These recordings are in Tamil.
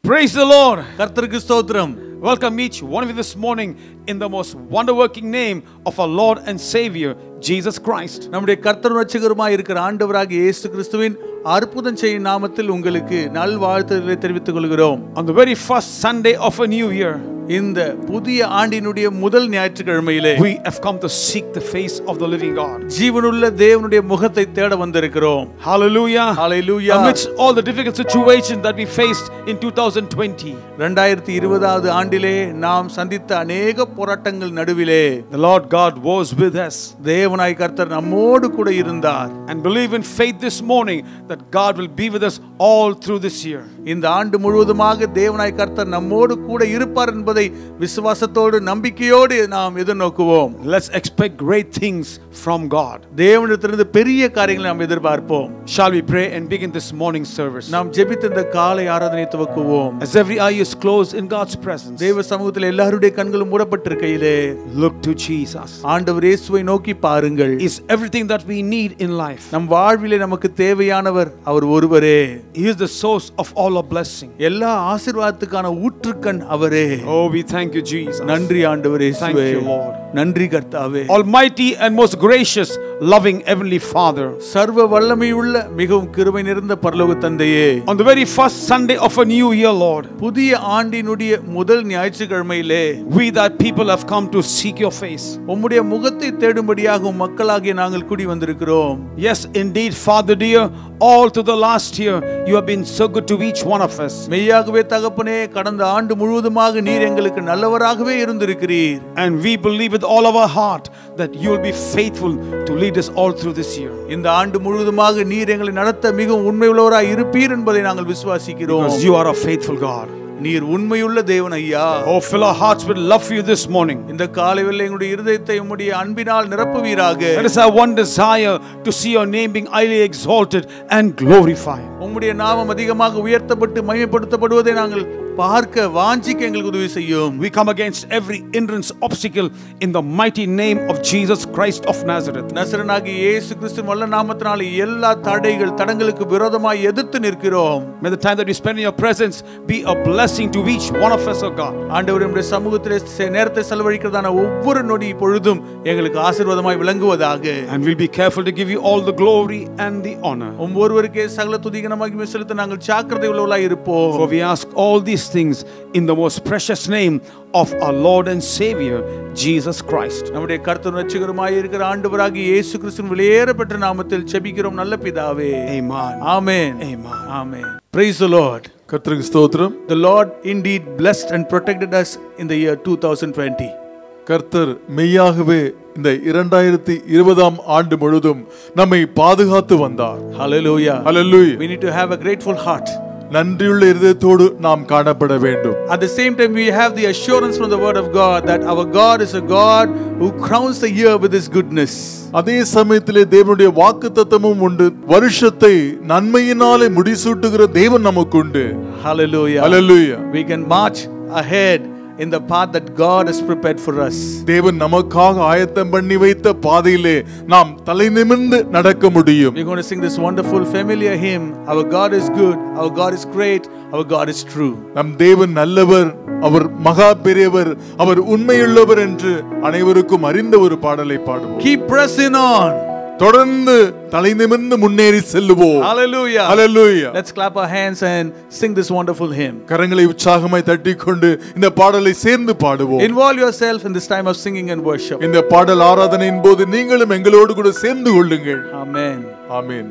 Praise the Lord. கர்த்தருக்கு ஸ்தோத்திரம் Welcome each one of you this morning in the most wonder working name of our Lord and Savior, Jesus Christ. நம்முடைய கர்த்தர் ரட்சகருமாய் இருக்கிற ஆண்டவராகிய இயேசு கிறிஸ்துவின் அற்புதம் செய்யும் நாமத்தில் உங்களுக்கு நல்வாழ்த்துதலை தெரிவித்துக் கொள்கிறோம் On the very first Sunday of a new year, இந்த புதிய ஆண்டினுடைய முதல் ஞாயிற்றுக்கிழமையிலே we have come to seek the face of the living God. ஜீவனுள்ள தேவனுடைய முகத்தை தேட வந்திருக்கிறோம் Hallelujah. Hallelujah. Amidst all the difficult situations that we faced in 2020, ரெண்டாயிரத்தி இருபதாவது ஆண்டிலே நாம் சந்தித்த அநேக போராட்டங்கள் நடுவிலே the Lord God was with us. தேவனாய் கர்த்தர் நம்மோடு கூட இருந்தார் And believe in faith this morning that God will be with us all through this year. இந்த ஆண்டு முழுவதுமாக தேவனாய் கர்த்தர் நம்மோடு கூட இருப்பார் என்பதை விசுவாசத்தோடு நம்பிக்கையோடு நாம் எதிர்நோக்குவோம் Let's expect great things from God. தேவனிடத்திலிருந்து பெரிய காரியங்களை நாம் எதிர்பார்ப்போம் Shall we pray and begin this morning service? நாம் ஜெபித்த இந்த காலை ஆராதனை துவக்குவோம் As every eye is closed in God's presence, தேவ சமூகத்தில் எல்லாருடைய கண்களும் மூடப்பட்டிருக்கையிலே look to Jesus. ஆண்டவர் இயேசுவை நோக்கி பாருங்கள் Is everything that we need in life. நம் வாழ்விலே நமக்கு தேவையானவர் அவர் ஒருவரே He is the source of all our blessing. எல்லா ஆசீர்வாதத்துக்கான ஊற்றுக்கண் அவரே Oh, we thank you, Jesus. நன்றி ஆண்டவர் Thank இயேசுவே you, Lord. நன்றி கர்த்தாவே Almighty and most gracious, loving Heavenly Father. சர்வ வல்லமையுள்ள மிகவும் கிருபை நிறைந்த பரலோக தந்தையே On the very first Sunday of a new year, Lord, புதிய ஆண்டினுடைய முதல் ஞாயிற்றுக்கிழமையிலே we that people have come to seek your face. உம்முடைய முகத்தை தேடும்படியாக உம் மக்களாகிய நாங்கள் கூடி வந்திருக்கிறோம் Yes, indeed, Father dear, all through the last year, you have been so good to each one of us. மெய்யாகவே தகப்பனே கடந்த ஆண்டு முழுவதுமாக நீர் எங்களுக்கு நல்லவராகவே இருந்திருக்கிறீர் And we believe with all of our heart that you will be faithful to lead us all through this year. இந்த ஆண்டு முழுவதுமாக நீர் எங்களை நடத்த மிகவும் உண்மையுள்ளவராய் இருப்பீர் என்பதை நாங்கள் விசுவாசிக்கிறோம் Because you are a faithful God. நீர் உண்மையுள்ள தேவன் ஐயா Oh, fill our hearts with love for you this morning. இந்த காலையில் எங்களுடைய இருதயத்தை உம்முடைய அன்பினால் நிரப்புவீராக Let us have one desire to see your name being highly exalted and glorified. உம்முடைய நாமம் அதிகமாக உயர்த்தப்பட்டு மகிமைப்படுத்தப்படுவதை நாங்கள் பார்க்க வாஞ்சிக்க எங்களுக்கு உதவி செய்யும் We come against every hindrance, obstacle in the mighty name of Jesus Christ of Nazareth. நசரனாகி இயேசு கிறிஸ்து வல்ல நாமத்தினால எல்லா தடைகள் தடங்களுக்கு விரோதமாய் எதிர்த்து நிற்கிறோம் May the time that we spend in your presence be a blessing to each one of us, O God. ஆண்டவர் நம்முடைய சமூகத்திலே செ- நேரத்தை செலவழிக்கிறதான ஒவ்வொரு நொடி பொழுதும் எங்களுக்கு ஆசீர்வாதமாய் விளங்குவதாக And we'll be careful to give you all the glory and the honor. உம் ஒருவருக்கே சகல துதிகனமாகி செலுத்த நாங்கள் ஜாக்கிரதை உள்ளவர்களாய் இருப்போம் For we ask all these things in the most precious name of our Lord and Savior, Jesus Christ. நம்முடைய கர்த்தர் ரட்சகருமாய் இருக்கிற ஆண்டவராகி இயேசு கிறிஸ்துவின் வெளியேறப்பட்ட நாமத்தில் செபிக்கிறோம் நல்ல பிதாவே Amen. Amen Amen. Amen praise the lord கர்த்தருக்கு ஸ்தோத்திரம் the lord indeed blessed and protected us in the year 2020 கர்த்தர் மெய்யாகவே இந்த இரண்டாயிரத்தி இருபதாம் ஆண்டு முழுதும் நம்மை பாதுகாத்து வந்தார் hallelujah Hallelujah. we need to have a grateful heart நன்றியுள்ள இருதயத்தோடு நாம் காணப்பட வேண்டும் At the same time, we have the assurance from the Word of God that our God is a God who crowns the year with His goodness. அதே சமயத்திலே தேவனுடைய வாக்கு தத்தமும் உண்டு வருஷத்தை நன்மையினாலே முடிசூட்டுகிற தேவன் நமக்கு உண்டு Hallelujah. Hallelujah. We can march ahead in the path that God has prepared for us. தேவன் நமக்காக ஆயத்தம் பண்ணி வைத்த பாதையிலே நாம் தலை நிமிர்ந்து நடக்க முடியும் We're going to sing this wonderful, familiar hymn Our God is good, our God is great, our God is true. நம் தேவன் நல்லவர் அவர் மகா பெரியவர் அவர் உண்மையுள்ளவர் என்று அனைவருக்கும் அறிந்த ஒரு பாடலை பாடுவோம் Keep pressing on. தொடர்ந்து தலை நிமிர்ந்து முன்னேறி செல்லுவோம் Hallelujah. Hallelujah. Let's clap our hands and sing this wonderful hymn. கரங்களை உற்சாகமாய் தட்டிக்கொண்டு இந்த பாடலை சேர்ந்து பாடுவோம் Involve yourself in this time of singing and worship. இந்த பாடல் ஆராதனையின் போது நீங்களும் எங்களோடு கூட சேர்ந்து கொள்ளுங்கள் Amen. Amen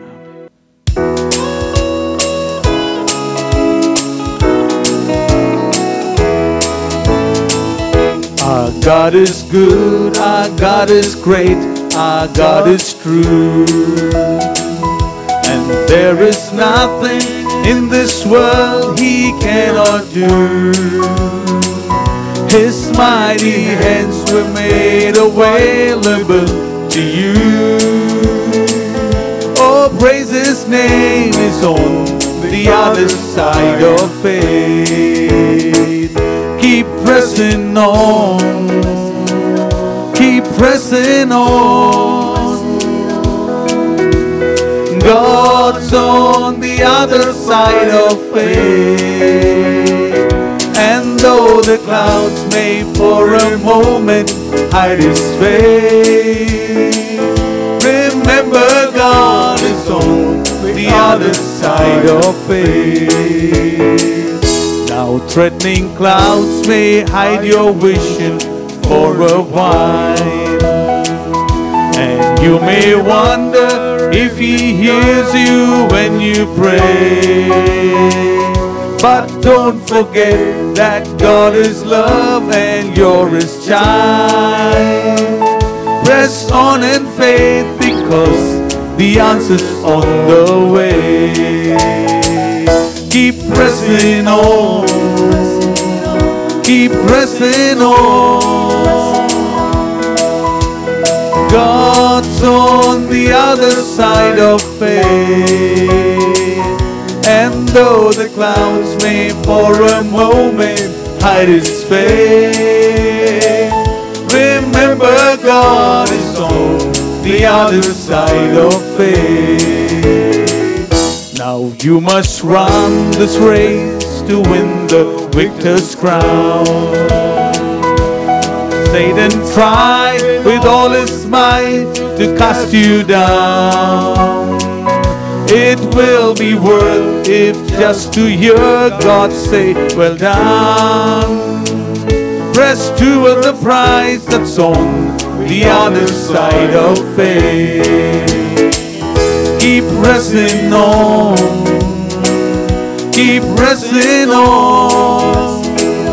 Our God is good, our God is great, our God is true. And there is nothing in this world he cannot do. His mighty hands were made available to you. Oh, praise his name is on the other side of faith. Keep pressing on. Keep pressing on. God's on the other side of faith. though the clouds may for a moment hide his face, remember God is on the other side of faith. Now threatening clouds may hide your vision for a while. And you may wonder if he hears you when you pray. But don't forget that God is love and you're his child. Press on in faith because the answer's on the way. Keep pressing on. Keep pressing on. God's on the other side of faith. And though the clouds may for a moment hide his face, remember God is on the other side of faith. Now you must run this race to win the victor's crown. Satan tried with all his might to cast you down. It will be worth if just to hear God say, Well done. Press toward the prize that's on the other side of faith. Keep pressing on. Keep pressing on.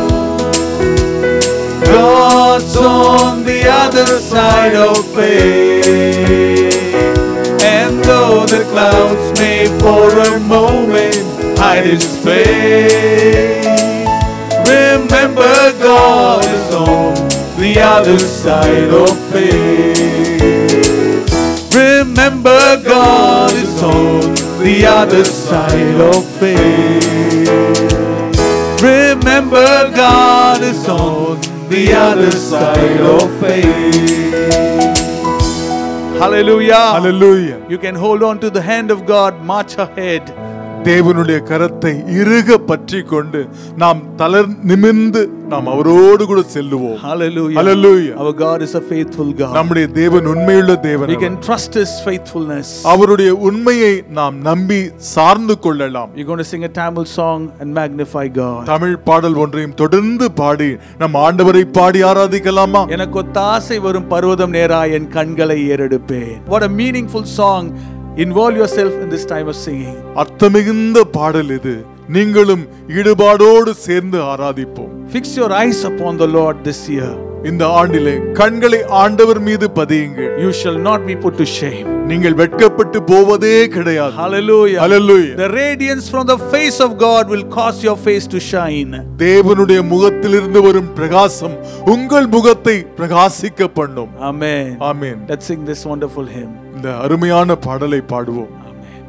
God's on the other side of faith. And though the clouds may for a moment hide his face, remember God is on the other side of faith. Remember God is on the other side of faith. Remember God is on the other side of faith. Hallelujah. Hallelujah. You can hold on to the hand of God, march ahead. தேவனுடைய கரத்தை இறுக பற்றி கொண்டு நாம் தளர் நிமிர்ந்து நாம் அவரோடு கூட செல்லுவோம் Hallelujah. Hallelujah. Our God is a faithful God. நம்முடைய தேவன் உண்மையுள்ள தேவன் We our. can trust His faithfulness. அவருடைய உண்மையை நாம் நம்பி சார்ந்து கொள்ளலாம் You're going to sing a Tamil song and magnify God. Tamil பாடல் ஒன்றையும் தொடர்ந்து பாடி நம் ஆண்டவரை பாடி ஆராதிக்கலாமா எனக்கு ஒத்தாசை வரும் பர்வதம் நேரா என் கண்களை ஏறெடுப்பேன் What a meaningful song. Involve yourself in this time of singing. அர்த்தமிகுந்த பாடல் இது நீங்களும் ஈடுபாடோடு சேர்ந்து ஆராதிப்போம் Fix your eyes upon the Lord this year. இந்த ஆண்டிலே கண்களை ஆண்டவர் மீது பதியுங்கள் You shall not be put to shame. நீங்கள் வெட்கப்பட்டு போவதே கிடையாது Hallelujah. Hallelujah. The radiance from the face of God will cause your face to shine. தேவனுடைய முகத்திலிருந்து வரும் பிரகாசம் உங்கள் முகத்தை பிரகாசிக்க பண்ணும் Amen. Amen Let's sing this wonderful hymn. இந்த அருமையான பாடலை பாடுவோம் Amen.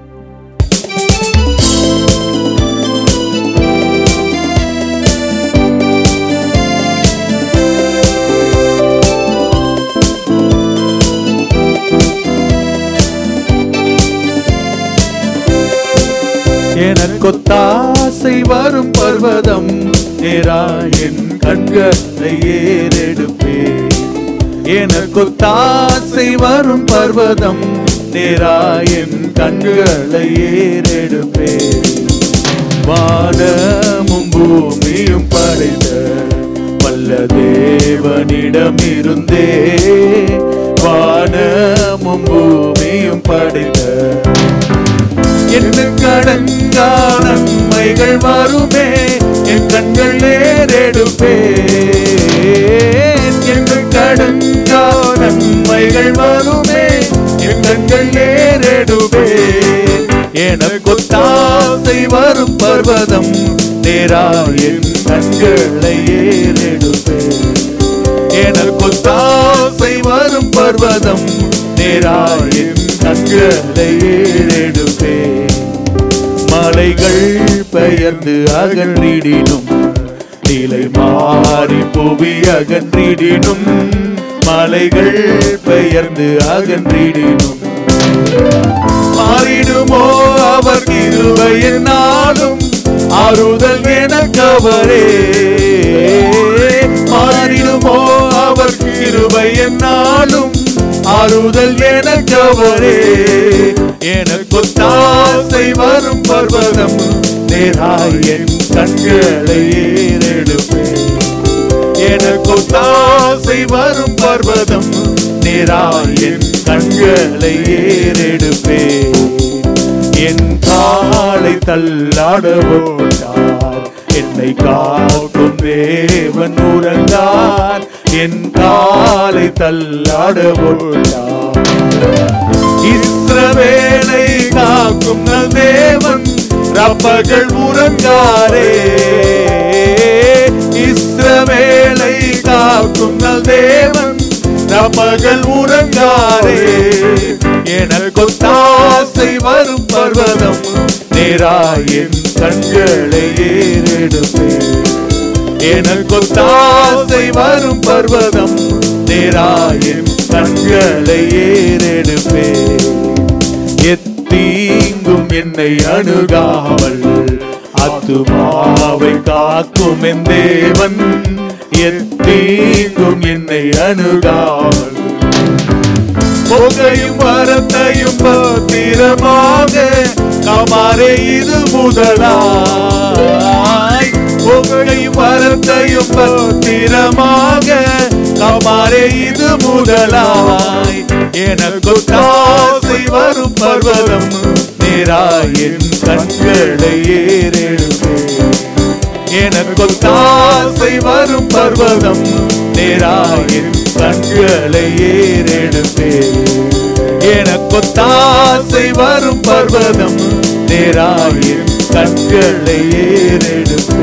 எனக்கொத்தாசை வரும் பர்வதம் நேரா என் கண்களை ஏறெடுப்பேன் எனக்கொத்தாசை வரும் பர்வதம் நேரா என் கண்களை ஏறெடுப்பேன் வானமும் பூமியும் படைத்த வல்ல தேவனிடமிருந்தே வானமும் பூமியும் படைத்த என்ன கடங்கா நன்மைகள் வருமே என் கண்கள் நேரெடுப்பேன் என்ன கடங்கா நன்மைகள் வருமே என் கண்கள் நேரெடுப்பேன் எனக்கொத்தாசை வரும் பர்வதம் நேரா என் கண்களை ஏறெடுப்பேன் எனக்கொத்தாசை வரும் பர்வதம் நேரா என் கண்களை ஏறெடுப்பேன் மலைகள் பெயர்ந்து அகன்றிடினும் நிலை மாறி புவி அகன்றிடினும் மலைகள் பெயர்ந்து அகன்றிடினும் மாறிடுமோ அவர் கிருபையின் நாளும் ஆறுதல் எனக்கவரே மாறிடுமோ அவர் கிருபை என்னாலும் ஆறுதல் எனக்கவரே எனக்கு தாசை வரும் பர்வதம் நேராய் என் கண்களை ஏறெடுப்பேன் எனக்கு தாசை வரும் பர்வதம் நேராய் என் கண்களை ஏறெடுப்பேன் என் காலை தள்ளாட போட்டார் என்னை காக்கும் தேவன் உறந்தார் என் காலை தள்ளாட போட்டார் இஸ்ரவேலை காக்கும் நல் தேவன் ரப்பகள் உறங்காரே இஸ்ரவேலை காக்கும் நல் தேவன் ரப்பகள் உறங்காரே எனக்கு தாசை வரும் பர்வதம் நேராயின் கண்களை ஏறெடுப்பேன் எனக்கு தாசை வரும் பர்வதம் நேராயின் கண்களை ஏறெடுப்பேன் எத்தீங்கும் என்னை அணுகாமல் அத்துமாவை காக்கும் என் தேவன் எத்தீங்கும் என்னை அணுகாமல் புகையும் வரத்தையும் பத்திரமாக கமாரே இது முதலாய் புகையும் வரத்தையும் பத்திரமாக கமாரே இது முதலாய் எனக்கு காசை வரும் பர்வதம் நேராயின் கண்களை ஏறெடுப்பேன் எனக்கு தாசை வரும் பர்வதம் நேராயின் கண்களை ஏறெடுப்பே எனக்கு தாசை வரும் பர்வதம் நேராயின் கண்களை ஏறெடுப்பே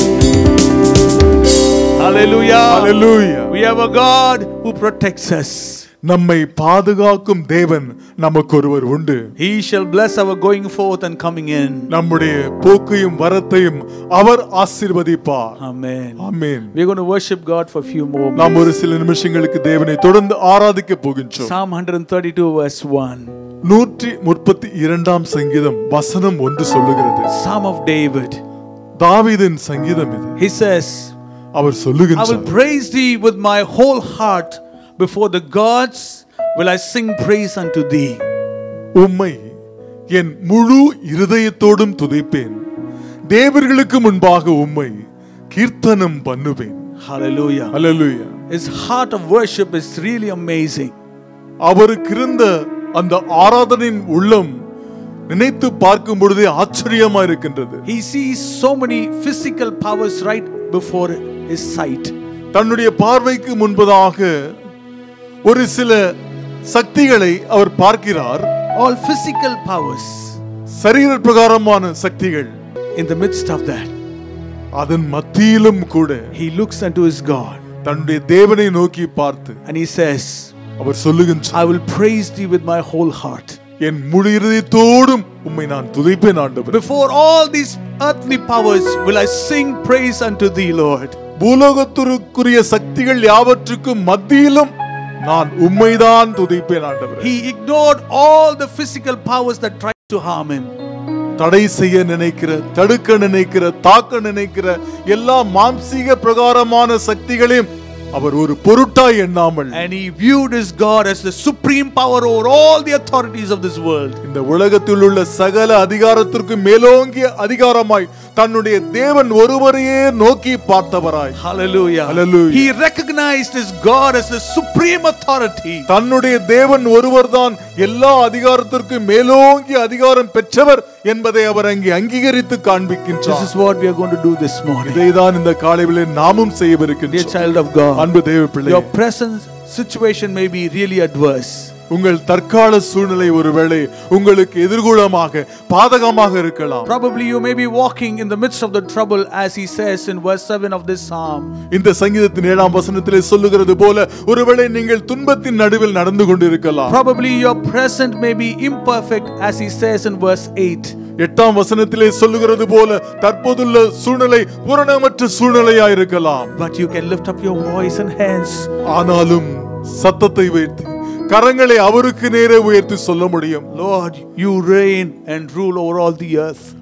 Hallelujah. Hallelujah. We have a God who protects us. நம்மை பாதுகாக்கும் தேவன் நமக்கு ஒருவர் உண்டு He shall bless our going forth and coming in. நம்முடைய போக்கையும் வரத்தையும் அவர் ஆசீர்வதிப்பார் Amen. Amen We're going to worship God for a few more நாம் minutes. ஒரு சில நிமிஷங்களுக்கு தேவனை தொடர்ந்து ஆராதிக்க போகின்றோம் Psalm 132 verse 1. நூற்றி முப்பத்தி இரண்டாம் சங்கீதம் வசனம் ஒன்று சொல்லுகிறது Psalm of David. தாவீதின் சங்கீதம் இது He says, our I will சொல்லுகின்றார் praise thee with my whole heart before the gods will I sing praise unto thee. உம்மை என் முழு இருதயத்தோடும் துதிப்பேன் தேவர்களுக்கு முன்பாக உம்மை கீர்த்தனம் பண்ணுவேன் Hallelujah. Hallelujah His heart of worship is really amazing. அவருக்கு இருந்த அந்த ஆராதனையின் உள்ளம் நினைத்து பார்க்கும் பொழுதே ஆச்சரியமா இருக்கின்றது He sees so many physical powers right before his sight. தன்னுடைய பார்வைக்கு முன்பதாக ஒரு சில சக்திகளை அவர் பார்க்கிறார் All physical powers. சரீர பிரகாரமான சக்திகள் In the midst of that, அதன் மத்தியிலும் கூட he looks unto his God தன்னுடைய தேவனை நோக்கி பார்த்து and he says, அவர் சொல்லுகின்றார் I will praise thee with my whole heart. என் முழு இருதயத்தோடும் உம்மை நான் துதிப்பேன் ஆண்டவர் Before all these earthly powers will I sing praise unto thee, Lord. பூலோகத்திற்குரிய சக்திகள் யாவற்றுக்கும் மத்தியிலும் நான் உம்மைதான் துதிப்பேன் ஆண்டவர் He ignored all the physical powers that tried to harm him. தடை செய்ய நினைக்கிற தடுக்க நினைக்கிற தாக்க நினைக்கிற எல்லா மாம்சீக பிரகாரமான சக்திகளையும் அவர் ஒரு பொருட்டாய் எண்ணாமல் And he viewed his God as the supreme power over all the authorities of this world. இந்த உலகத்தில் உள்ள சகல அதிகாரத்திற்கு மேலோங்கிய அதிகாரமாய் தன்னுடைய தேவன் ஒருவரையே நோக்கி பார்த்தவராய் Hallelujah. Hallelujah. He recognized his God as the supreme authority. தன்னுடைய தேவன் ஒருவர்தான் எல்லா அதிகாரத்திற்கும் மேலோங்கிய அதிகாரம் பெற்றவர் என்பதை அவர் அங்கே அங்கீகரித்து This காண்பிக்கின்றார் is what we are going to do this morning. இதைதான் இந்த காலையிலே நாமும் Dear செய்யவிருக்கின்றோம் child of God, அன்பு தேவ பிள்ளை your present situation may be really adverse. உங்கள் தற்கால சூழ்நிலை ஒருவேளை உங்களுக்கு எதிர்கூலமாக பாதகமாக இருக்கலாம் Probably you may be walking in the midst of the trouble, as he says in verse 7 of this psalm. இந்த சங்கீதத்தின் ஏழாம் வசனத்திலே சொல்லுகிறது போல ஒருவேளை நீங்கள் துன்பத்தின் நடுவில் நடந்து கொண்டிருக்கலாம் Probably your present may be imperfect, as he says in verse 8. எட்டாம் வசனத்திலே சொல்லுகிறது போல தற்போதுள்ள சூழ்நிலை பூரணமற்ற சூழ்நிலையா இருக்கலாம் But you can lift up your voice and hands. ஆனாலும் சத்தத்தை உயர்த்தி கரங்களை அவருக்கு நேரே உயர்த்தி சொல்ல முடியும் Lord, you reign and rule over all the earth.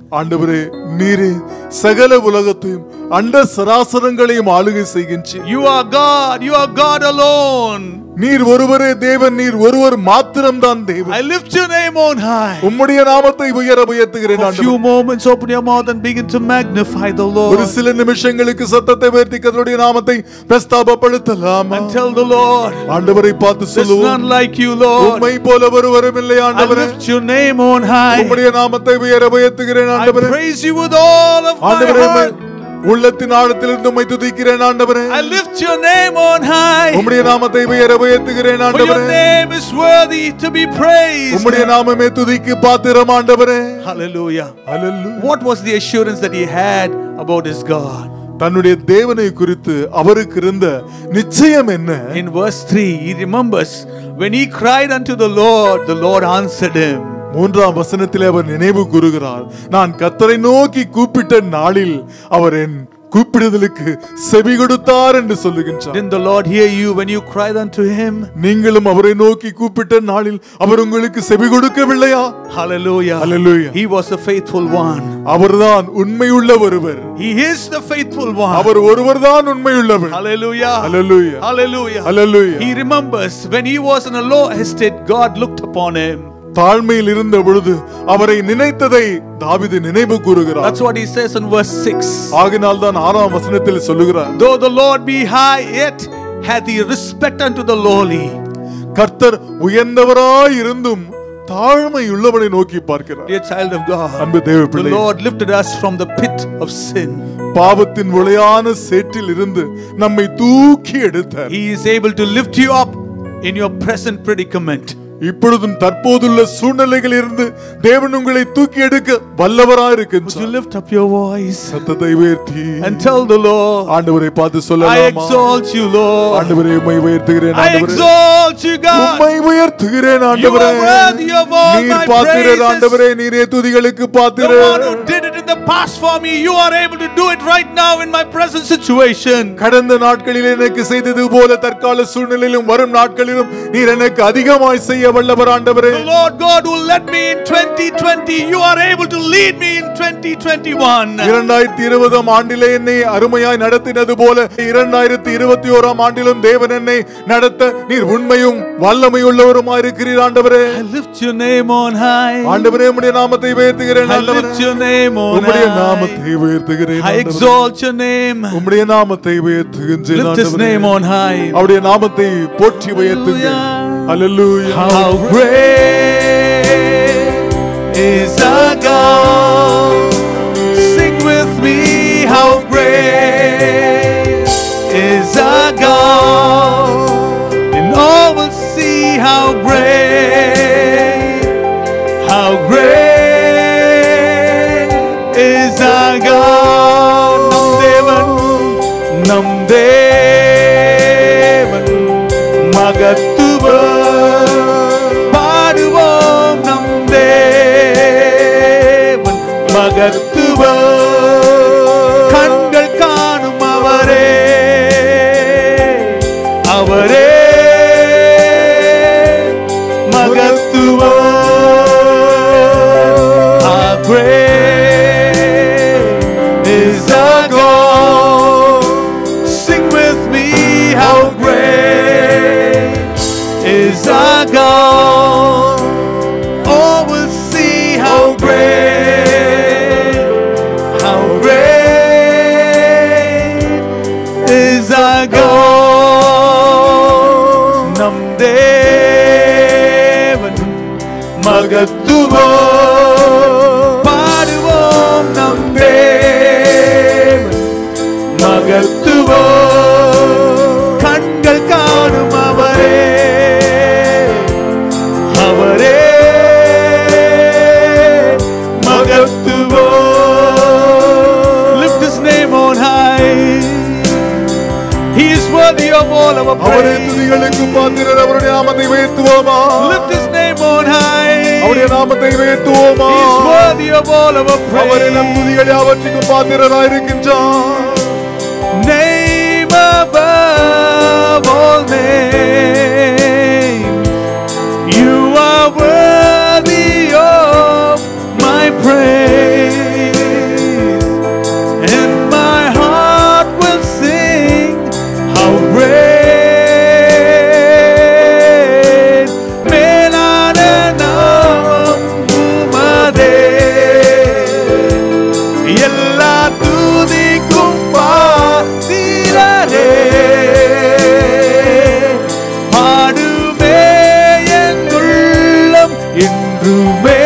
ஆண்டவரே நீரே சகல உலகத்தையும் அண்ட சராசரங்களையும் ஆளுகை செய்கின்றீர் You are God. You are God alone. நீர் ஒருவரே தேவன் நீர் ஒருவர் மாத்திரம்தான் தேவன் I lift your name on high. உம்முடைய நாமத்தை உயர உயர்த்துகிறேன் For a few ஆண்டவரே. moments, open your mouth and begin to magnify the ஒரு Lord. சில நிமிஷங்களுக்கு சத்தத்தை உயர்த்தி கர்த்தருடைய நாமத்தை பிரஸ்தாபப்படுத்தலாம் And tell the Lord, ஆண்டவரை பார்த்து there's சொல்லுவோம் none like you, Lord. உம்மை போல ஒருவரும் இல்லை I ஆண்டவரே lift your name on high. உம்முடைய நாமத்தை உயர உயர்த்துகிறேன் I ஆண்டவரே praise you with all of my ஆண்டவரே உம்மை heart. உள்ளத்தின் ஆழத்திலிருந்து உம்மை துதிக்கிறேன் ஆண்டவரே I lift your name on high. உம்முடைய நாமத்தை உயர உயர்த்துகிறேன் For your ஆண்டவரே name is worthy to be praised. உம்முடைய நாமமே துதிக்கு பாத்திரம் ஆண்டவரே Hallelujah. Hallelujah. What was the assurance that he had about his God? தன்னுடைய தேவனை குறித்து அவருக்கு இருந்த நிச்சயம் என்ன In verse 3, he remembers when he cried unto the Lord, the Lord answered him. மூன்றாம் வசனத்திலே அவர் நினைவு கூறுகிறார் நான் கத்தரை நோக்கி கூப்பிட்ட நாளில் அவர் என் கூப்பிடுதலுக்கு செவி கொடுத்தார் என்று சொல்லுகின்றார் Didn't the Lord hear you when you cried unto him? நீங்களும் அவரை நோக்கி கூப்பிட்ட நாளில் அவர் உங்களுக்கு செவி கொடுக்கவில்லையா Hallelujah. Hallelujah. He was the faithful one. அவர்தான் உண்மையுள்ள ஒருவர் He is the faithful one. அவர் ஒருவர்தான் உண்மையுள்ளவர் Hallelujah. Hallelujah. Hallelujah. Hallelujah. He remembers when he was in a low estate, God looked upon him. தாழ்மையில் இருந்த பொழுது அவரை நினைத்ததை தாவீது நினைவு கூறுகிறார் That's what he says in verse 6. ஆகினால் தான் ஆறாம் வசனத்தில் சொல்லுகிறார் Though the Lord be high, yet hath he respect unto the lowly. கர்த்தர் உயர்ந்தவராய் இருந்தும் தாழ்மை உள்ளவனை நோக்கி பார்க்கிறார் Dear child of God, அன்பு தேவ the பிள்ளை Lord lifted us from the pit of sin. பாவத்தின் விளையான சேற்றில் இருந்து நம்மை தூக்கி எடுத்தார் He is able to lift you up in your present predicament. இப்பொழுதும் தற்போதுள்ள சூழ்நிலைகளில் இருந்து தேவன் உங்களை தூக்கி எடுக்க வல்லவராய் Would you இருக்கின்றார் lift up your voice சத்தத்தை உயர்த்தி and tell the Lord, ஆண்டவரை பார்த்து I சொல்லலாமா exalt you, Lord. ஆண்டவரை உம்மை உயர்த்துகிறேன் I ஆண்டவரே exalt you, God. உம்மை உயர்த்துகிறேன் ஆண்டவரே You are worthy of all நீர் my பாத்திரர் praises. ஆண்டவரே நீரே துதிகளுக்கு The one பாத்திரர் who did it in the past for me, you are able to do it right now in my present situation. கடந்த நாட்களில் எனக்கு செய்தது போல தற்கால சூழ்நிலையிலும் வரும் நாட்களிலும் நீர் எனக்கு அதிகமாய் செய்ய வல்லவர் ஆண்டவரே The Lord God who led me in 2020, you are able to lead me in 2021. இரண்டாயிரத்தி இருபதாம் ஆண்டிலே என்னை அருமையாய் நடத்தினது போல இரண்டாயிரத்தி இருபத்தி ஓராம் ஆண்டிலும் தேவன் என்னை நடத்த நீர் உண்மையும் வல்லமையுள்ளவருமாய் இருக்கிறீர் ஆண்டவரே I lift your name on high. ஆண்டவரே உம்முடைய நாமத்தை உயர்த்துகிறேன் I ஆண்டவரே lift your name on உம்முடைய high. நாமத்தை உயர்த்துகிறேன் I ஆண்டவரே. exalt your name. உம்முடைய நாமத்தை உயர்த்துகின்றேன் Lift his ஆண்டவரே. name on high. அவருடைய நாமத்தை போற்றி உயர்த்துங்க அல்லேலூயா How great is our God. Sing with me, how great is our God. And all will see how great, how great is our God. Nam Devan, Nam Devan, மகத்துவம் பாடுவோம் நம் தேவன் மகத்துவம் கண்கள் காணும் அவரே அவரே மகத்துவம் How great is our God. Sing with me, how great is our God. All will see how great, how great is our God. Nam Devan மகத்துவம் பாடுவோம் நம் தேவன் மகத்துவம் கண்கள் காணும் அவரே அவரே மகத்துவம் lift his name on high he is worthy of all our அவரே praise துதிகளுக்கு பாத்திரர் அவருடைய நாமத்தை உயர்த்துவோமா lift his name on high அவருடைய நாமத்தை உயர்த்துவோமா he is worthy of all our அவரே நம் praise துதிகள் யாவற்றுக்கும் பாத்திரராய் இருக்கின்றார் name above all names. You are worthy of my praise. துதிக்கும் பாத்திரரே பாடுமே என் உள்ளம் என்றுமே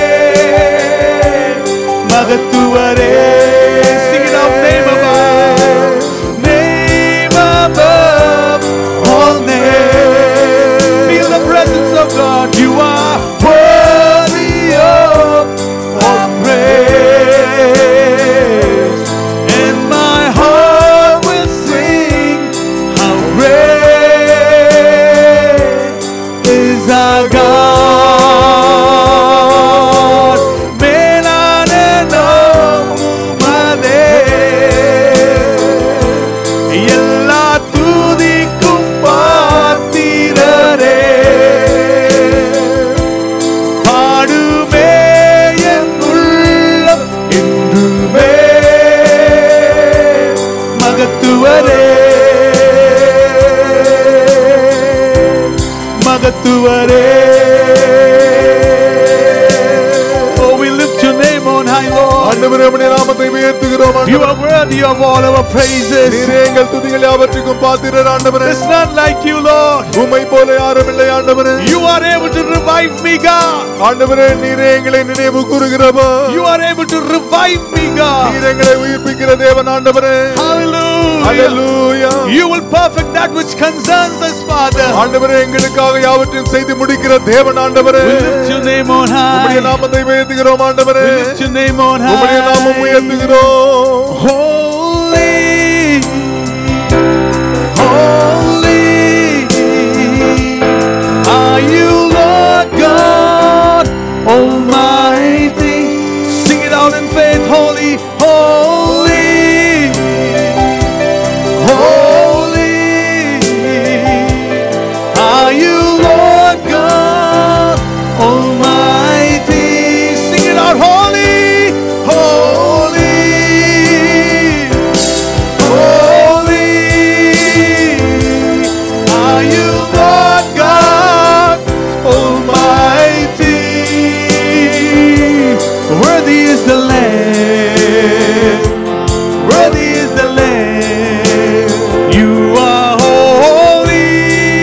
மகத்துவரே Sing it out, name above. Name above all names. Feel the presence of God. You are worthy of all praise. And my heart will sing how great is our God. மேலான நோமுமதே. எல்லா துதிக்கும் பாத்திரரே பாடுமே என் உள்ளம் என்றுமே மகத்துவரே மகத்துவரே Oh, we lift your name on high, Lord. ஆண்டவரே உம்முடைய நாமத்தை உயர்த்துகிறோம் You ஆண்டவரே. are worthy of all our praises. நீரே எங்கள் துதிகள் யாவற்றுக்கும் பாத்திரர் ஆண்டவரே There's none like you, Lord. உம்மை போல யாரும் இல்லை ஆண்டவரே You are able to revive me, God. ஆண்டவரே நீரே எங்களை நினைவு கூறுகிறவா You are able to revive me, God. நீர் எங்களை உயிர்ப்பிக்கிற தேவன் ஆண்டவரே Hallelujah. Hallelujah You will perfect that which concerns us, Father. ஆண்டவரே எங்களுக்காக யாவற்றையும் செய்து முடிக்கிற தேவன் ஆண்டவரே We lift your name on உம்முடைய high. நாமத்தை உயர்த்துகிறோம் ஆண்டவரே We lift your name on உம்முடைய நாமம் high. உயர்த்துகிறோம் Holy, holy are you, Lord God Almighty. Sing it out in faith. Holy, holy, holy are you, Lord God Almighty. Sing it out. Holy, holy, holy are you, Lord God Almighty. Worthy is the Lamb. Worthy is the Lamb. You are holy.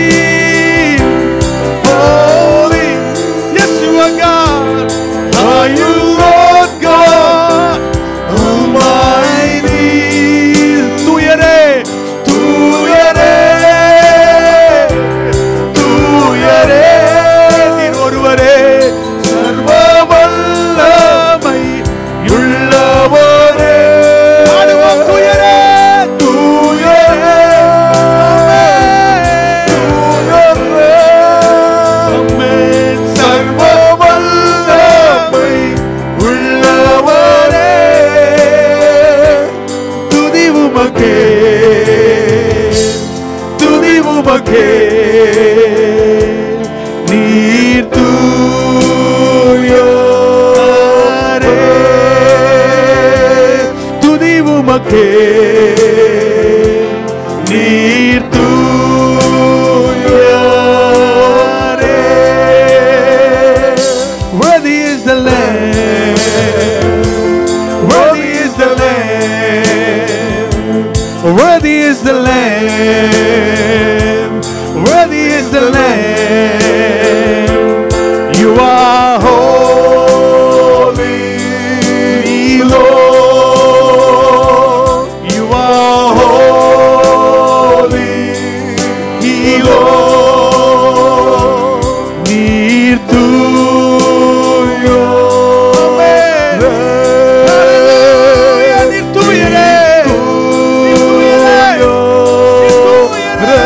Holy. Yes, you are God. Are you Lord God Almighty? தூயரே தூயரே தூயரே நீர் ஒருவரே சர்வ வல்லமை உள்ளவரே பாடுவோம் தூயரே தூயரே தூயரே ஆமென். சர்வ வல்லமை உள்ளவரே துதி உமக்கே துதி உமக்கே நீர் தூயோரே துதி உமக்கே நீர் தூயோரே Worthy is the Lamb Worthy is the Lamb. Worthy is the Lamb. Worthy is the Lamb. You are holy, Lord. You are holy, Lord. Near to Hallelujah. Ni tuyo, ni tuyo, ni tuyo.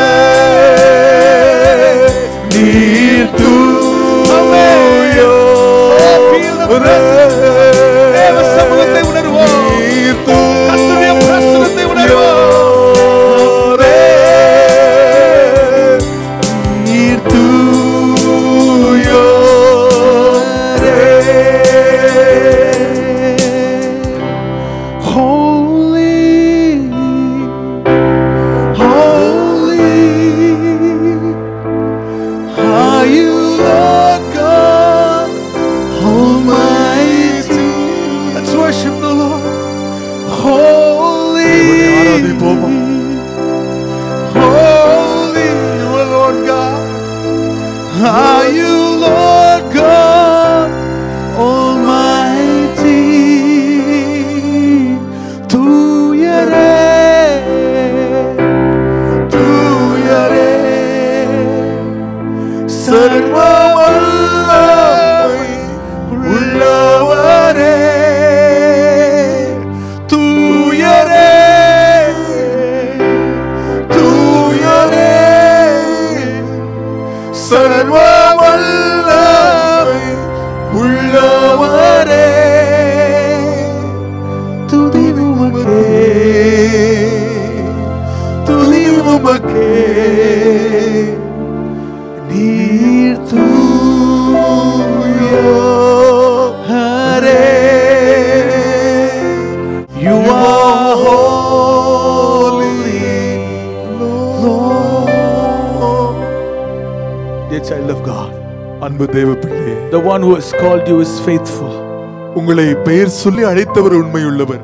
Dear child of God, அன்பு தேவ பிள்ளையே the one who has called you is faithful. உங்களை பெயர் சொல்லி அழைத்தவர் உண்மையுள்ளவர்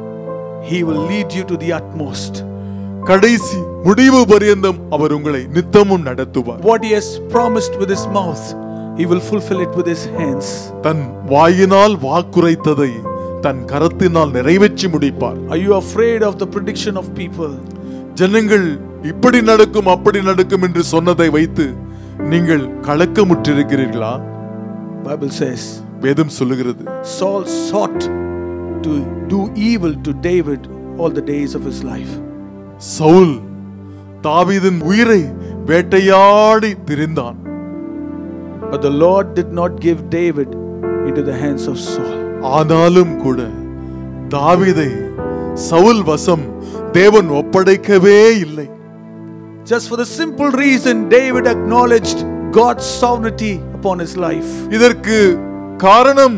He will lead you to the utmost. கடைசி முடிவு பரியந்தம் அவர் உங்களை நித்தமும் நடத்துவார் What he has promised with his mouth, he will fulfill it with his hands. தன் வாயினால் வாக்குரைத்ததை தன் கரத்தினால் நிறைவேற்றி முடிப்பார் Are you afraid of the prediction of people? ஜனங்கள் இப்படி நடக்கும் அப்படி நடக்கும் என்று சொன்னதை வைத்து நீங்கள் கலக்கமுற்றிருக்கிறீர்களா Bible says வேதம் சொல்லுகிறது Saul sought to do evil to David all the days of his life. Saul தாவீதின் உயிரை வேட்டையாடி திரிந்தான் But the Lord did not give David into the hands of Saul. ஆனாலும் கூட தாவீதை சவுல் வசம் தேவன் ஒப்படைக்கவே இல்லை Just for the simple reason David acknowledged God's sovereignty upon his life. இதற்கு காரணம்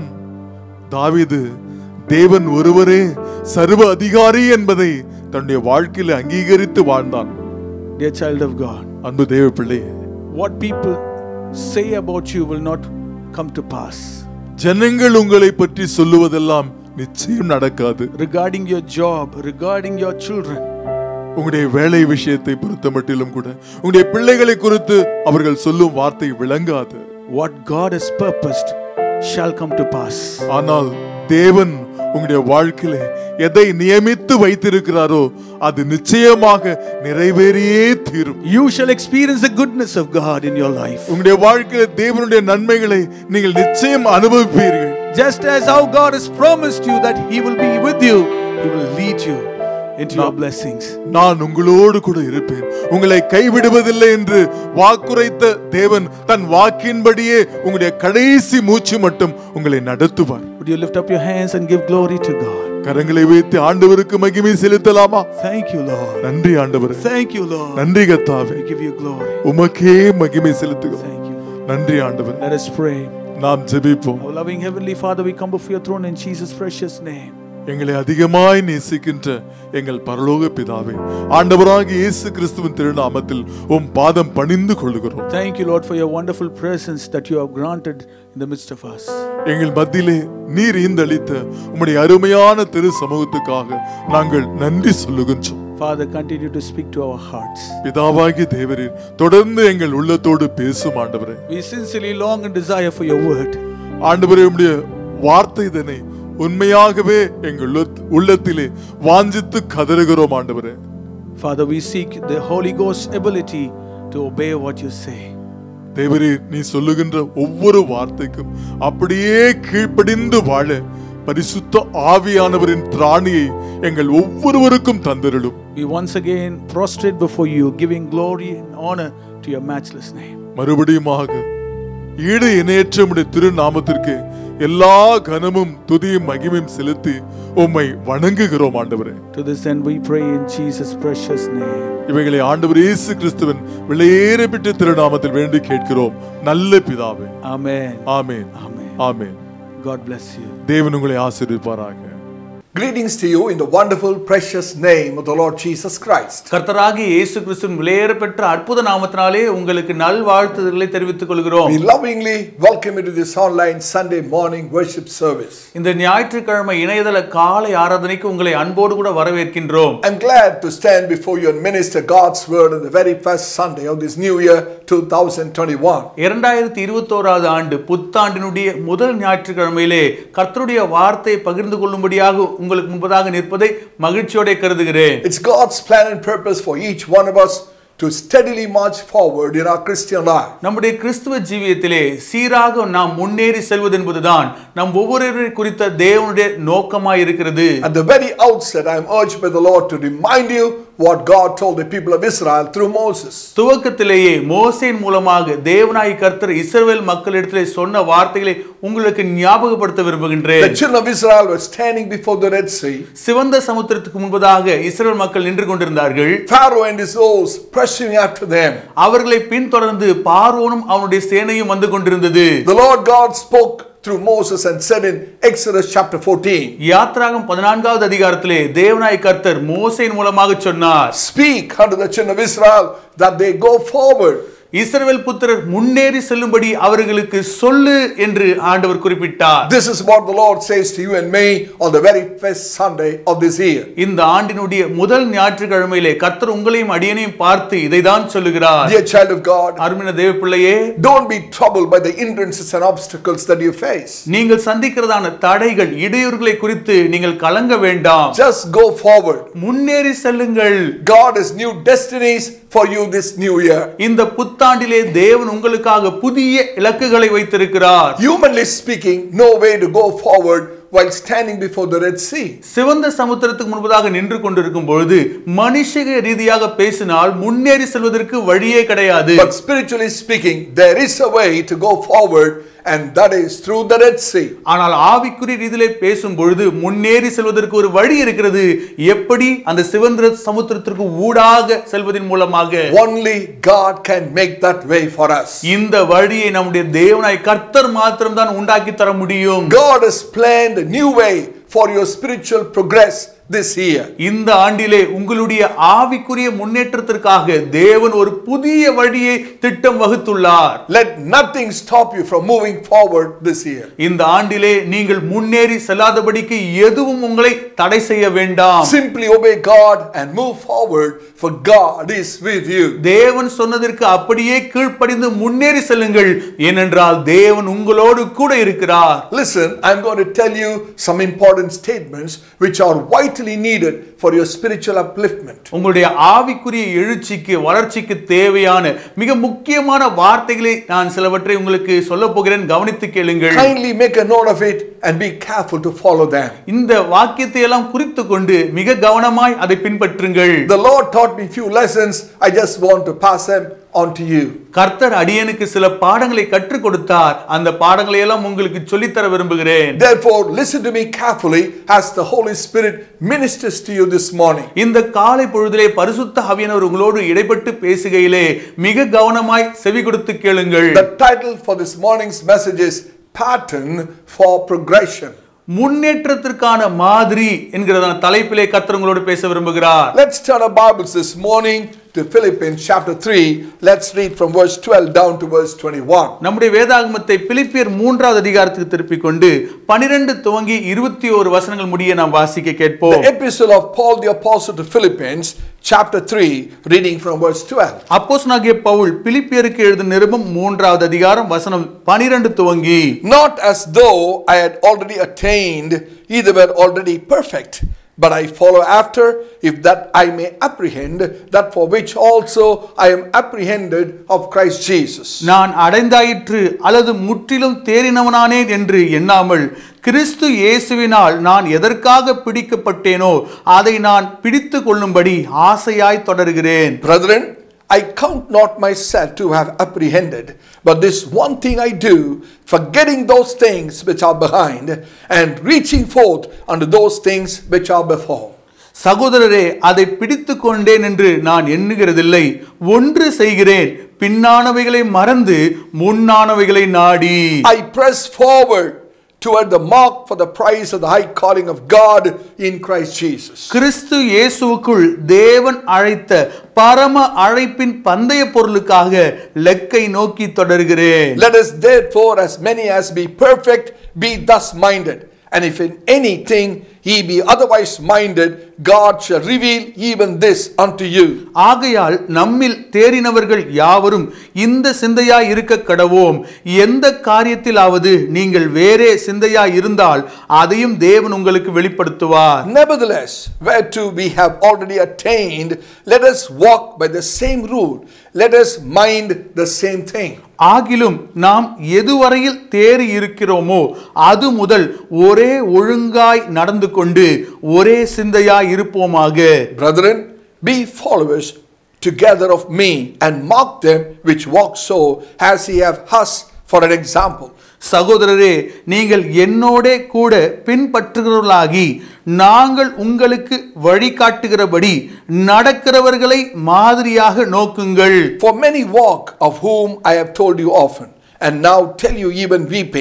தாவீது தேவன் ஒருவரே சர்வ அதிகாரி என்பதை தன்னுடைய வாழ்க்கையில் அங்கீகரித்து வாழ்ந்தான் Dear child of God, அன்பு தேவ பிள்ளையே what people say about you will not come to pass. ஜனங்கள் உங்களை பற்றி சொல்லுவதெல்லாம் நிச்சயம் நடக்காது Regarding your job, regarding your children, உங்களுடைய வேலை விஷயத்தை பொறுத்த மட்டிலும் கூட உங்களுடைய பிள்ளைகளை குறித்து அவர்கள் சொல்லும் வார்த்தை விளங்காது what God has purposed shall come to pass. ஆனால் தேவன் உங்களுடைய வாழ்க்கையில எதை நியமித்து வைத்திருக்கிறாரோ அது நிச்சயமாக நிறைவேறியே தீரும் You shall experience the goodness of God in your life. உங்களுடைய வாழ்க்கையில தேவனுடைய நன்மைகளை நீங்கள் நிச்சயம் அனுபவிப்பீர்கள் Just as how God has promised you that He will be with you, He will lead you into your blessings. நான் உங்களோடு கூட இருப்பேன் உங்களை கைவிடுவதில்லை என்று வாக்குரைத்த தேவன் தன் வாக்கின்படியே உங்களுடைய கடைசி மூச்சு மட்டும் உங்களை நடத்துவார் Would you lift up your hands and give glory to God? கரங்களை வைத்து ஆண்டவருக்கு மகிமை செலுத்தலாமா Thank you, Lord. நன்றி ஆண்டவர் Thank you, Lord. நன்றி கத்தாவே We give you glory. உமக்கே மகிமை செலுத்துகிறோம் Thank you. நன்றி ஆண்டவர் Let us pray. நாம் ஜெபிப்போம் Our loving Heavenly Father, we come before your throne in Jesus' precious name. எங்களை அதிகமாய் நேசிக்கின்ற எங்கள் பரலோக பிதாவே ஆண்டவராகிய இயேசு கிறிஸ்துவின் திருநாமத்தில் உம் பாதம் பணிந்து கொள்கிறோம் Thank you, Lord, for your wonderful presence that you have granted in the midst of us. எங்கள் மத்தியிலே நீர் ஈந்தளித்த உம்முடைய அருமையான திரு சமூகத்துக்காக நாங்கள் நன்றி சொல்லுகின்றோம் Father, continue to speak to our hearts. பிதாவாகிய தேவரீர் தொடர்ந்து எங்கள் உள்ளத்தோடு பேசும் ஆண்டவரே We sincerely long and desire for your word. ஆண்டவரே உம்முடைய வார்த்தை இதனை உண்மையாகவே எங்கள் உள்ளத்- உள்ளத்திலே வாஞ்சித்து கதறுகிறோம் ஆண்டவரே Father, we seek the Holy Ghost's ability to obey what you say. தேவரே நீ சொல்லுகின்ற ஒவ்வொரு வார்த்தைக்கும் அப்படியே கீழ்ப்படிந்து வாழ பரிசுத்த ஆவியானவரின் திராணியை எங்கள் ஒவ்வொருவருக்கும் தந்திரலும் We once again prostrate before you, giving glory and honor to your matchless name. மறுபடியுமாக ஈடு இணையற்ற உம்முடைய திருநாமத்திற்கு எல்லா கனமும் துதியும் மகிமையும் செலுத்தி உம்மை வணங்குகிறோம் ஆண்டவரே To this end, we pray in Jesus' precious name. இவைகளை ஆண்டவர் இயேசு கிறிஸ்துவின் விலையேற பெற்ற திருநாமத்தில் வேண்டி கேட்கிறோம் நல்ல பிதாவே Amen. Amen Amen. Amen God bless you. தேவன் உங்களை ஆசீர்வதிப்பாராக Greetings to you in the wonderful, precious name of the Lord Jesus Christ. கர்த்தராகிய இயேசு கிறிஸ்துவின் விலையேற பெற்ற அற்புத நாமத்தினாலே உங்களுக்கு நல்வாழ்த்துதல்களை தெரிவித்துக் கொள்கிறோம் We lovingly welcome you to this online Sunday morning worship service. இந்த ஞாயிற்றுக்கிழமை இணையதள காலை ஆராதனைக்கு உங்களை அன்போடு கூட வரவேற்கின்றோம் I'm glad to stand before you and minister God's word on the very first Sunday of this new year 2021. இரண்டாயிரத்தி இருபத்தோராவது ஆண்டு புத்தாண்டினுடைய முதல் ஞாயிற்றுக்கிழமையிலே கர்த்தருடைய வார்த்தையை பகிர்ந்து கொள்ளும்படியாக உங்களுக்கு முன்பதாக நிற்பதை மகிழ்ச்சியோட கருதுகிறேன் It's God's plan and purpose for each one of us to steadily march forward in our Christian life. நம்முடைய கிறிஸ்துவ ஜீவியத்திலே சீராக நாம் முன்னேறி செல்வது என்பதுதான் நம் ஒவ்வொருவரை குறித்த தேவனுடைய நோக்கமாய் இருக்கிறது At the very outset, I am urged by the Lord to remind you what God told the people of Israel through Moses. துவக்கத்திலேயே மோசேன் மூலமாக தேவனாய் கர்த்தர் இஸ்ரவேல் மக்களிடத்திலே சொன்ன வார்த்தைகளை உங்களுக்கு ஞாபகப்படுத்த The விரும்புகின்றேன் children of Israel were standing before the Red Sea. சிவந்த சமுத்திரத்துக்கு முன்பதாக இஸ்ரவேல் மக்கள் நின்று கொண்டிருந்தார்கள் Pharaoh and his hosts pressing after them. அவர்களை பின்தொடர்ந்து பார்வோனும் அவனுடைய சேனையும் வந்து கொண்டிருந்தது The Lord God spoke through Moses and said in Exodus chapter 14, யாத்ராகம் பதினான்காவது அதிகாரத்திலே தேவனாய் கர்த்தர் மோசேன் மூலமாக சொன்னார் Speak unto the children of Israel that they go forward. இஸ்ரவேல் புத்திரர் முன்னேறி செல்லும்படி அவர்களுக்கு சொல்லு என்று ஆண்டவர் குறிப்பிட்டார் This is what the Lord says to you and me on the very first Sunday of this year. இந்த ஆண்டினுடைய முதல் ஞாயிற்றுக்கிழமையிலே கர்த்தர் உங்களையும் அடியனையும் பார்த்து இதைதான் சொல்லுகிறார் Dear child of God, அருமையான தேவ பிள்ளையே don't be troubled by the hindrances and obstacles that you face. நீங்கள் சந்திக்கிறதான தடைகள் இடையூறுகளை குறித்து நீங்கள் கலங்க வேண்டாம் Just go forward. முன்னேறி செல்லுங்கள் God has new destinies for you this new year. இந்த புத்தாண்டிலே தேவன் உங்களுக்காக புதிய இலக்குகளை வைத்திருக்கிறார் Humanly speaking, no way to go forward while standing before the Red Sea. சிவந்த சமுத்திரத்துக்கு முன்பதாக நின்று கொண்டிருக்கும் பொழுது மனுஷக ரீதியாக பேசினால் முன்னேறி செல்வதற்கு வழியே கிடையாது But spiritually speaking, there is a way to go forward, and that is through the Red Sea. ஆனால் ஆவிக்குரிய ரீதியிலே பேசும் பொழுது முன்னேறி செல்வதற்கு ஒரு வழி இருக்கிறது எப்படி அந்த சிவந்த சமுத்திரத்திற்கு ஊடாக செல்வதன் மூலமாக Only God can make that way for us. இந்த வழியை நம்முடைய தேவனாய் கர்த்தர் மாத்திரம்தான் உண்டாக்கி தர முடியும் God has planned a new way for your spiritual progress this year. இந்த ஆண்டிலே உங்களுடைய ஆவிக்குரிய முன்னேற்றத்திற்காக தேவன் ஒரு புதிய வழியை திட்டம் வகுத்துள்ளார் Let nothing stop you from moving forward this year. இந்த ஆண்டிலே நீங்கள் முன்னேறி செல்லாதபடிக்கு எதுவும் உங்களை தடை செய்ய வேண்டாம் Simply obey God and move forward, for God is with you. தேவன் சொன்னதற்கு அப்படியே கீழ்ப்படிந்து முன்னேறி செல்லுங்கள் ஏனென்றால் தேவன் உங்களோடு கூட இருக்கிறார் Listen, I'm going to tell you some important statements which are vitally needed for your spiritual upliftment. உங்களுடைய ஆவிக்குரிய எழுச்சிக்கு வளர்ச்சிக்கு தேவையான மிக முக்கியமான வார்த்தைகளை நான் சிலவற்றை உங்களுக்கு சொல்ல போகிறேன் கவனித்து கேளுங்கள் Kindly make a note of it and be careful to follow them. இந்த வாக்கியத்தை எல்லாம் குறித்து கொண்டு மிக கவனமாய் அதை பின்பற்றுங்கள் The Lord taught me few lessons. I just want to pass them on to you. கர்த்தர் அடியனுக்கு சில பாடங்களை கற்றுக் கொடுத்தார் அந்த பாடங்களை எல்லாம் உங்களுக்கு சொல்லித்தர விரும்புகிறேன் Therefore, listen to me carefully as the Holy Spirit ministers to you this morning. இந்த காலை பொழுதிலே பரிசுத்த ஆவியானவர் உங்களோடு இடைப்பட்டு பேசுகையிலே மிக கவனமாய் செவி கொடுத்து கேளுங்கள் The title for this morning's message is Pattern for Progression. முன்னேற்றத்திற்கான மாதிரி என்கிறதான தலைப்பிலே கர்த்தர் உங்களோடு பேச விரும்புகிறார் Let's turn our Bibles this morning to Philippians chapter 3. Let's read from verse 12 down to verse 21. நம்முடைய வேதாகமத்தை பிலிப்பியர் மூன்றாவது அதிகாரத்துக்கு திருப்பிக் கொண்டு பனிரெண்டு துவங்கி இருபத்தி ஒரு வசனங்கள் முடிய நாம் வாசிக்க கேட்போம் The epistle of Paul the Apostle to Philippines, chapter 3, reading from verse 12. அப்போஸ்தலனாகிய பவுல் பிலிப்பியருக்கு எழுதின நிருபம் மூன்றாவது அதிகாரம் வசனம் பனிரெண்டு துவங்கி Not as though I had already attained, either were already perfect, but I follow after, if that I may apprehend that for which also I am apprehended of Christ Jesus. நான் அடைந்தாயிற்று அல்லது முற்றிலும் தேறினவனானேன் என்று எண்ணாமல் கிறிஸ்து இயேசுவினால் நான் எதற்காக பிடிக்கப்பட்டேனோ அதை நான் பிடித்து கொள்ளும்படி ஆசையாய் தொடர்கிறேன் Brethren, I count not myself to have apprehended, but this one thing I do, forgetting those things which are behind, and reaching forth unto those things which are before. சகோதரரே அதை பிடித்து கொண்டேன் என்று நான் எண்ணுகிறதில்லை ஒன்று செய்கிறேன் பின்னானவைகளை மறந்து முன்னானவைகளை நாடி I press forward toward the mark for the prize of the high calling of God in Christ Jesus. கிறிஸ்து இயேசுவுக்குள் தேவன் அழைத்த பரம அழைப்பின் பந்தய பொருளுக்காக லெக்கை நோக்கி தொடர்கிறேன் Let us therefore, as many as be perfect, be thus minded. And if in anything ye be otherwise minded, God shall reveal even this unto you. ஆகையால் நம்மில் தேறினவர்கள் யாவரும் இந்த சிந்தையாய் இருக்க கடவோம் எந்த காரியத்திலாவது நீங்கள் வேறே சிந்தையாய் இருந்தால் அதையும் தேவன் உங்களுக்கு வெளிப்படுத்துவார் Nevertheless, whereto we have already attained, let us walk by the same rule. Let us mind the same thing. ஆகிலும் நாம் எதுவரையில் தேறி இருக்கிறோமோ அது முதல் ஒரே ஒழுங்காய் நடந்து கொண்டு ஒரே சிந்தையாய் இருப்போமாக Brethren, be followers together of me, and mark them which walk so, as ye have us for an example. சகோதரரே நீங்கள் என்னோடே கூட பின்பற்றுகிறவர்களாகி நாங்கள் உங்களுக்கு வழிகாட்டுகிறபடி நடக்கிறவர்களை மாதிரியாக நோக்குங்கள் For many walk, of whom I have told you often, and now tell you even weeping,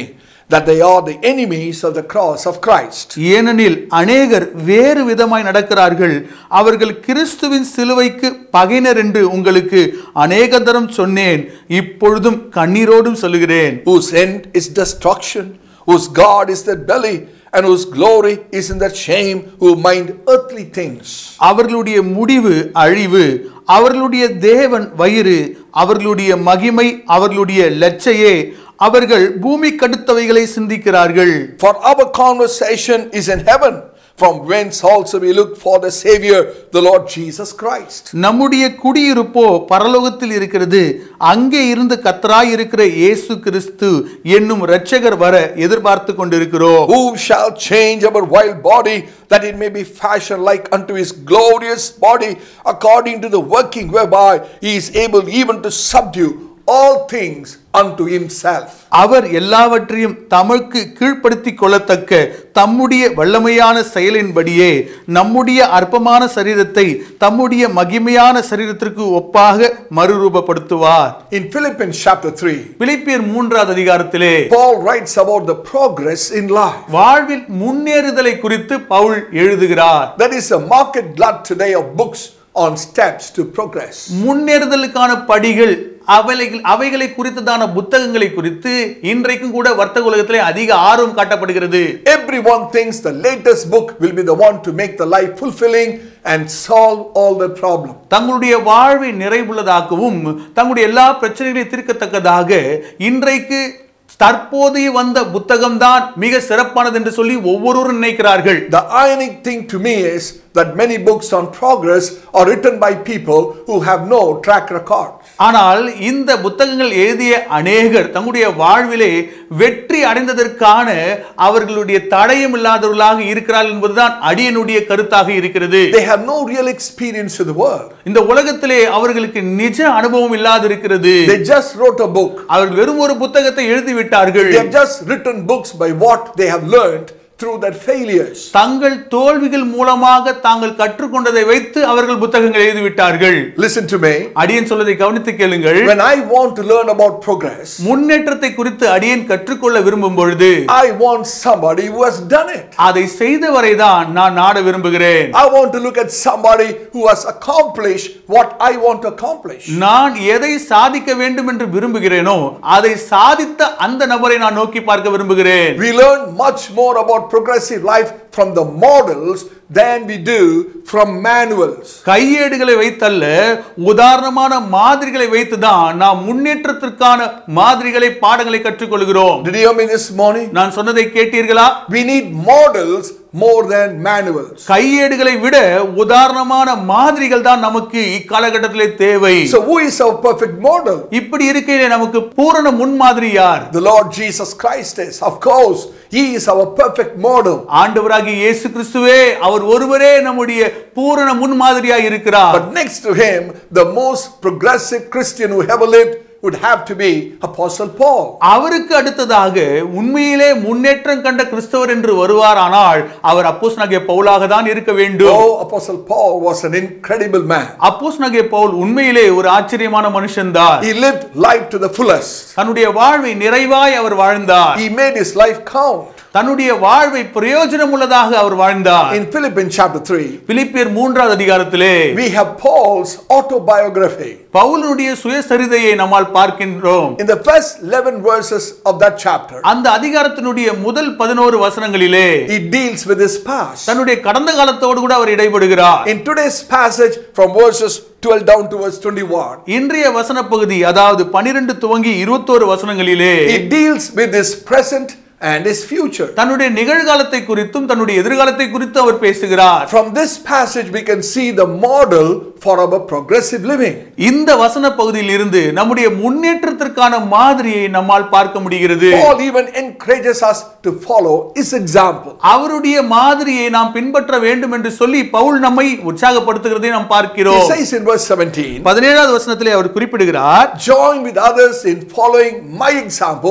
that they are the enemies of the cross of Christ. ஏனெனில் அநேகர் வேறு விதமாய் நடக்கிறார்கள் அவர்கள் கிறிஸ்துவின் சிலுவைக்கு பகைனர் என்று உங்களுக்கு அநேக தரம் சொன்னேன் இப்பொழுதும் கண்ணீரோடும் சொல்லுகிறேன் whose end is destruction, whose God is their belly, and whose glory is in their shame, who mind earthly things. அவர்களுடைய முடிவு அழிவு அவர்களுடைய தேவன் வயிறு அவர்களுடைய மகிமை அவர்களுடைய லட்சையே அவர்கள் பூமி கடுத்தவைகளை சிந்திக்கிறார்கள் For our conversation is in heaven, from whence also we look for the Savior, the Lord Jesus Christ. நம்முடைய குடியிருப்போ பரலோகத்தில் இருக்கிறது அங்கே இருந்து கத்தராய் இருக்கிற இயேசு கிறிஸ்து என்னும் இரட்சகர் வர எதிர்பார்த்து கொண்டிருக்கிறோம் Who shall change our wild body that it may be fashioned like unto his glorious body, according to the working whereby he is able even to subdue all things unto himself. அவர் எல்லாவற்றையும் தமக்கு கீழ்ப்படுத்திக் கொள்ளத்தக்க தம்முடைய வல்லமையான செயலின்படியே நம்முடைய அற்பமான சரீரத்தை தம்முடைய மகிமையான சரீரத்திற்கு ஒப்பாக மறுரூபப்படுத்துவார் In Philippians chapter 3, பிலிப்பியர் மூன்றாவது அதிகாரத்திலே Paul writes about the progress in life. வாழ்வில் முன்னேறுதலை குறித்து பவுல் எழுதுகிறார் There is a market glut today of books on steps to progress. முன்னேறுதலுக்கான படிகள் அவைகள் அவைகளை குறித்ததான புத்தகங்களை குறித்து இன்றைக்கும் கூட வர்த்தக உலகத்திலே அதிக ஆர்வம் காட்டப்படுகிறது Everyone thinks the latest book will be the one to make the life fulfilling and solve all the problems. தங்களுடைய வாழ்வை நிறைவுள்ளதாகவும் தங்களுடைய எல்லா பிரச்சனைகளையும் தீர்க்கத்தக்கதாக இன்றைக்கு தற்போதைய வந்த புத்தகம்தான் மிக சிறப்பானது என்று சொல்லி ஒவ்வொருவரும் நினைக்கிறார்கள் The ironic thing to me is that many books on progress are written by people who have no track record. ஆனால் இந்த புத்தகங்கள் எழுதிய அநேகர் தங்களுடைய வாழ்விலே வெற்றி அடைந்ததற்கான அவர்களுடைய தடயம் இல்லாதவர்களாக இருக்கிறார்கள் என்பதுதான் அடியனுடைய கருத்தாக இருக்கிறது They have no real experience in the world. இந்த உலகத்திலே அவர்களுக்கு நிஜ அனுபவம் இல்லாதிருக்கிறது They just wrote a book. அவர்கள் வெறும் ஒரு புத்தகத்தை எழுதி விட்டார்கள் They have just written books by what they have learned through their failures. தங்கள் தோல்விகள் மூலமாக தாங்கள் கற்றுக்கொண்டதை வைத்து அவர்கள் புத்தகங்கள் எழுதிவிட்டார்கள் Listen to me. அடியன் சொல்வதை கவனித்து கேளுங்கள் When I want to learn about progress, முன்னேற்றத்தை குறித்து அடியன் கற்றுக்கொள்ள விரும்பும் பொழுது I want somebody who has done it. அதை செய்தவரை தான் நான் நாட விரும்புகிறேன் I want to look at somebody who has accomplished what I want to accomplish. நான் எதை சாதிக்க வேண்டும் என்று விரும்புகிறேனோ அதை சாதித்த அந்த நபரை நான் நோக்கி பார்க்க விரும்புகிறேன் We learn much more about progressive life from the models than we do from manuals. கையேடுகளை வைத்தல்ல உதாரணமான மாதிரிகளை வைத்துதான் நாம் முன்னேற்றத்திற்கான மாதிரிகளை பாடங்களை கற்றுக்கொள்கிறோம் Did you hear me this morning? நான் சொன்னதை கேட்டீர்களா We need models more than manuals. கையேடுகளை விட உதாரணமான மாதிரிகள் தான் நமக்கு இக்காலகட்டத்திலே தேவை So, who is our perfect model? இப்படி இருக்கையிலே நமக்கு பூரண முன்மாதிரி யார் The Lord Jesus Christ is. Of course, He is our perfect model. ஆண்டவராகிய இயேசு கிறிஸ்துவே அவர் ஒருவரே நம்முடைய பூரண முன்மாதிரியாய் இருக்கிறார் But next to Him, the most progressive Christian who ever lived would have to be Apostle Paul. அவருக்கு அடுத்ததாக உண்மையிலே முன்னேற்றம் கண்ட கிறிஸ்தவர் என்று வருவாரானால் அவர் அப்போஸ் நகிய பவுலாக தான் இருக்க வேண்டும் Oh, Apostle Paul was an incredible man. அப்போஸ் நகிய பவுல் உண்மையிலே ஒரு ஆச்சரியமான மனுஷன்தான் He lived life to the fullest. தன்னுடைய வாழ்வை நிறைவாய் அவர் வாழ்ந்தார் He made his life count. தன்னுடைய வாழ்வை பிரயோஜனம் உள்ளதாக அவர் வாழ்ந்தார் In Philippians chapter 3, பிலிப்பியர் மூன்றாவது அதிகாரத்திலே we have Paul's autobiography. பவுலுடைய சுயசரிதையை நம்மால் பார்க்கின்றோம் In the first 11 verses of that chapter, அந்த அதிகாரத்தினுடைய முதல் பதினோரு வசனங்களிலே he deals with his past. தன்னுடைய கடந்த காலத்தோடு கூட அவர் இடைபடுகிறார் In today's passage, from verses 12 down to verse 21, இன்றைய வசன பகுதி அதாவது பனிரெண்டு துவங்கி இருபத்தோரு வசனங்களிலே he deals with his present and his future. தன்னுடைய நிகழ்காலத்தை குறித்தும் தன்னுடைய எதிர்காலத்தை குறித்து அவர் பேசுகிறார் From this passage, we can see the model for our progressive living. இந்த வசன பகுதியில் இருந்து நம்முடைய முன்னேற்றத்திற்கான மாதிரியை நம்மால் பார்க்க முடிகிறது Paul even encourages us to follow his example. அவருடைய மாதிரியை நாம் பின்பற்ற வேண்டும் என்று சொல்லி பவுல் நம்மை உற்சாகப்படுத்துகிறதை நாம் He பார்க்கிறோம் says in verse 17, பதினேழாவது வசனத்திலே அவர் குறிப்பிடுகிறார் Join with others in following my example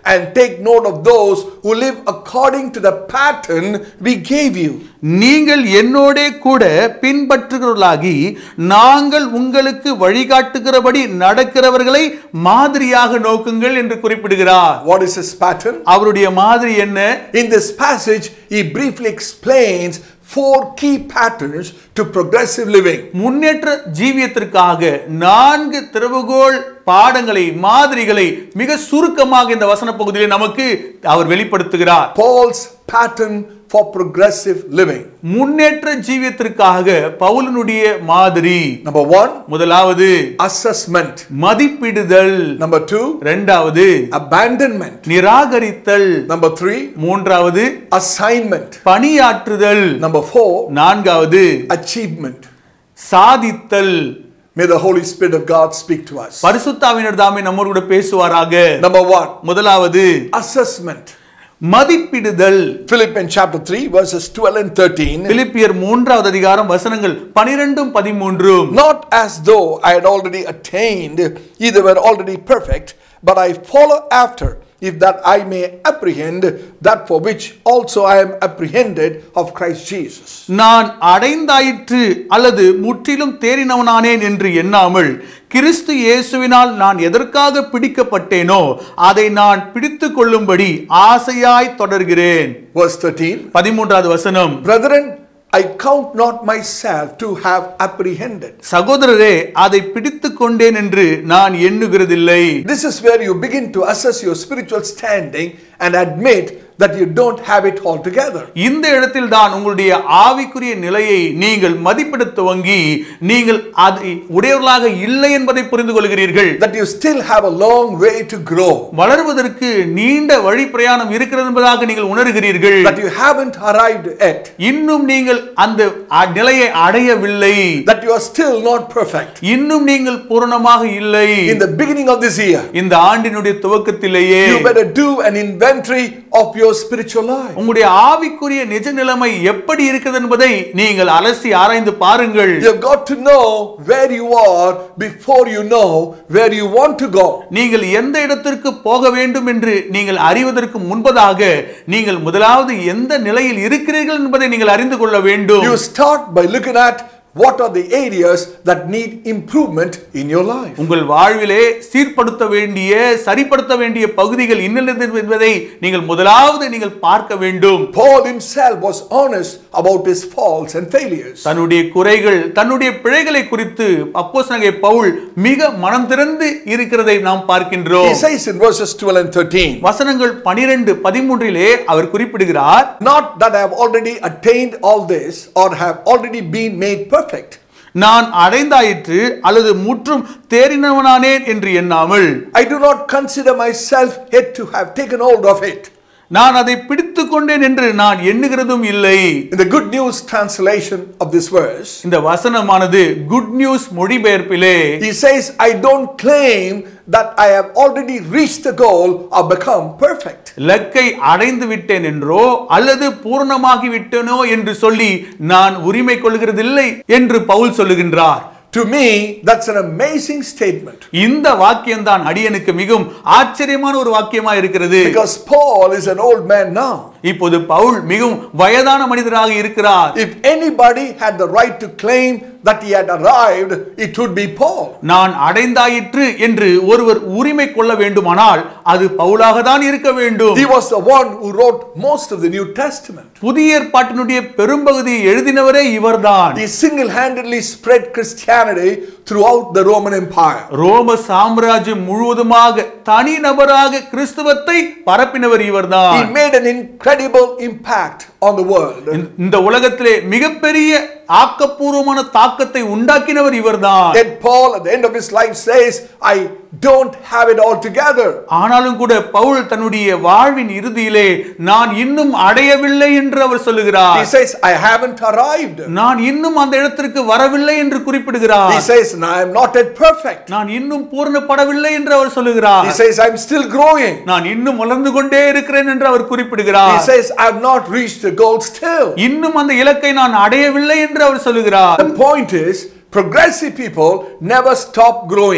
and take note of those who live according to the pattern we gave you. நீங்கள் என்னோடே கூட பின்பற்றுகிறவர்களாகி நாங்கள் உங்களுக்கு வழிகாட்டுகிறபடி நடக்கிறவர்களை மாதிரியாக நோக்குங்கள் என்று குறிப்பிடுகிறார் What is his pattern? அவருடைய மாதிரி என்ன In this passage, he briefly explains four key patterns to progressive living. முன்னேற்ற ஜீவியத்திற்காக நான்கு திறவுகோல் பாடங்களை மாதிரிகளை மிக சுருக்கமாக இந்த வசன பகுதியில் நமக்கு அவர் வெளிப்படுத்துகிறார் Paul's pattern for progressive living. முன்னேற்ற ஜீவியத்திற்காக பவுலனுடைய மாதிரி Number one, முதலாவது assessment. மதிப்பிடுதல் Number two, இரண்டாவது abandonment. நிராகரித்தல் Number three, மூன்றாவது assignment. பணியாற்றுதல் Number four, நான்காவது achievement. சாதித்தல் May the Holy Spirit of God speak to us. பரிசுத்தாவினர் தாமே நம்மோடு கூட பேசுவாராக Number one, முதலாவது assessment. மதிப்பிடுதல் Philippians chapter 3, verses 12 and 13. பிலிப்பியர் மூன்றாவது அதிகாரம் வசனங்கள் பனிரெண்டும் பதிமூன்றும் Not as though I had already attained, either were already perfect, but I follow after, if that I may apprehend that for which also I am apprehended of Christ Jesus. நான் அடைந்தாயிற்று அல்லது முற்றிலும் தேறினவனானேன் என்று எண்ணாமல் கிறிஸ்து இயேசுவினால் நான் எதற்காக பிடிக்கப்பட்டேனோ அதை நான் பிடித்துக் கொள்ளும்படி ஆசையாய் தொடர்கிறேன் Verse 13 பதிமூன்றாவது வசனம் Brethren, I count not myself to have apprehended. சகோதரரே அதை பிடித்துக் கொண்டேன் என்று நான் எண்ணுகிறதில்லை This is where you begin to assess your spiritual standing and admit that you don't have it all together. இந்த இடத்தில் தான் உங்களுடைய ஆவிக்குரிய நிலையை நீங்கள் மதிப்பிட துவங்கி நீங்கள் அதை உடையவர்களாக இல்லை என்பதை புரிந்து கொள்கிறீர்கள் That you still have a long way to grow. வளர்வதற்கு நீண்ட வழி பிரயாணம் இருக்கிறது என்பதாக நீங்கள் உணர்கிறீர்கள் That you haven't arrived yet. இன்னும் நீங்கள் அந்த அ- நிலையை அடையவில்லை That you are still not perfect. இன்னும் நீங்கள் பூரணமாக இல்லை In the beginning of this year, இந்த ஆண்டினுடைய துவக்கத்திலேயே you better do an inventory of your spiritual life. உங்களுடைய ஆவிக்குரிய நிஜ நிலைமை எப்படி இருக்கிறது என்பதை நீங்கள் அலசி ஆராய்ந்து பாருங்கள் You have got to know where you are before you know where you want to go. நீங்கள் எந்த இடத்திற்கு போக வேண்டும் என்று நீங்கள் அறிவதற்கு முன்பதாக நீங்கள் முதலாவது எந்த நிலையில் இருக்கிறீர்கள் என்பதை நீங்கள் அறிந்து கொள்ள வேண்டும் You start by looking at what are the areas that need improvement in your life. உங்கள் வாழ்விலே சீர்படுத்த வேண்டிய சரிப்படுத்த வேண்டிய பகுதிகள் இன்னது என்பதை நீங்கள் முதலாவது நீங்கள் பார்க்க வேண்டும் Paul himself was honest about his faults and failures. தன்னுடைய குறைகள் தன்னுடைய பிழைகளை குறித்து அப்போஸ்தலனாகிய பவுல் மிக மனம் திறந்து இருக்கிறதை நாம் He பார்க்கின்றோம் says in verses 12 and 13, வசனங்கள் பனிரெண்டு பதிமூன்றிலே அவர் குறிப்பிடுகிறார் Not that I have already attained all this or have already been made perfect. நான் அடைந்தாயிற்று அல்லது முற்றும் தேறினவனானேன் என்று எண்ணாமல் I do not consider myself yet to have taken hold of it. நான் அதை பிடித்துக் கொண்டேன் என்று நான் எண்ணுகிறதும் இல்லை In the Good News translation of this verse, இந்த வசனமானது குட் நியூஸ் மொழிபெயர்ப்பிலே he says, I don't claim that I have already reached the goal or become perfect. லக்கை அடைந்து விட்டேன் என்றோ அல்லது பூர்ணமாகி விட்டேனோ என்று சொல்லி நான் உரிமை கொள்கிறதில்லை என்று பவுல் சொல்லுகின்றார் To me, that's an amazing statement. இந்த வாக்கியம்தான் அடியனுக்கு மிகவும் ஆச்சரியமான ஒரு வாக்கியமா இருக்கிறது Because Paul is an old man now. இப்போது பவுல் மிகவும் வயதான மனிதராக இருக்கிறார் If anybody had the right to claim that he had arrived, it would be Paul. நான் அடைந்தாயிற்று என்று ஒருவர் உரிமை கொள்ள வேண்டுமானால் அது பவுலாக தான் இருக்க வேண்டும் He was the one who wrote most of the New Testament. புதிய ஏற்பாட்டினுடைய பெரும்பகுதியை எழுதினவரே இவர்தான் He single handedly spread Christianity throughout the Roman Empire. ரோம சாம்ராஜ்யம் முழுவதுமாக தனி நபராக கிறிஸ்துவத்தை பரப்பினவர் இவர்தான் He made an incredible impact on the world. இந்த- இந்த உலகத்திலே மிகப்பெரிய ஆக்கப்பூர்வமான தாக்கத்தை உண்டாக்கினவர் இவர்தான் Yet Paul at the end of his life says, I don't have it all together. ஆனாலும் கூட பவுல் தன்னுடைய வாழ்வின் இறுதியிலே நான் இன்னும் அடையவில்லை என்று அவர் He சொல்லுகிறார் says, I haven't arrived. நான் இன்னும் அந்த இடத்திற்கு வரவில்லை என்று குறிப்பிடுகிறார் He says, I am not yet perfect. நான் இன்னும் பூர்ணப்படவில்லை என்று அவர் சொல்லுகிறார் He says, I'm still growing. நான் இன்னும் வளர்ந்து கொண்டே இருக்கிறேன் என்று அவர் He குறிப்பிடுகிறார் says, I have not reached the goal still. இன்னும் அந்த இலக்கை நான் அடையவில்லை என்று அவர் சொல்லுகிறார் The point is, progressive people never stop growing.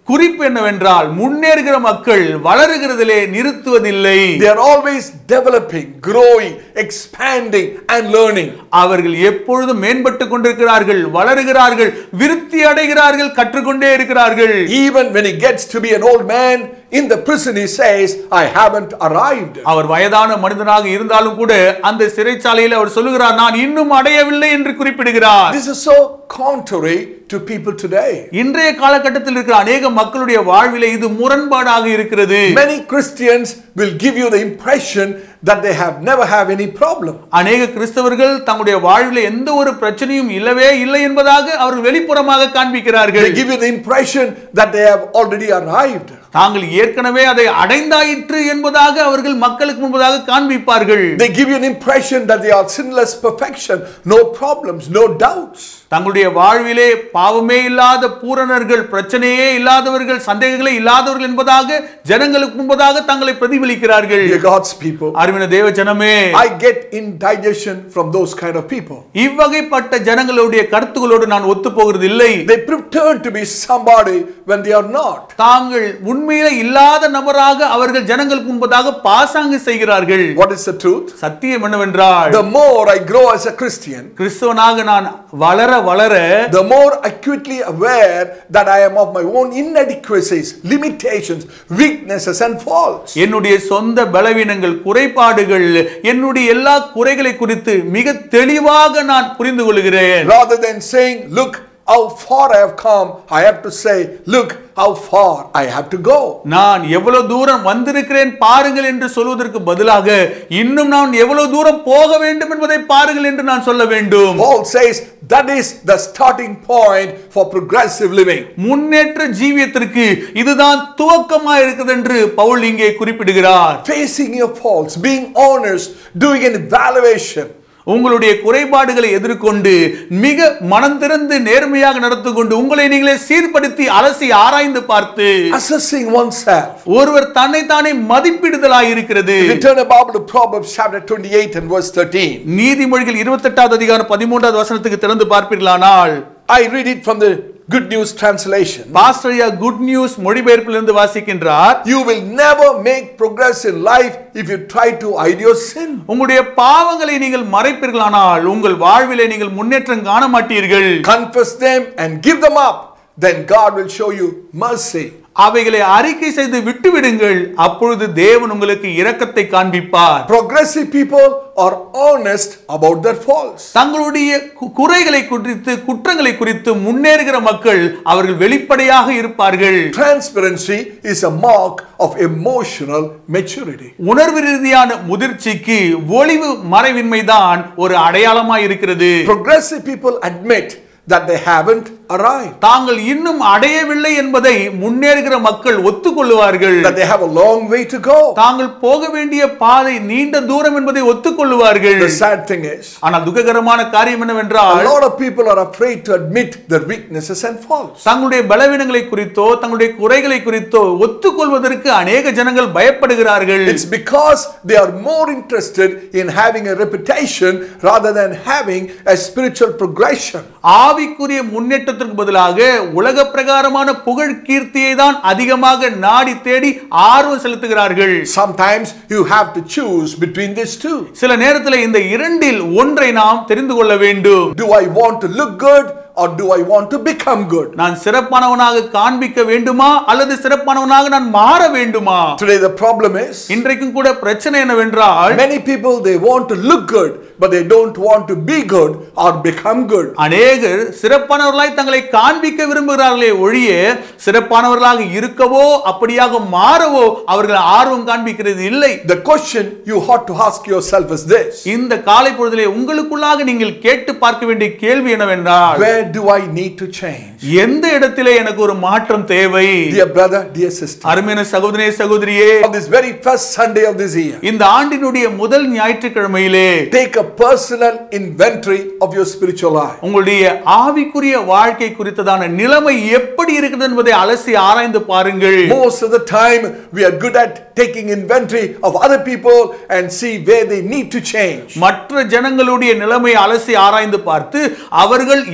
குறிப்பு என்னவென்றால் முன்னேறுகிற மக்கள் வளருகிறதிலே நிறுத்துவதில்லை They are always developing, growing, expanding, and learning. அவர்கள் எப்பொழுதும் மேம்பட்டு கொண்டிருக்கிறார்கள் வளருகிறார்கள் விருத்தி அடைகிறார்கள் கற்றுக்கொண்டே இருக்கிறார்கள் Even when he gets to be an old man in the prison, he says, I haven't arrived. அவர் வயதான மனிதனாக இருந்தாலும் கூட அந்த சிறைச்சாலையில் அவர் சொல்லுகிறார் நான் இன்னும் அடையவில்லை என்று குறிப்பிடுகிறார் This is so contrary to people today. இன்றைய காலகட்டத்தில் இருக்கிற அநேக மக்களுடைய வாழ்விலே இது முரண்பாடாக இருக்கிறது Many Christians will give you the impression that they have never have any problem. அநேக கிறிஸ்தவர்கள் தங்களுடைய வாழ்விலே எந்த ஒரு பிரச்சனையும் இல்லவே இல்லை என்பதாக அவர் வெளிப்புறமாக காண்பிக்கிறார்கள் They give you the impression that they have already arrived. தாங்கள் ஏற்கனவே அதை அடைந்தாயிற்று என்பதாக அவர்கள் மக்களுக்கு முன்பதாக காண்பிப்பார்கள் They give you an impression that they are sinless perfection, no problems, no doubts. தங்களுடைய வாழ்விலே பாவமே இல்லாத பூரணர்கள் பிரச்சனையே இல்லாதவர்கள் சந்தேகங்களே இல்லாதவர்கள் என்பதாக ஜனங்களுக்கு முன்பதாக தங்களை பிரதிபலிக்கிறார்கள் Dear God's people, அருமையான தேவ ஜனமே I get indigestion from those kind of people. இவ்வகைப்பட்ட ஜனங்களுடைய கருத்துகளோடு நான் ஒத்து போகிறது இல்லை They pretend to be somebody when they are not. தாங்கள் உண்மையில இல்லாத நபராக அவர்கள் ஜனங்களுக்கு முன்பதாக பாசாங்கு செய்கிறார்கள் What is the truth? சத்தியம் என்னவென்றால் The more I grow as a Christian, கிறிஸ்தவனாக நான் வளர வளர the more acutely aware that I am of my own inadequacies, limitations, weaknesses, and faults. என்னுடைய சொந்த பலவீனங்கள் குறைபாடுகள் என்னுடைய எல்லா குறைகளை குறித்து மிக தெளிவாக நான் புரிந்து கொள்கிறேன் Rather than saying, Look how far I have come, I have to say, Look how far I have to go. நான் எவ்வளவு தூரம் வந்திருக்கிறேன் பாருங்கள் என்று சொல்வதற்கு பதிலாக இன்னும் நான் எவ்வளவு தூரம் போக வேண்டும் என்பதை பாருங்கள் என்று நான் சொல்ல வேண்டும் Paul says that is the starting point for progressive living. முன்னேற்ற ஜீவியத்திற்கு இதுதான் துவக்கமா இருக்குது என்று பவுல் இங்கே குறிப்பிடுகிறார் Facing your faults, being honest, doing an evaluation. உங்களுடைய குறைபாடுகளை எதிர்கொண்டு மிக மனம் திறந்து நேர்மையாக நடந்து கொண்டு உங்களை நீங்களே சீர்படுத்தி அலசி ஆராய்ந்து பார்த்து assessing oneself. ஒருவர் தன்னைத்தானே மதிப்பிடுதலாய் இருக்கிறது If you turn a Bible to Proverbs chapter 28 and verse 13, நீதிமொழிகள் இருபத்தெட்டாவது அதிகாரம் பதிமூன்றாவது வசனத்துக்கு திறந்து பார்ப்பீர்களானால் I read it from the Good News translation. பாஸ்டரியா குட் நியூஸ் மொழிபெயர்ப்பிலிருந்து வாசிக்கின்றார் You will never make progress in life if you try to hide your sin. உங்களுடைய பாவங்களை நீங்கள் மறைப்பீர்களானால் உங்கள் வாழ்விலே நீங்கள் முன்னேற்றம் காண மாட்டீர்கள் Confess them and give them up. Then God will show you mercy. அவைகளை அறிக்கை செய்து விட்டுவிடுங்கள் அப்பொழுது தேவன் உங்களுக்கு இரக்கத்தை காண்பிப்பார் Progressive people are honest about their faults. தங்களுடைய கு- குறைகளை குறித்து குற்றங்களை குறித்து முன்னேறுகிற மக்கள் அவர்கள் வெளிப்படையாக இருப்பார்கள் Transparency is a mark of emotional maturity. உணர்வு ரீதியான முதிர்ச்சிக்கு ஒளிவு மறைவின்மைதான் ஒரு அடையாளமாய் இருக்கிறது Progressive people admit that they haven't arrived, தாங்கள் இன்னும் அடையவில்லை என்பதை முன்னேறுகிற மக்கள் ஒத்துக்கொள்ளுவார்கள் that they have a long way to go. தாங்கள் போக வேண்டிய பாதை நீண்ட தூரம் என்பதை ஒத்துக்கொள்ளுவார்கள் The sad thing is, ஆனால் துக்ககரமான காரியம் a என்னவென்றால் lot of people are afraid to admit their weaknesses and faults. தங்களுடைய பலவீனங்களை குறித்தோ தங்களுடைய குறைகளை குறித்தோ ஒத்துக்கொள்வதற்கு அநேக ஜனங்கள் பயப்படுகிறார்கள் It's because they are more interested in having a reputation rather than having a spiritual progression. ஆவிக்குரிய முன்னேற்றத்திற்கு பதிலாக உலக பிரகாரமான புகழ் கீர்த்தியை தான் அதிகமாக நாடி தேடி ஆர்வம் செலுத்துகிறார்கள் Sometimes you have to choose between these two. சில நேரத்தில் இந்த இரண்டில் ஒன்றை நாம் தெரிந்து கொள்ள வேண்டும் Do I want to look good or do I want to become good? நான் சிறப்பானவனாக காண்பிக்க வேண்டுமா அல்லது சிறப்பானவனாக நான் மாற வேண்டுமா Today the problem is இன்றைக்கும் கூட பிரச்சனை என்னவென்றால் many people they want to look good but they don't want to be good or become good. அநேகர் சிறப்பானவர்களாய் தங்களை காண்பிக்க விரும்புகிறார்களே ஒழிய சிறப்பானவர்களாக இருக்கவோ அப்படியாக மாறவோ அவர்கள் ஆர்வம் காண்பிக்கிறது இல்லை The question you ought to ask yourself is this. இந்த காலை பொழுதிலே உங்களுக்குள்ளாக நீங்கள் கேட்டு பார்க்க வேண்டிய கேள்வி என்னவென்றால் Where do I need to change? எந்த இடத்திலே எனக்கு ஒரு மாற்றம் தேவை Dear brother, dear sister, அருமையான சகோதரே சகோதரியே on this very first Sunday of this year, இந்த ஆண்டினுடைய முதல் ஞாயிற்றுக்கிழமையிலே take a personal inventory of your spiritual life. உங்களுடைய ஆவிக்குரிய வாழ்க்கை குறித்ததான நிலைமை எப்படி இருக்குது என்பதை அலசி ஆராய்ந்து பாருங்கள் Most of the time, we are good at taking inventory of other people and see where they need to change. மற்ற ஜனங்களுடைய நிலைமை அலசி ஆராய்ந்து பார்த்து அவர்கள் எந்தெந்த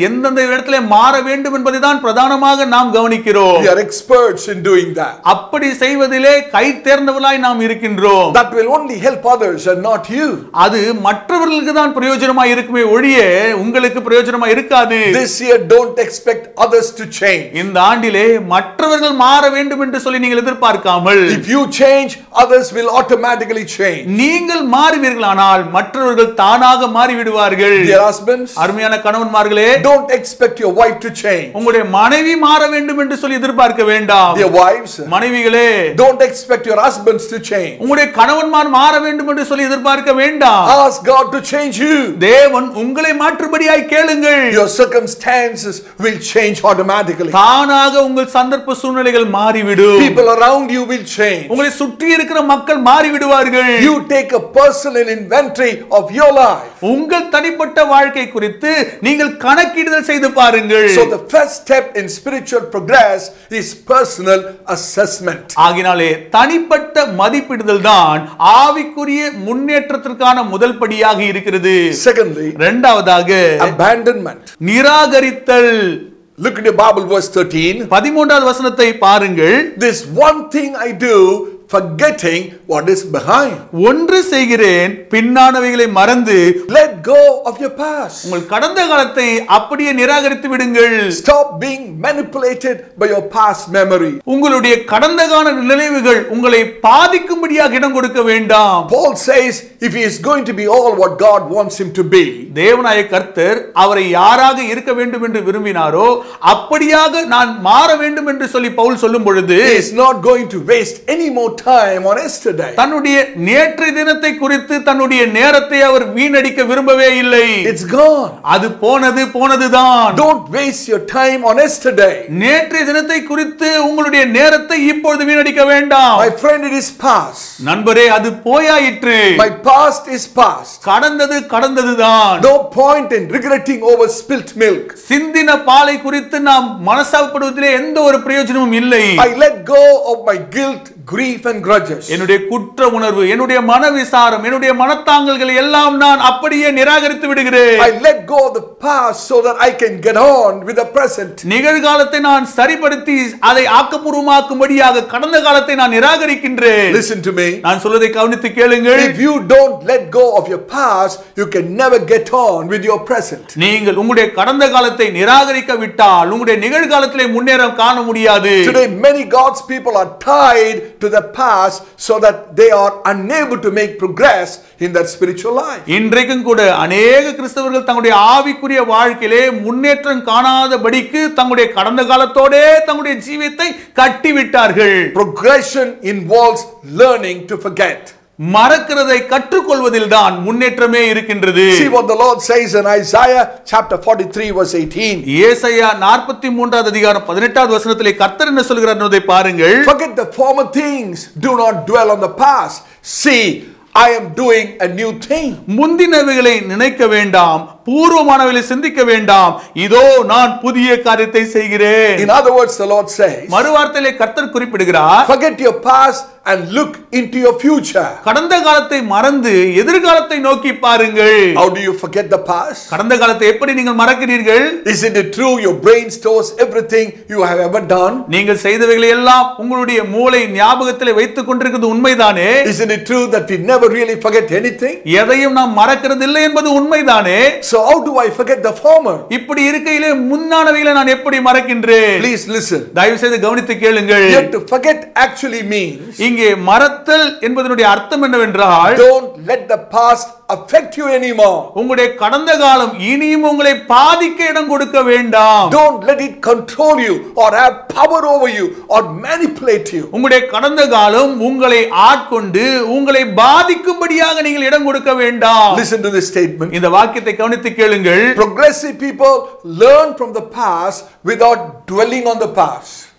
என்பதை இடத்திலே மாற வேண்டும் என்பதை தான் பிரதானமாக நாம் கவனிக்கிறோம் We are experts in doing that. அப்படி செய்வதிலே கை தேர்ந்தவர்களாய் நாம் இருக்கின்றோம் That will only help others and not you. அது மற்றவர்களுக்கு தான் பிரயோஜனமா இருக்குமே ஒழிய உங்களுக்கு பிரயோஜனமா இருக்காது This year, don't expect others to change. இந்த ஆண்டிலே மற்றவர்கள் மாற வேண்டும் என்று சொல்லி நீங்கள் எதிர்பார்க்காமல் If you change, others will automatically change. நீங்கள் மாறுவீர்களானால் மற்றவர்கள் தானாக மாறிவிடுவார்கள் Dear husbands, அருமையான கணவன்மார்களே don't expect your wife to change. உங்களுடைய மனைவி மாற வேண்டும் என்று சொல்லி எதிர்பார்க்க வேண்டாம் Dear wives, மனைவிகளே don't expect your husbands to change. உங்களுடைய கணவன்மார் மாற வேண்டும் என்று சொல்லி எதிர்பார்க்க வேண்டாம் Ask God to change you. தேவன் உங்களை மாற்றுபடியாய் கேளுங்கள் Your circumstances will change automatically. தானாக உங்கள் சந்தர்ப்ப சூழ்நிலைகள் மாறிவிடும் People around you will change. உங்களை சுற்றி இருக்கிற மக்கள் மாறிவிடுவார்கள் You take a personal inventory of your life. உங்கள் தனிப்பட்ட வாழ்க்கை குறித்து நீங்கள் கணக்கிடுதல் செய்து பாருங்கள் So the first step in spiritual progress is personal assessment. ஆகினாலே தனிப்பட்ட மதிப்பிடுதல் தான் ஆவிக்குரிய முன்னேற்றத்திற்கான முதல் படியாக இருக்கிறது Secondly, இரண்டாவதாக abandonment. நிராகரித்தல் Look at your Bible, verse 13. பதிமூன்றாவது வசனத்தை பாருங்கள் This one thing I do, forgetting what is behind. ஒன்று செய்கிறேன் பின்னானவைகளை மறந்து Let go of your past. உங்கள் கடந்த காலத்தை அப்படியே நிராகரித்து விடுங்கள் Stop being manipulated by your past memory. உங்களுடைய கடந்த கால நினைவுகள் உங்களை பாதிக்கும்படியாக இடம் கொடுக்க வேண்டாம் Paul says if he is going to be all what God wants him to be, தேவனாய கர்த்தர் அவரை யாராக இருக்க வேண்டும் என்று விரும்பினாரோ அப்படியாக நான் மாற வேண்டும் என்று சொல்லி பவுல் சொல்லும் பொழுது he is not going to waste any more time on yesterday. தன்னுடைய நேற்றைய தினத்தை குறித்து தன்னுடைய நேரத்தை அவர் வீணடிக்க விரும்பவே இல்லை It's gone. அது போனது போனதுதான் Don't waste your time on yesterday. நேற்றைய தினத்தை குறித்து உங்களுடைய நேரத்தை இப்பொழுது வீணடிக்க வேண்டாம் My friend, it is past. நண்பரே அது போயாயிற்று My past is past. கடந்தது கடந்ததுதான் No point in regretting over spilt milk. சிந்தின பாலை குறித்து நாம் மனசாப்படுவதிலே எந்த ஒரு பிரயோஜனமும் இல்லை I let go of my guilt, grief, and grudges. என்னுடைய குற்ற உணர்வு என்னுடைய மனவிசாரம் என்னுடைய மனத்தாங்கல்களை எல்லாம் நான் அப்படியே நிராகரித்து விடுகிறேன் I let go of the past so that I can get on with the present. நிகழ்காலத்தை நான் சரிப்படுத்தி அதை ஆக்கப்பூர்வமாக்கும்படியாக கடந்த காலத்தை நான் நிராகரிக்கின்றேன் Listen to me. நான் சொல்வதை கவனித்து கேளுங்கள் If you don't let go of your past, you can never get on with your present. நீங்கள் உங்களுடைய கடந்த காலத்தை நிராகரிக்க விட்டால் உங்களுடைய நிகழ்காலத்திலே முன்னேறம் காண முடியாது Today, many God's people are tied to the past so that they are unable to make progress in their spiritual life. இன்றைக்கும் கூட அநேக கிறிஸ்தவர்கள் தங்களுடைய ஆவிக்குரிய வாழ்க்கையிலே முன்னேற்றம் காணாதபடிக்கு தங்களுடைய கடந்த காலத்தோடே தங்களுடைய ஜீவியத்தை கட்டிவிட்டார்கள் Progression involves learning to forget. மறக்கிறதை கற்றுக்கொள்வதில் தான் முன்னேற்றமே இருக்கின்றது See what the Lord says in Isaiah chapter 43, verse 18. ஏசாயா நாற்பத்தி மூன்றாவது அதிகாரம் பதினெட்டாவது வசனத்திலே கர்த்தர் என்ன சொல்கிறார் என்பதை பாருங்கள் Forget the former things, do not dwell on the past. See, I am doing a new thing. முந்தினவைகளை நினைக்க வேண்டாம் பூர்வமானவைகளை சிந்திக்க வேண்டாம் இதோ நான் புதிய காரியத்தை செய்கிறேன் In other words, the Lord says, மறுவார்த்தையிலே கர்த்தர் குறிப்பிடுகிறார் forget your past and look into your future. கடந்த காலத்தை மறந்து எதிர்காலத்தை நோக்கி பாருங்கள் How do you forget the past? கடந்த காலத்தை எப்படி நீங்கள் மறக்கிறீர்கள் Isn't it true your brain stores everything you have ever done? நீங்கள் செய்தவைகளை எல்லாம் உங்களுடைய மூளை ஞாபகத்திலே வைத்துக் கொண்டிருக்கிறது உண்மைதானே Isn't it true that we never really forget anything? எதையும் நாம் மறக்கிறது இல்லை என்பது உண்மைதானே So how do I forget the former? இப்படி இருக்கையிலே முன்னானவைகளை நான் எப்படி மறக்கின்றேன் Please listen. தயவு செய்து கவனித்து கேளுங்கள் Yet to forget actually means இங்கே மறத்தல் என்பதனுடைய அர்த்தம் என்னவென்றால் don't let the past affect you anymore. உங்களுடைய கடந்த காலம் இனியும் உங்களை பாதிக்க இடம் கொடுக்க வேண்டாம் Don't let it control you or have power over you or manipulate you. உங்களுடைய கடந்த காலம் உங்களை ஆட்கொண்டு உங்களை பாதிக்கும்படியாக நீங்கள் இடம் கொடுக்க வேண்டாம் Listen to this statement. இந்த வாக்கியத்தை கவனித்து கேளுங்கள் Progressive people learn from the past without dwelling on the past.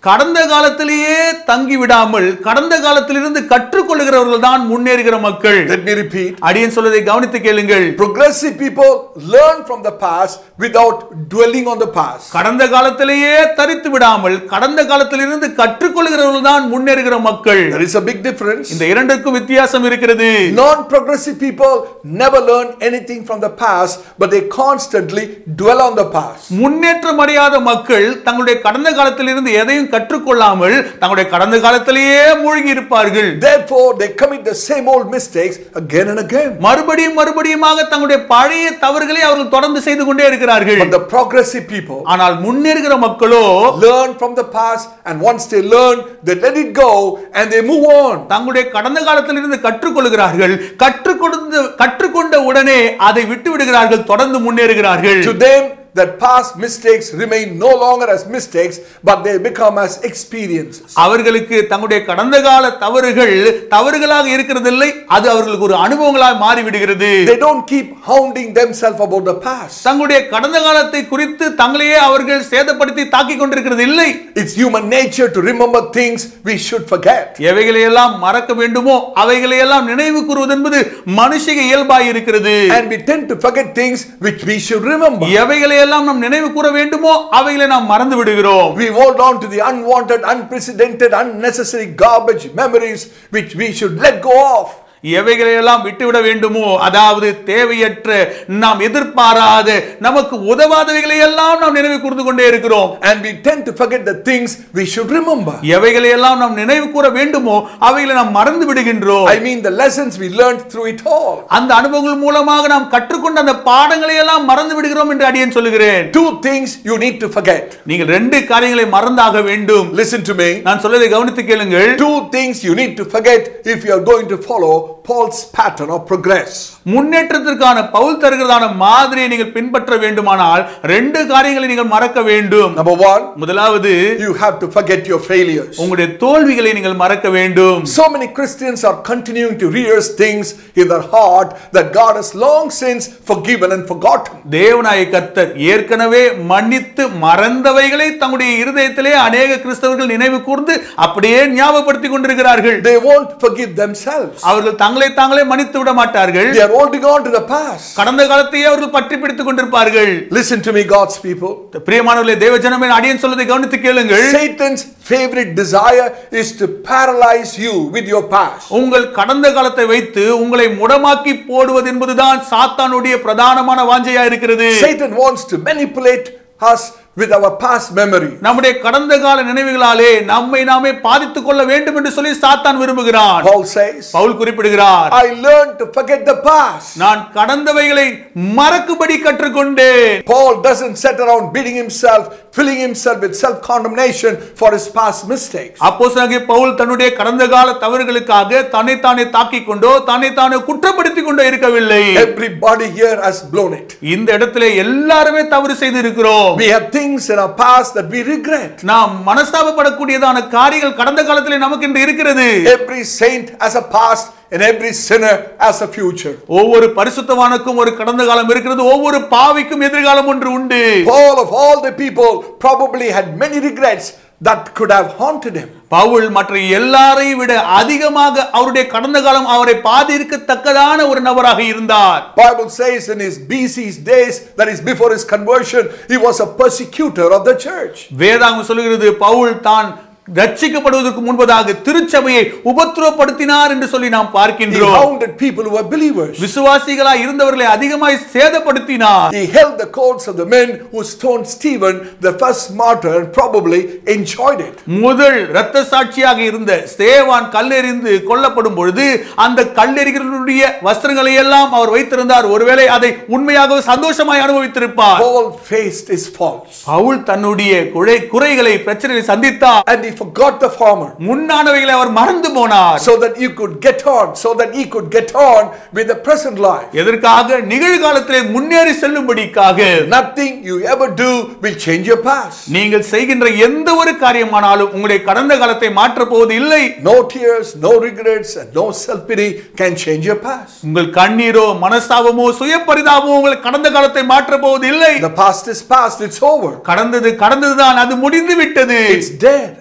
கடந்த காலத்திலேயே தங்கி விடாமல் கடந்த காலத்திலிருந்து கற்றுக்கொள்கிறவர்கள் தான் முன்னேறுகிற மக்கள் Let me repeat. அடியேன் சொல்வதை கவனித்து கேளுங்கள் Progressive people learn from the past without dwelling on the past. கடந்த காலத்திலேயே தரித்து விடாமல் கடந்த காலத்திலிருந்து கற்றுக்கொள்கிறவர்கள் தான் முன்னேறுகிற மக்கள் There is a big difference. இந்த இரண்டுக்கும் வித்தியாசம் இருக்கிறது Non-progressive people never learn anything from the past, but they constantly dwell on the past. முன்னேற்றம் அடையாத மக்கள் தங்களுடைய கடந்த காலத்திலிருந்து எதையும் கற்றுக்கொள்ளாமல் தங்களுடைய கடந்த காலத்திலேயே மூழ்கி இருப்பார்கள் Therefore, they commit the same old mistakes again and again. மறுபடியும் மறுபடியுமாக தங்களுடைய பழைய தவறுகளை அவர்கள் தொடர்ந்து செய்து கொண்டே இருக்கிறார்கள் But the progressive people ஆனால் முன்னேறுகிற மக்களோ learn from the past, and once they learn, they let it go and they move on. தங்களுடைய கடந்த காலத்திலிருந்து கற்றுக்கொள்கிறார்கள் கற்றுக்கொண்டு கற்றுக்கொண்ட உடனே அதை விட்டு விடுகிறார்கள் தொடர்ந்து முன்னேறுகிறார்கள் To them, that past mistakes remain no longer as mistakes, but they become as experiences. அவர்களுக்கு தங்களுடைய கடந்த கால தவறுகள் தவறுகளாக இருக்கிறதில்லை அது அவர்களுக்கு ஒரு அனுபவங்களாக மாறிவிடுகிறது They don't keep hounding themselves about the past. தங்களுடைய கடந்த காலத்தை குறித்து தங்களையே அவர்கள் சேதப்படுத்தி தாக்கிக் கொண்டிருக்கிறது இல்லை It's human nature to remember things we should forget. எவைகளை எல்லாம் மறக்க வேண்டுமோ அவைகளை எல்லாம் நினைவு கூறுவது என்பது மனுஷிக இயல்பாய் இருக்கிறது And we tend to forget things which we should remember. எவைகளை எல்லாம் நாம் நினைவு கூற வேண்டுமோ அவைகளை நாம் மறந்து விடுகிறோம் We hold on to the unwanted, unprecedented, unnecessary garbage memories which we should let go of. எவைகளை எல்லாம் விட்டுவிட வேண்டுமோ அதாவது தேவையற்ற நாம் எதிர்பாராத நமக்கு உதவாதவைகளை எல்லாம் நாம் நினைவு கூர்ந்து கொண்டே இருக்கிறோம் And we tend to forget the things we should remember. எவைகளை எல்லாம் நாம் நினைவு கூற வேண்டுமோ அவைகளை நாம் மறந்து விடுகின்றோம் I mean, the lessons we learned through it all. அந்த அனுபவங்கள் மூலமாக நாம் கற்றுக்கொண்ட அந்த பாடங்களை எல்லாம் மறந்து விடுகிறோம் என்று அடியேன் சொல்லுகிறேன் Two things you need to forget. நீங்கள் ரெண்டு காரியங்களை மறந்தாக வேண்டும் Listen to me. நான் சொல்வதை கவனித்து கேளுங்கள் Two things you need to forget if you are going to follow Paul's pattern of progress. முன்னேற்றத்திற்கான பவுல் தருகிறதான மாதிரியை நீங்கள் பின்பற்ற வேண்டுமானால் ரெண்டு காரியங்களை நீங்கள் மறக்க வேண்டும் Number one, முதலாவது you have to forget your failures. உங்களுடைய தோல்விகளை நீங்கள் மறக்க வேண்டும் So many Christians are continuing to rehearse things in their heart that God has long since forgiven and forgotten. தேவனாய கர்த்தர் ஏற்கனவே மன்னித்து மறந்தவைகளை தங்களுடைய இருதயத்திலே அநேக கிறிஸ்தவர்கள் நினைவு கூர்ந்து அப்படியே ஞாபகப்படுத்திக் கொண்டிருக்கிறார்கள் They won't forgive themselves. அவர்கள் தங்களை தாங்களே மன்னித்து விட மாட்டார்கள் They are holding on to the past. கடந்த காலத்தையே அவர்கள் பற்றி பிடித்துக் கொண்டிருப்பார்கள் Listen to me, God's people. பிரியமானவர்களே தேவ ஜனமே அடியேன் சொல்வதை கவனித்து கேளுங்கள் Satan's favorite desire is to paralyze you with your past. உங்கள் கடந்த காலத்தை வைத்து உங்களை முடமாக்கி போடுவது என்பதுதான் சாத்தானுடைய பிரதானமான வாஞ்சையா இருக்கிறது Satan wants to manipulate us with our past memory. நம்முடைய கடந்த கால நினைவுகளாலே நம்மை நாமே பாதித்துக் கொள்ள வேண்டும் என்று சொல்லி சாத்தான் விரும்புகிறான் Paul says, பவுல் குறிப்பிடுகிறார் I learned to forget the past. நான் கடந்தவைகளை மறக்கும்படி கற்றுக்கொண்டேன் Paul doesn't sit around beating himself, filling himself with self condemnation for his past mistakes. அப்போஸ்தலனாகிய பவுல் தன்னுடைய கடந்த கால தவறுகளுக்காக தன்னை தானே தாக்கிக் கொண்டோ தன்னை தானே குற்றப்படுத்திக் கொண்டோ இருக்கவில்லை Everybody here has blown it. இந்த இடத்திலே எல்லாருமே தவறு செய்து இருக்கிறோம் We have things in our past that we regret. நாம் மனஸ்தாபப்படக்கூடியதான காரியங்கள் கடந்த காலத்திலே நமக்கு இன்று இருக்கிறது Every saint has a past and every sinner has a future. ஒவ்வொரு பரிசுத்தவானுக்கும் ஒரு கடந்த காலம் இருக்கிறது ஒவ்வொரு பாவிக்கும் எதிர்காலம் ஒன்று உண்டு Paul, of all the people, probably had many regrets that could have haunted him. Pavul மற்ற எல்லாரையும் விட அதிகமாக அவருடைய கடந்த காலம் அவரை பாதிக்கத்தக்கதான ஒரு நபராக இருந்தார் Bible says in his BC's days, that is before his conversion, he was a persecutor of the church. வேதாகம் சொல்லுகிறது பவுல் தான் ரட்சிக்கப்படுவதற்கு முன்பதாக திருச்சபையை உபத்திரவப்படுத்தினார் என்று சொல்லி நாம் He பார்க்கின்றோம் hounded people who were believers. விசுவாசிகளாய் இருந்தவர்களை அதிகமாய் சேதப்படுத்தினார் He held the coats of the men who stoned Stephen, the first martyr, and probably enjoyed it. முதல் இரத்த சாட்சியாக இருந்த ஸ்தேவான் கல்லெறிந்து கொல்லப்படும் பொழுது அந்த கல்லெறிகளுடைய வஸ்திரங்களை எல்லாம் அவர் வைத்திருந்தார் ஒருவேளை அதை உண்மையாக சந்தோஷமாய் அனுபவித்திருப்பார் Paul faced his faults Pavul தன்னுடைய குறை குறைகளை பிரச்சனைகளை சந்தித்தார் and he forgot the former முன்னானவைகளை அவர் மறந்து போனார் so that you could get on, so that he could get on with the present life. எதற்காக நிகழ்காலத்திலே முன்னேறி செல்லும்படிக்காக Nothing you ever do will change your past. நீங்கள் செய்கின்ற எந்த ஒரு காரியமானாலும் உங்களுடைய கடந்த காலத்தை மாற்றப் போவது இல்லை No tears, no regrets, and no self pity can change your past. உங்கள் கண்ணீரோ மனஸ்தாபமோ சுய பரிதாபமோ உங்கள் கடந்த காலத்தை மாற்றப் போவது இல்லை The past is past, it's over, கடந்தது கடந்ததுதான் அது முடிந்து விட்டது it's dead.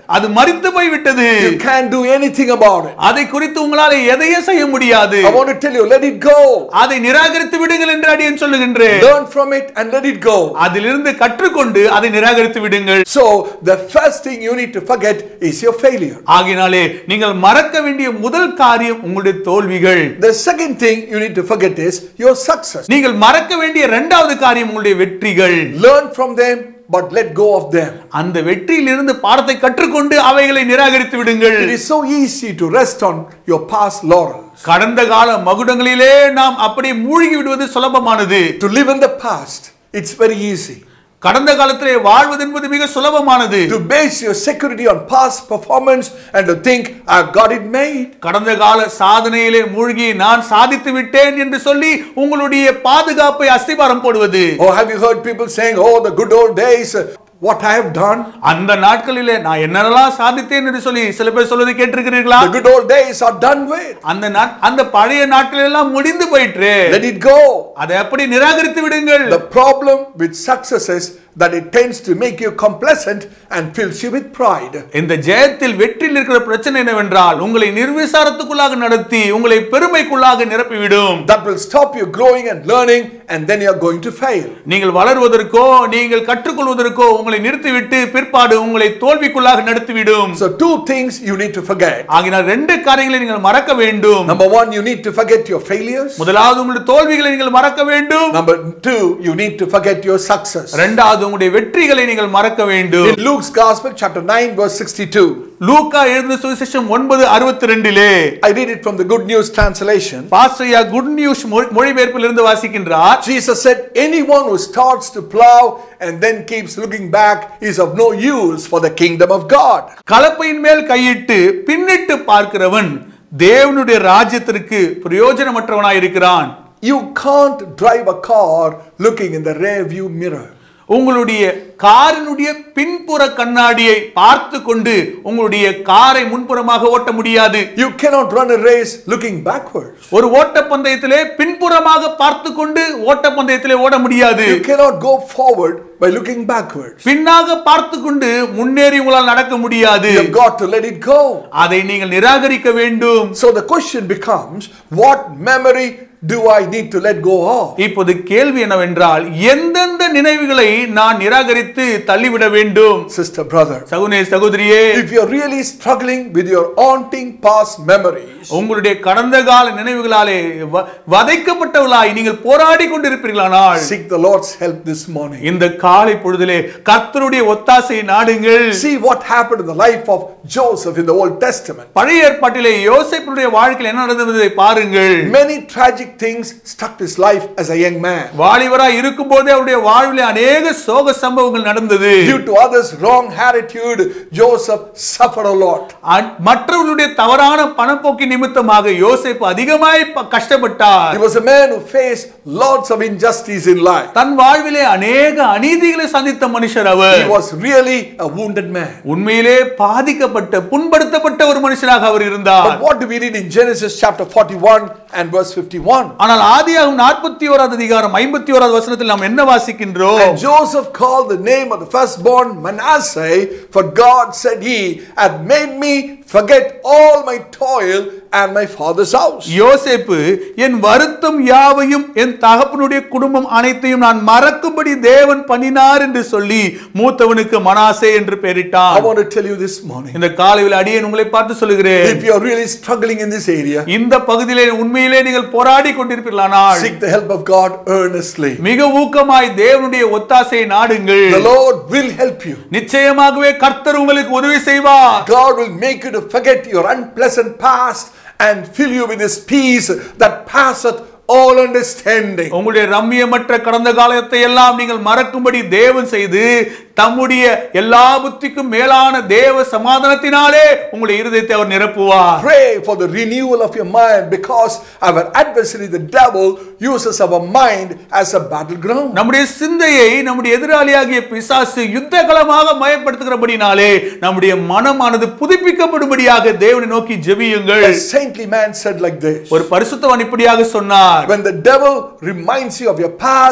அது மரித்து போய் விட்டது You can't do anything about it. அதை குறித்து உங்களால எதையும் செய்ய முடியாது I want to tell you, let it go. அதை நிராகரித்து விடுங்கள் என்று அடியேன் சொல்லுகின்றேன் Learn from it and let it go. அதிலிருந்து கற்றுக்கொண்டு அதை நிராகரித்து விடுங்கள் So, the first thing you need to forget is your failure. ஆகினாலே நீங்கள் மறக்க வேண்டிய முதல் காரியம் உங்களுடைய தோல்விகள் The second thing you need to forget is your success. நீங்கள் மறக்க வேண்டிய இரண்டாவது காரியம் உங்களுடைய வெற்றிகள் Learn from them, but let go of them. அந்த வெற்றியிலிருந்து பாடத்தை கற்றுக்கொண்டு அவைகளை நிராகரித்து விடுங்கள் It is so easy to rest on your past laurels. கடந்த கால மகுடங்களிலே நாம் அப்படியே மூழ்கி விடுவது சுலபமானது To live in the past, it's very easy. கடந்த காலத்திலே வாழ்வது என்பது மிக சுலபமானது To base your security on past performance and to think, I've got it made. கடந்த கால சாதனையிலே மூழ்கி நான் சாதித்து விட்டேன் என்று சொல்லி உங்களுடைய பாதுகாப்பை அஸ்திபாரம் போடுவது Or have you heard people saying, oh, the good old days, uh, what I have done? அந்த நாட்களிலே நான் என்னெல்லாம் சாதித்தேன் என்று சொல்லி சில பேர் சொல்வதை கேட்டிருக்கிறீர்களா The good old days are done with. அந்த நாட்- அந்த பழைய நாட்கள் எல்லாம் முடிந்து போயிற்று Let it go. அதை அப்படி நிராகரித்து விடுங்கள் The problem with success is that it tends to make you complacent and fills you with pride. இந்த ஜெயத்தில் வெற்றியில் இருக்கிற பிரச்சனை என்னவென்றால் உங்களை நிர்விசாரத்துக்குள்ளாக நடத்தி உங்களை பெருமைக்குள்ளாக நிரப்பிவிடும் That will stop you growing and learning, and then you are going to fail. நீங்கள் வளர்வதற்கோ நீங்கள் கற்றுக்கொள்வதற்கோ உங்களை நிறுத்திவிட்டு பிற்பாடு உங்களை தோல்விக்குள்ளாக நடத்திவிடும் So, two things you need to forget. ஆகினால் ரெண்டு காரியங்களை நீங்கள் மறக்க வேண்டும் Number one, you need to forget your failures. முதலாவது உங்களுடைய தோல்விகளை நீங்கள் மறக்க வேண்டும் Number two, you need to forget your success. இரண்டாவது உங்களுடைய வெற்றிகளை நீங்கள் மறக்க வேண்டும் In Luke's Gospel, chapter 9, verse 62, லூக்கா எழுதின சுவிசேஷம் ஒன்பது அறுபத்தி ரெண்டிலே I read it from the Good News translation. பாஸ்டர்யா குட் நியூஸ் மொழி- மொழிபெயர்ப்பிலிருந்து வாசிக்கின்றார் Jesus said, Anyone who starts to plow and then keeps looking back is of no use for the kingdom of God. கலப்பையின் மேல் கையிட்டு பின்னிட்டு பார்க்கிறவன் தேவனுடைய ராஜ்யத்திற்கு பிரயோஜனமற்றவனாய் இருக்கிறான் You can't drive a car looking in the rear view mirror. உங்களுடைய காரினுடைய பின்புற கண்ணாடியை பார்த்து கொண்டு உங்களுடைய காரை முன்புறமாக ஓட்ட முடியாது You cannot run a race looking backwards. ஒரு ஓட்டப்பந்தயத்திலே பின்புறமாக பார்த்து கொண்டு ஓட்டப்பந்தயத்திலே ஓட முடியாது You cannot go forward by looking backwards. பின்னாக பார்த்து கொண்டு முன்னேறி உங்களால் நடக்க முடியாது You have got to let it go. அதை நீங்கள் நிராகரிக்க வேண்டும் So the question becomes, what memory do I need to let go of? இப்போது கேள்வி என்னவென்றால் எந்தெந்த நினைவுகளை நான் நிராகரித்து தள்ளிவிட வேண்டும் Sister, brother, சகுனே சகோதரியே if you're really struggling with your haunting past memories, உங்களுடைய கடந்த கால நினைவுகளாலே வ- வதைக்கப்பட்டவர்களாய் நீங்கள் போராடி கொண்டிருப்பீர்களானால் seek the Lord's help this morning. இந்த காலை பொழுதிலே கர்த்தருடைய ஒத்தாசை நாடுங்கள் See what happened in the life of Joseph in the Old Testament. பழைய ஏற்பாட்டிலே யோசேப்பினுடைய வாழ்க்கையில் என்ன நடந்ததை பாருங்கள் Many tragic things struck his life as a young man. வாலிபராய் இருக்கும் போதே அவருடைய வாழ்விலே அநேக சோக சம்பவங்கள் நடந்தது Due to others' wrong attitude, Joseph suffered a lot. அ- மற்றவர்களுடைய தவறான பணப்போக்கு நிமித்தமாக யோசேப்பு அதிகமாய் ப- கஷ்டப்பட்டார் He was a man who faced lots of injustice in life. தன் வாழ்விலே அநேக அநீதிகளை சந்தித்த மனுஷர் He our was really a wounded man. உண்மையிலே பாதிக்கப்பட்ட புண்படுத்தப்பட்ட ஒரு மனுஷனாக அவர் இருந்தார் But what do we read in Genesis chapter 41 and verse 51? ஆனால் ஆதியாகும் நாற்பத்தி ஓராவது அதிகாரம் ஐம்பத்தி ஓராவது வசனத்தில் நாம் என்ன வாசிக்கின்றோம் And Joseph called the name of the firstborn Manasseh, for God said he had made me forget all my toil and my father's house. யோசேப்பு என் வருத்தம் யாவையும் என் தகப்பனுடைய குடும்பம் அனைத்தையும் நான் மறக்கும்படி தேவன் பண்ணினார் என்று சொல்லி மூத்தவனுக்கு மனாசே என்று I பெயரிட்டான் want to tell you this morning இந்த காலையில் அடியேன் உங்களை பார்த்து சொல்லுகிறேன் if you are really struggling in this area, இந்த பகுதியிலே உண்மையிலே நீங்கள் போராடி கொண்டிருப்பீர்களானால் seek the help of God earnestly. மிக ஊக்கமாய் தேவனுடைய ஒத்தாசையை நாடுங்கள் The Lord will help you. நிச்சயமாகவே கர்த்தர் உங்களுக்கு உதவி செய்வார் God will make you to forget your unpleasant past and fill you with His peace that passeth all understanding. உங்களுடைய ரம்மியமற்ற கடந்த காலத்தை எல்லாம் நீங்கள் மறக்கும்படி தேவன் செய்து தம்முடைய எல்லா புத்திக்கும் மேலான தேவ சமாதானத்தினாலே உங்களுடைய இருதயத்தை அவர் நிரப்புவார் Pray for the renewal of your mind because our adversary, the devil, uses our mind as a battleground. நம்முடைய சிந்தையை நம்முடைய எதிராளியாகிய பிசாசு யுத்த களமாக மயப்படுத்துகிறபடினாலே நம்முடைய மனமானது புதுப்பிக்கப்படும்படியாக தேவனை நோக்கி ஜெபியுங்கள் A saintly man said like this ஒரு பரிசுத்தவான் இப்படியாக சொன்னார் When the devil reminds you of your past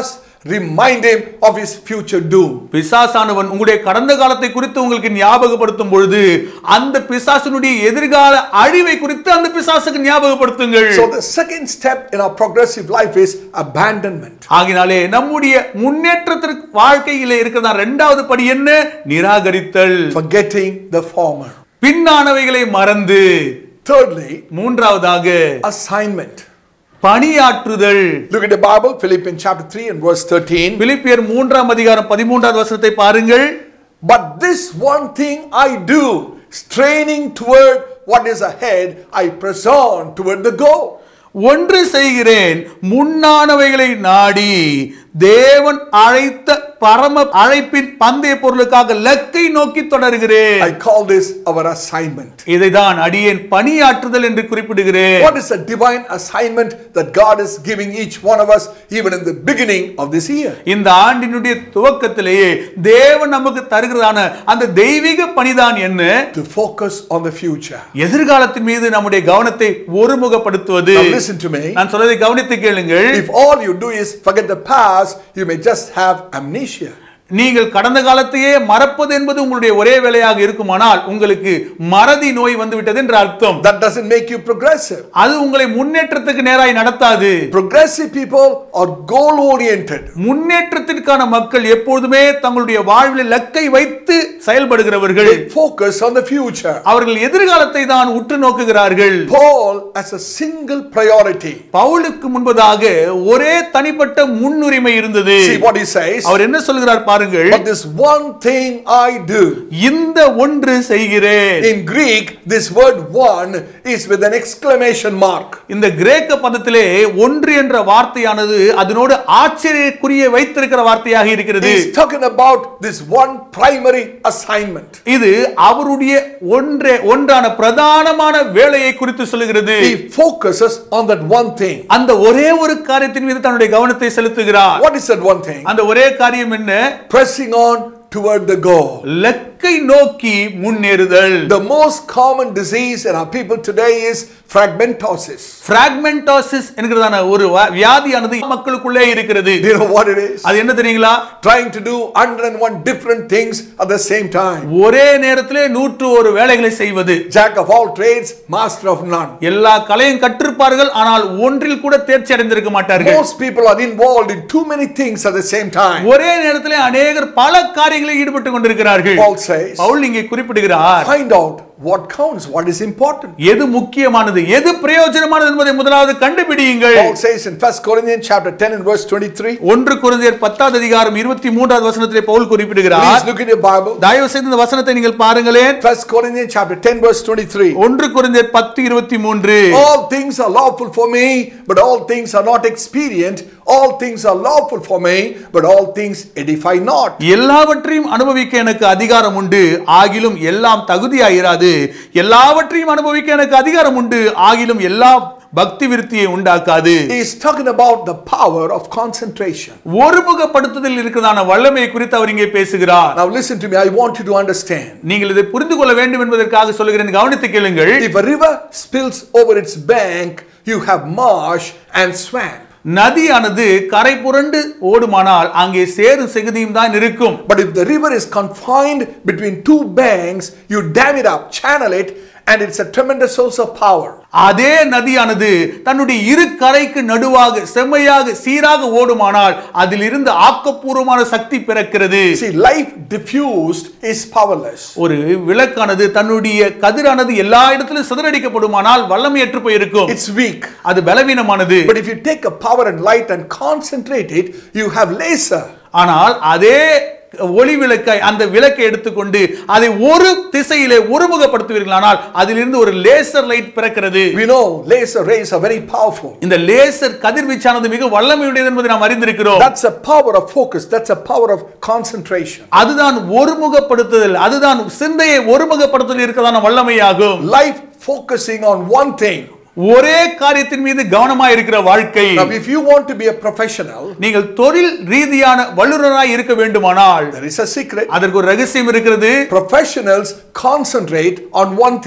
remind him of his future doom. பிசாசானவன் உங்களுடைய கடந்த காலத்தை குறித்து உங்களுக்கு ஞாபகப்படுத்தும் பொழுது அந்த பிசாசனுடைய எதிர்கால அழிவை குறித்து அந்த பிசாசுக்கு ஞாபகப்படுத்துங்கள் So the second step in our progressive life is abandonment. ஆகினாலே நம்முடைய முன்னேற்றத்திற்கு வாழ்க்கையிலே இருக்கிறதா இரண்டாவது படி என்ன நிராகரித்தல் Forgetting the former. பின்னானவைகளை மறந்து Thirdly, மூன்றாவதாக assignment. பணியாற்றுதல் Look at the Bible, Philippians chapter 3 and verse 13. பிலிப்பியர் மூன்றாம் அதிகாரம் பதிமூன்றாவது வசனத்தை பாருங்கள் But this one thing I do, straining toward what is ahead, I press on toward the goal. ஒன்று செய்கிறேன் முன்னானவைகளை நாடி தேவன் அழைத்த பரம அழைப்பின் பந்தய பொருளுக்காக லக்கை நோக்கி தொடர்கிறேன் I call this our assignment. இதைதான் அடியேன் பணியாற்றுதல் என்று குறிப்பிடுகிறேன் What is a divine assignment that God is giving each one of us even in the beginning of this year? இந்த ஆண்டினுடைய துவக்கத்திலேயே தேவன் நமக்கு தருகிறதான அந்த தெய்வீக பணிதான் என்ன To focus on the future. எதிர்காலத்தின் மீது நம்முடைய கவனத்தை ஒருமுகப்படுத்துவது Now listen to me. நான் சொல்வதை கவனித்து கேளுங்கள் If all you do is forget the past, you may just have amnesia. நீங்கள் கடந்த காலத்தையே மறப்பது என்பது உங்களுடைய ஒரே வேலையாக இருக்குமானால் உங்களுக்கு மறதி நோய் வந்துவிட்டது என்று அர்த்தம் That doesn't make you progressive. அது உங்களை முன்னேற்றத்துக்கு நேராய் நடத்தாது Progressive people are goal oriented. முன்னேற்றத்திற்கான மக்கள் எப்பொழுதுமே தங்களுடைய வாழ்வில் லக்கை வைத்து செயல்படுகிறவர்கள் They focus on the future. அவர்கள் எதிர்காலத்தை தான் உற்று நோக்குகிறார்கள் Paul as a single priority. பவுலுக்கு முன்பதாக ஒரே தனிப்பட்ட முன்னுரிமை இருந்தது See what he says. அவர் என்ன சொல்கிறார் பாருங்கள் But this one thing I do. இந்த ஒன்று செய்கிறேன் In Greek, this word one is with an exclamation mark. இந்த கிரேக்க பதத்திலே ஒன்று என்ற வார்த்தையானது அதனோடு ஆச்சரியக்குரிய வைத்திருக்கிற வார்த்தையாக இருக்கிறது He's talking about this one primary assignment. இது அவருடைய ஒன்றே ஒன்றான பிரதானமான வேலையை குறித்து சொல்லுகிறது He focuses on that one thing. அந்த ஒரே ஒரு காரியத்தின் மீது தன்னுடைய கவனத்தை செலுத்துகிறார் What is that one thing? அந்த ஒரே காரியம் என்ன Pressing on toward the goal. லக்கை நோக்கி முன்னேறுதல் The most common disease in our people today is fragmentosis. பிராக்மெண்டோசிஸ் என்கிறதான ஒரு வா- வியாதியானது மக்களுக்குள்ளே இருக்கிறது Do you know what it is? அது என்ன தெரியுங்களா Trying to do 101 different things at the same time. ஒரே நேரத்திலே நூற்று ஒரு வேலைகளை செய்வது Jack of all trades, master of none. எல்லா கலையும் கற்றிருப்பார்கள் ஆனால் ஒன்றில் கூட தேர்ச்சி அடைந்திருக்க மாட்டார்கள் Most people are involved in too many things at the same time. ஒரே நேரத்திலே அநேகர் பல காரியங்களில் ஈடுபட்டு கொண்டிருக்கிறார்கள் Paul says, பவுல் இங்கே குறிப்பிடுகிறார் find out what counts, what is important. எது முக்கியமானது எது பிரயோஜனமானது என்பதை முதலாவது கண்டுபிடியுங்கள் Paul says in 1 Corinthians chapter 10 and verse 23. ஒன்று குருந்தியர் பத்தாவது அதிகாரம் இருபத்தி மூன்றாவது வசனத்திலே பவுல் Please குறிப்பிடுகிறார் look in your Bible. தயவு செய்து இந்த வசனத்தை நீங்கள் பாருங்களேன் 1 Corinthians chapter 10 verse 23. ஒன்று குருந்தியர் பத்து இருபத்தி மூன்று All things are lawful for me, but all things are not expedient. All things are lawful for me, but all things edify not. எல்லாவற்றையும் அனுபவிக்க எனக்கு அதிகாரம் உண்டு ஆகிலும் எல்லாம் தகுதியாயிராது எல்லாவற்றையும் அனுபவிக்க எனக்கு அதிகாரம் உண்டு ஆகிலும் எல்லா பக்தி விருத்தியை உண்டாக்காது He is talking about the power of concentration. ஒருமுகப்படுத்துதல் இருக்கிறதான வல்லமை குறித்து அவர் இங்கே பேசுகிறார் Now listen to me, I want you to understand. நீங்கள் இதை புரிந்து கொள்ள வேண்டும் என்பதற்காக சொல்லுகிறேன் கவனித்து கேளுங்கள் If a river spills over its bank, you have marsh and swamp. நதியானது கரை புரண்டு ஓடுமானால் அங்கே சேரும் செகுதியும் தான் இருக்கும் But if the river is confined between two banks, you dam it up, channel it, and it's a tremendous source of power. அதே நதியானது தன்னுடைய இரு கரைக்கு நடுவாக செம்மையாக சீராக ஓடுமானால் அதிலிருந்து ஆக்கப்பூர்வமான சக்தி பிறக்கிறது See, life diffused is powerless. ஒரு விளக்கானது தன்னுடைய கதிரானது எல்லா இடத்திலும் சிதறடிக்கப்படுமானால் வல்லமையற்று போயிருக்கும் It's weak. அது பலவீனமானது But if you take a power and light and concentrate it, you have laser. ஆனால் அதே ஒளி விளக்கை அந்த விளக்கை எடுத்துக்கொண்டு அதை ஒரு திசையிலே ஒருமுகப்படுத்துவீர்களானால் அதிலிருந்து ஒரு லேசர் லைட் பிறக்கிறது We know laser rays are very powerful. இந்த லேசர் கதிர்வீச்சானது மிக வல்லமையுடையது என்பதை நாம் அறிந்திருக்கிறோம் That's a power of focus. That's a power of concentration. அதுதான் ஒருமுகப்படுத்துதல் அதுதான் சிந்தையை ஒருமுகப்படுத்துதல் இருக்கதான வல்லமையாகும் Life focusing on one thing. ஒரே காரியத்தின் மீது கவனமா இருக்கிற வாழ்க்கை Now, if you want to be a professional, நீங்கள் தொழில் ரீதியான வல்லுநராய் இருக்க வேண்டுமானால் there is a secret. அதற்கு ஒரு ரகசியம் இருக்கிறது Professionals concentrate on one thing.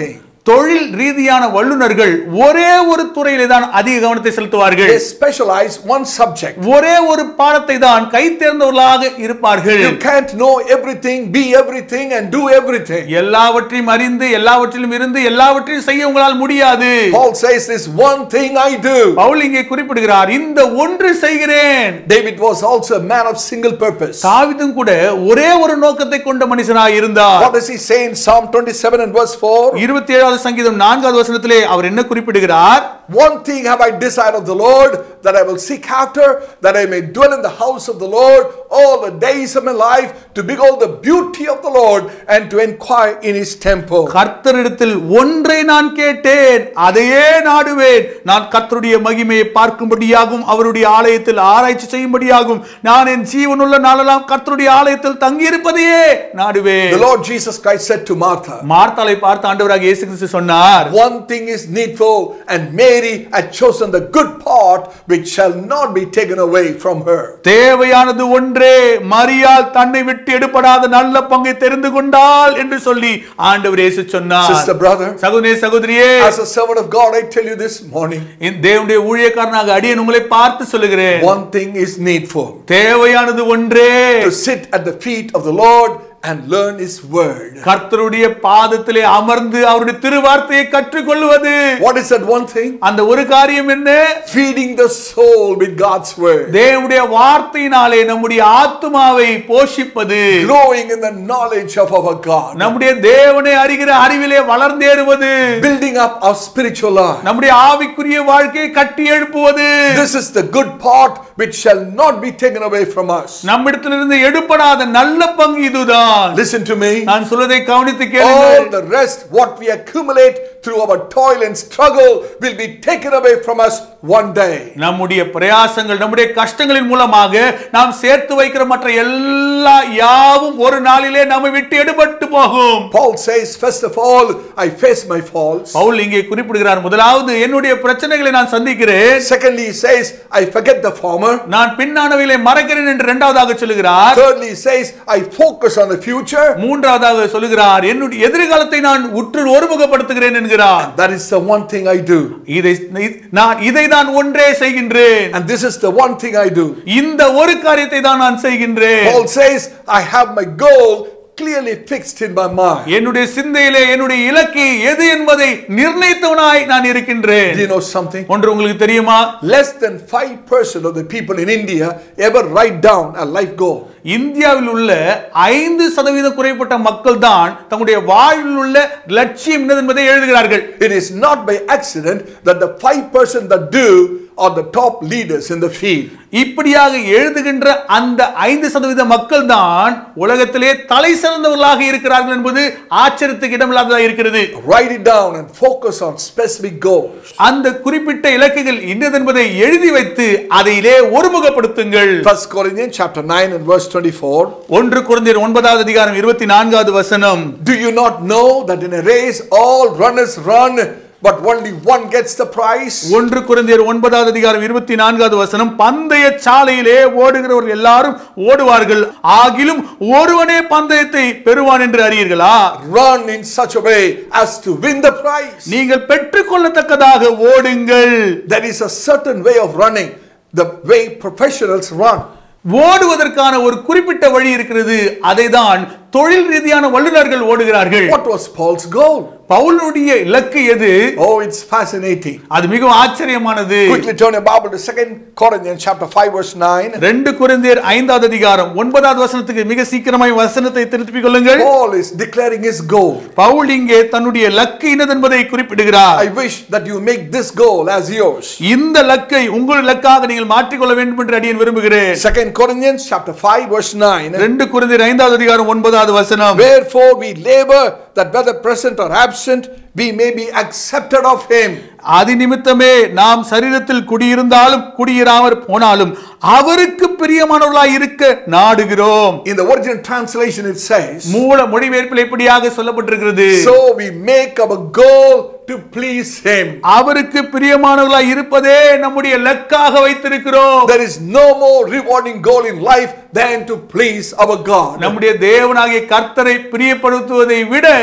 தொழில் ரீதியான வல்லுநர்கள் ஒரே ஒரு துறையிலே தான் அதிக கவனத்தை செலுத்துவார்கள் They specialize one subject. ஒரே ஒரு பாடத்தை தான் கை தேர்ந்தவர்களாக இருப்பார்கள் You can't know everything, be everything, and do everything. எல்லாவற்றையும் அறிந்து எல்லாவற்றிலும் இருந்து எல்லாவற்றையும் செய்ய உங்களால் முடியாது Paul says, This one thing I do. Pavul இங்கே குறிப்பிடுகிறார் இந்த ஒன்று செய்கிறேன் David was also a man of single purpose. தாவீதும் கூட ஒரே ஒரு நோக்கத்தை கொண்ட மனுஷனாய் இருந்தார் What does he say in Psalm 27 and verse 4? இருபத்தி ஏழாவது சங்கீதம் நான்காவது வசனத்திலே அவர் என்ன குறிப்பிடுகிறார் One thing have I desired of the Lord, that I will seek after, that I may dwell in the house of the Lord all the days of my life, to behold the beauty of the Lord and to inquire in his temple. கர்த்தரிடத்தில் ஒன்றை நான் கேட்டேன் அதையே நாடுவேன் நான் கர்த்தருடைய மகிமையை பார்க்கும்படியாகும் அவருடைய ஆலயத்தில் ஆராய்ச்சி செய்யும்படியாகும் நான் என் ஜீவனுள்ள நாளெல்லாம் கர்த்தருடைய ஆலயத்தில் தங்கியிருப்பதையே நாடுவேன் The Lord Jesus Christ said to Martha, மார்த்தாளை பார்த்து ஆண்டவராக இயேசு கிறிஸ்து சொன்னார் One thing is needful, and Mary had chosen the good part which shall not be taken away from her. தேவையானது ஒன்றே மரியாள் தன்னை விட்டு எடுபடாத நல்ல பங்கை தெரிந்து கொண்டாள் என்று சொல்லி ஆண்டவர் இயேசு சொன்னார் Sister, brother, சகோதரி சகோதரியே as a servant of God, I tell you this morning, இந்த தேவனுடைய ஊழியக்காரனாக அடியேன் உங்களை பார்த்து சொல்லுகிறேன் one thing is needful தேவையானது ஒன்றே to sit at the feet of the Lord and learn his word. கர்த்தருடைய பாதத்திலே அமர்ந்து அவருடைய திருவார்த்தையை கற்றுக்கொள்வது What is that one thing? அந்த ஒரு காரியம் என்ன Feeding the soul with God's word. தேவனுடைய வார்த்தையினாலே நம்முடைய ஆத்துமாவை போஷிப்பது Growing in the knowledge of our God. நம்முடைய தேவனை அறிகிற அறிவிலே வளர்ந்தேறுவது Building up our spiritual life. நம்முடைய ஆவிக்குரிய வாழ்க்கையை கட்டி எழுப்புவது This is the good part which shall not be taken away from us. நம்மிடத்திலிருந்து எடுபடாத நல்ல பங்கு இதுதான் Listen to me. நான் சொல்வதை கவனித்து All கேளுங்கள் the rest, what we accumulate through our toil and struggle, will be taken away from us one day. நம்முடைய பிரயாசங்கள் நம்முடைய கஷ்டங்களின் மூலமாக நாம் சேர்த்து வைக்கிற மற்ற எல்லா யாவும் ஒரு நாளிலே நம்மை விட்டு எடுபட்டு போகும் Paul says, first of all, I face my faults. Pavul இங்கே குறிப்பிடுகிறார் முதலாவது என்னுடைய பிரச்சனைகளை நான் சந்திக்கிறேன் Secondly, he says, I forget the former. நான் பின்னானவைகளை மறக்கிறேன் என்று இரண்டாவதாக சொல்லுகிறார் Thirdly, he says, I focus on the future. மூன்றாவதாக சொல்லுகிறார் என்னுடைய எதிர்காலத்தை நான் உற்று ஒருமுகப்படுத்துகிறேன் என்கிறார் That is the one thing I do. இதை நான் இதை தான் ஒன்றே செய்கின்றேன் And this is the one thing I do. இந்த ஒரு காரியத்தை தான் நான் செய்கின்றேன் Paul says, I have my goal clearly fixed in my mind. என்னுடைய சிந்தையிலே என்னுடைய இலக்கு எது என்பதை நிர்ணயித்தவனாய் நான் இருக்கின்றேன் Do you know something? ஒன்று உங்களுக்கு தெரியுமா Less than 5% of the people in India ever write down a life goal. இந்தியாவில் உள்ள ஐந்து சதவீதம் குறைப்பட்ட மக்கள் தான் தங்களுடைய வாழ்வில் உள்ள லட்சியம் என்னது என்பதை எழுதுகிறார்கள் It is not by accident that the 5% that do are the top leaders in the field. இப்படியாக எழுதுகின்ற அந்த ஐந்து சதவீத மக்கள் தான் உலகத்திலே தலை சிறந்தவர்களாக இருக்கிறார்கள் என்பது ஆச்சரியத்துக்கு இடமில்லாததாக இருக்கிறது Write it down and focus on specific goals. அந்த குறிப்பிட்ட இலக்குகள் இன்னது என்பதை எழுதி வைத்து அதையிலே ஒருமுகப்படுத்துங்கள் First Corinthians chapter 9 and verse 24. ஒன்று குழந்தையர் ஒன்பதாவது அதிகாரம் இருபத்தி நான்காவது வசனம் Do you not know that in a race all runners run, but only one gets the prize? ஒன்று குழந்தையர் ஒன்பதாவது அதிகாரம் இருபத்தி நான்காவது வசனம் பந்தய சாலையிலே ஓடுகிறவர்கள் எல்லாரும் ஓடுவார்கள் ஆகிலும் ஒருவனே பந்தயத்தை பெறுவான் என்று அறியீர்களா Run in such a way as to win the prize. நீங்கள் பெற்றுக்கொள்ளத்தக்கதாக ஓடுங்கள் There is a certain way of running, the way professionals run. ஓடுவதற்கான ஒரு குறிப்பிட்ட வழி இருக்கிறது அதை தான் தொழில் ரீதியான வல்லுநர்கள் ஓடுகிறார்கள் What was Paul's goal? பவுலுடைய இலக்கு எது Oh, it's fascinating. அது மிகவும் ஆச்சரியமானது Quickly turn your Bible to 2 Corinthians chapter 5 verse 9. ரெண்டு குருந்தியர் ஐந்தாவது அதிகாரம் ஒன்பதாவது வசனத்துக்கு மிக சீக்கிரமாய் வசனத்தை திருப்பிக் கொள்ளுங்கள் Paul is declaring his goal. Pavul இங்கே தன்னுடைய லக்கு இன்னது என்பதை குறிப்பிடுகிறார் I wish that you make this goal as yours. இந்த லக்கை உங்கள் லக்காக நீங்கள் மாற்றிக்கொள்ள வேண்டும் என்று அடியேன் விரும்புகிறேன் 2 Corinthians chapter 5 verse 9. ரெண்டு குருந்தியர் ஐந்தாவது அதிகாரம் ஒன்பதாவது வசனம் Wherefore we labor that whether present or absent, we may be accepted of him. அது நிமித்தமே நாம் சரீரத்தில் குடியிருந்தாலும் குடியிராமற் போனாலும் அவருக்கு பிரியமானவர்களாய் இருக்க நாடுகிறோம் In the original translation, it says, மூல மொழிபெயர்ப்பில் இப்படியாக சொல்லப்பட்டிருக்கிறது So we make our goal to please him. அவருக்கு பிரியமானவர்களாய் இருப்பதே நம்முடைய லக்காக வைத்திருக்கிறோம் There is no more rewarding goal in life than to please our God. நம்முடைய தேவனாகிய கர்த்தரை பிரியப்படுத்துவதை விட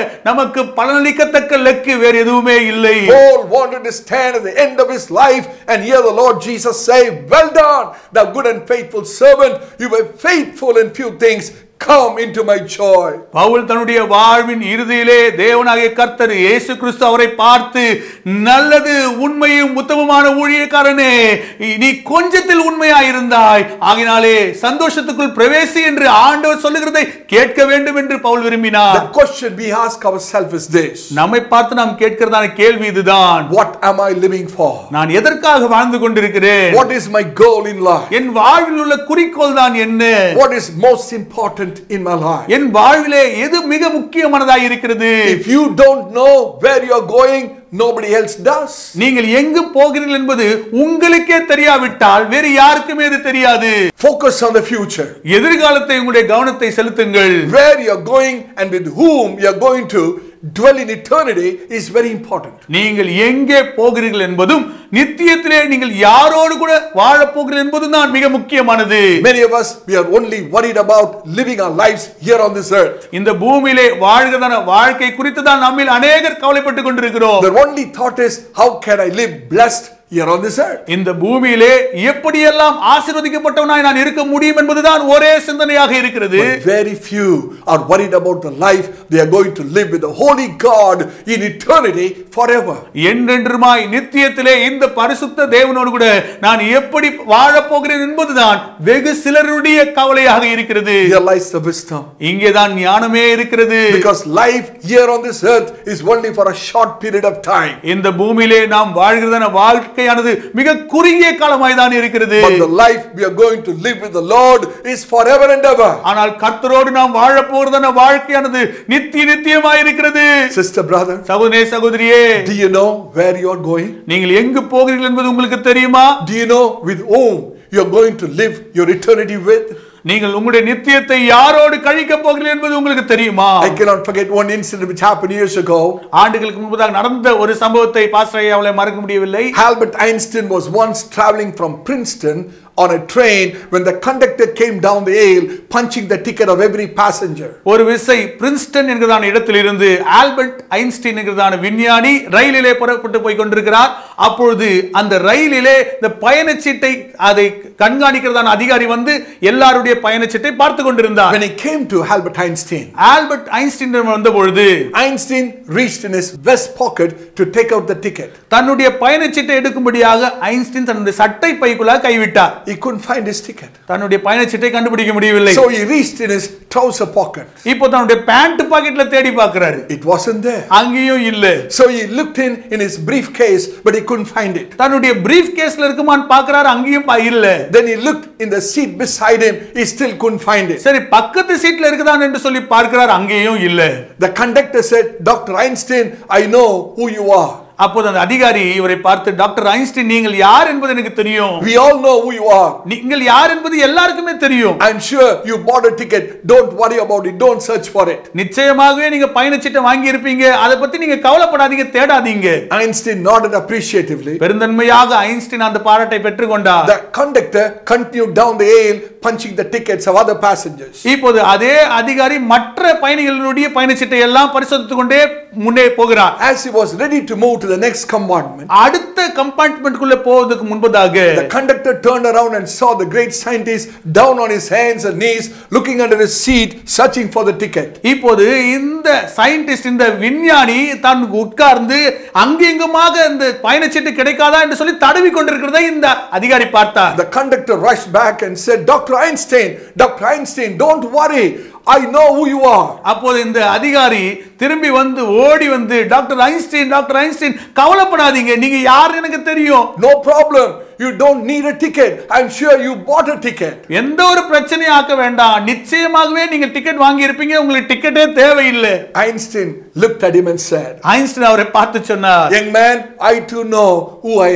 நமக்கு பலனளிக்கத்தக்க லக்கு வேறு எதுவுமே இல்லை Paul wanted to stand at the end of his life and hear the Lord Jesus say, Well done, thou good and faithful servant. You were faithful in few things. Come into my joy. Pavul தன்னுடைய வாழ்வின் இறுதியிலே தேவனாகிய கர்த்தர் இயேசு கிறிஸ்து அவரை பார்த்து நல்லது உண்மையும் உத்தமமான ஊழியக்காரனே நீ கொஞ்சத்தில் உண்மையாயிருந்தாய் ஆகினாலே சந்தோஷத்துக்குள் பிரவேசி என்று ஆண்டவர் சொல்லுகிறதை கேட்க வேண்டும் என்று பவுல் விரும்பினார் The question we ask ourselves is this நம்மை பார்த்து நாம் கேட்கிறதான கேள்வி இதுதான் What am I living for? நான் எதற்காக வாழ்ந்து கொண்டிருக்கிறேன் What is my goal in life? என் வாழ்வில் உள்ள குறிக்கோள் தான் என்ன What is most important in my life? என் வாழ்விலே எது மிக முக்கியமானதாய் இருக்கிறது If you don't know where you're going, nobody else does. நீங்கள் எங்கு போகிறீர்கள் என்பது உங்களுக்கே தெரியாவிட்டால் வேறு யாருக்குமே இது தெரியாது Focus on the future. எதிர்காலத்தை உங்களுடைய கவனத்தை செலுத்துங்கள் Where you're going and with whom you're going to dwell in eternity is very important. நீங்கள் எங்கே போகிறீர்கள் என்பதும் நித்தியத்திலே நீங்கள் யாரோடு கூட வாழப் போகிறீர்கள் என்பதும் தான் மிக முக்கியமானது Many of us, we are only worried about living our lives here on this earth. இந்த பூமியிலே வாழ்கிறதான வாழ்க்கை குறித்து தான் நம்மில் அநேகர் கவலைப்பட்டுக் கொண்டிருக்கிறோம் The only thought is, how can I live blessed here on this earth? இந்த பூமியிலே எப்படியெல்லாம் ஆசீர்வதிக்கப்பட்டவனாய் நான் இருக்க முடியும் என்பதுதான் ஒரே சிந்தனையாக இருக்கிறது But very few are worried about the life they are going to live with the Holy God in eternity forever. என்றென்றுமாய் நித்தியத்திலே இந்த பரிசுத்த தேவனோடு கூட நான் எப்படி வாழப் போகிறேன் என்பதுதான் வெகு சிலருடைய கவலையாக இருக்கிறது Here lies the wisdom. இங்கேதான் ஞானமே இருக்கிறது Because life here on this earth is only for a short period of time. இந்த பூமியிலே நாம் வாழ்கிறதான வாழ்க்கையானது மிக குறுகிய காலமாய் தான் இருக்கிறது But the life we are going to live with the Lord is forever and ever. ஆனால் கர்த்தரோடு நாம் வாழப் போகிறதான வாழ்க்கையானது நித்திய நித்தியமாய் இருக்கிறது Sister, brother, சகோதரே சகோதரியே do you know where you are going? நீங்கள் எங்கு போகிறீர்கள் என்பது உங்களுக்கு தெரியுமா Do you know with whom you are going to live your eternity with? நீங்கள் உங்களுடைய நித்தியத்தை யாரோடு கழிக்க போகிறீர்கள் என்பது உங்களுக்கு தெரியுமா I cannot forget one incident which happened years ago. ஆண்டுகளுக்கு முன்பதாக நடந்த ஒரு சம்பவத்தை பாஸ்டர் ஐயா அவளை மறக்க முடியவில்லை Albert Einstein was once traveling from Princeton on a train when the conductor came down the aisle punching the ticket of every passenger. ஒரு விசை பிரின்ஸ்டன் என்கிறதான இடத்திலிருந்து ஆல்பர்ட் ஐன்ஸ்டீன் என்கிறதான விஞ்ஞானி ரயிலிலே புறப்பட்டு போய் கொண்டிருக்கிறார் அப்பொழுது அந்த ரயிலிலே இந்த பயணச்சீட்டை அதை கண்காணிக்கிறதான அதிகாரி வந்து எல்லாருடைய பயணச்சீட்டை பார்த்து கொண்டிருந்தார் When he came to Albert Einstein, Albert Einstein வந்த பொழுது Einstein reached in his vest pocket to take out the ticket. தன்னுடைய பயணச்சீட்டை எடுக்கும்படியாக ஐன்ஸ்டீன் தன்னுடைய சட்டை பைக்குள்ளாக கைவிட்டார் He couldn't find his ticket. தன்னுடைய பயணச்சீட்டை கண்டுபிடிக்க முடியவில்லை So he reached in his trouser pocket. இப்போ தன்னுடைய பேண்ட் பாக்கெட்ல தேடி பார்க்கிறாரு It wasn't there. அங்கேயும் இல்ல So he looked in in his briefcase, but he couldn't find it. தன்னுடைய பிரீஃப் கேஸ்ல இருக்குமான்னு பார்க்கறாரு அங்கேயும் பா- இல்ல Then he looked in the seat beside him, he still couldn't find it. சரி பக்கத்து சீட்ல இருக்குதான் என்று சொல்லி பார்க்கிறார் அங்கேயும் இல்ல The conductor said, Dr. Einstein, I know who you are. அப்போது அந்த அதிகாரி இவரை பார்த்து டாக்டர் ஐன்ஸ்டீன் நீங்கள் யார் என்பது எனக்கு தெரியும் We all know who you are. நீங்கள் யார் என்பது எல்லாருக்குமே தெரியும் I'm sure you bought a ticket. Don't worry about it. Don't search for it. நிச்சயமாகவே நீங்க பயணச்சீட்டை வாங்கி இருப்பீங்க அதை பத்தி நீங்க கவலைப்படாதீங்க தேடாதீங்க Einstein nodded appreciatively. பெருந்தன்மையாக ஐன்ஸ்டீன் அந்த பாராட்டை பெற்றுக்கொண்டார் The conductor continued down the aisle, punching the tickets of other passengers. இப்போது அதே அதிகாரி மற்ற பயணிகளுடைய பயணச்சீட்டை எல்லாம் பரிசோதித்துக் கொண்டே முன்னே போகிறார் As he was ready to move to the next compartment, அடுத்த கம்பார்ட்மெண்ட்குள்ள போவதற்கு முன்பதாக the conductor turned around and saw the great scientist down on his hands and knees, looking under his seat, searching for the ticket. இப்போது இந்த சயின்டிஸ்ட் இந்த விஞ்ஞானி தான் உட்கார்ந்து அங்கெங்குமாக இந்த பயணச்சீட்டு கிடைக்காதா என்று சொல்லி தடவி கொண்டிருக்கிறதை இந்த அதிகாரி பார்த்தார் The conductor rushed back and said, Dr. Einstein, Dr. Einstein, don't worry. I know who you are. அப்போது இந்த அதிகாரி திரும்பி வந்து ஓடி வந்து டாக்டர் ஐன்ஸ்டீன் டாக்டர் ஐன்ஸ்டீன் கவலைப்படாதீங்க நீங்க யார் எனக்கு தெரியும் No problem. You don't need a ticket. I'm sure you bought a ticket. எந்த ஒரு பிரச்சனையும் ஆக்க வேண்டாம் நிச்சயமாகவே நீங்க டிக்கெட் வாங்கி இருப்பீங்க உங்களுக்கு டிக்கெட்டே தேவையில்லை Einstein looked at him and said, Einstein அவரை பார்த்து சொன்னார் Young man, I too know who I am.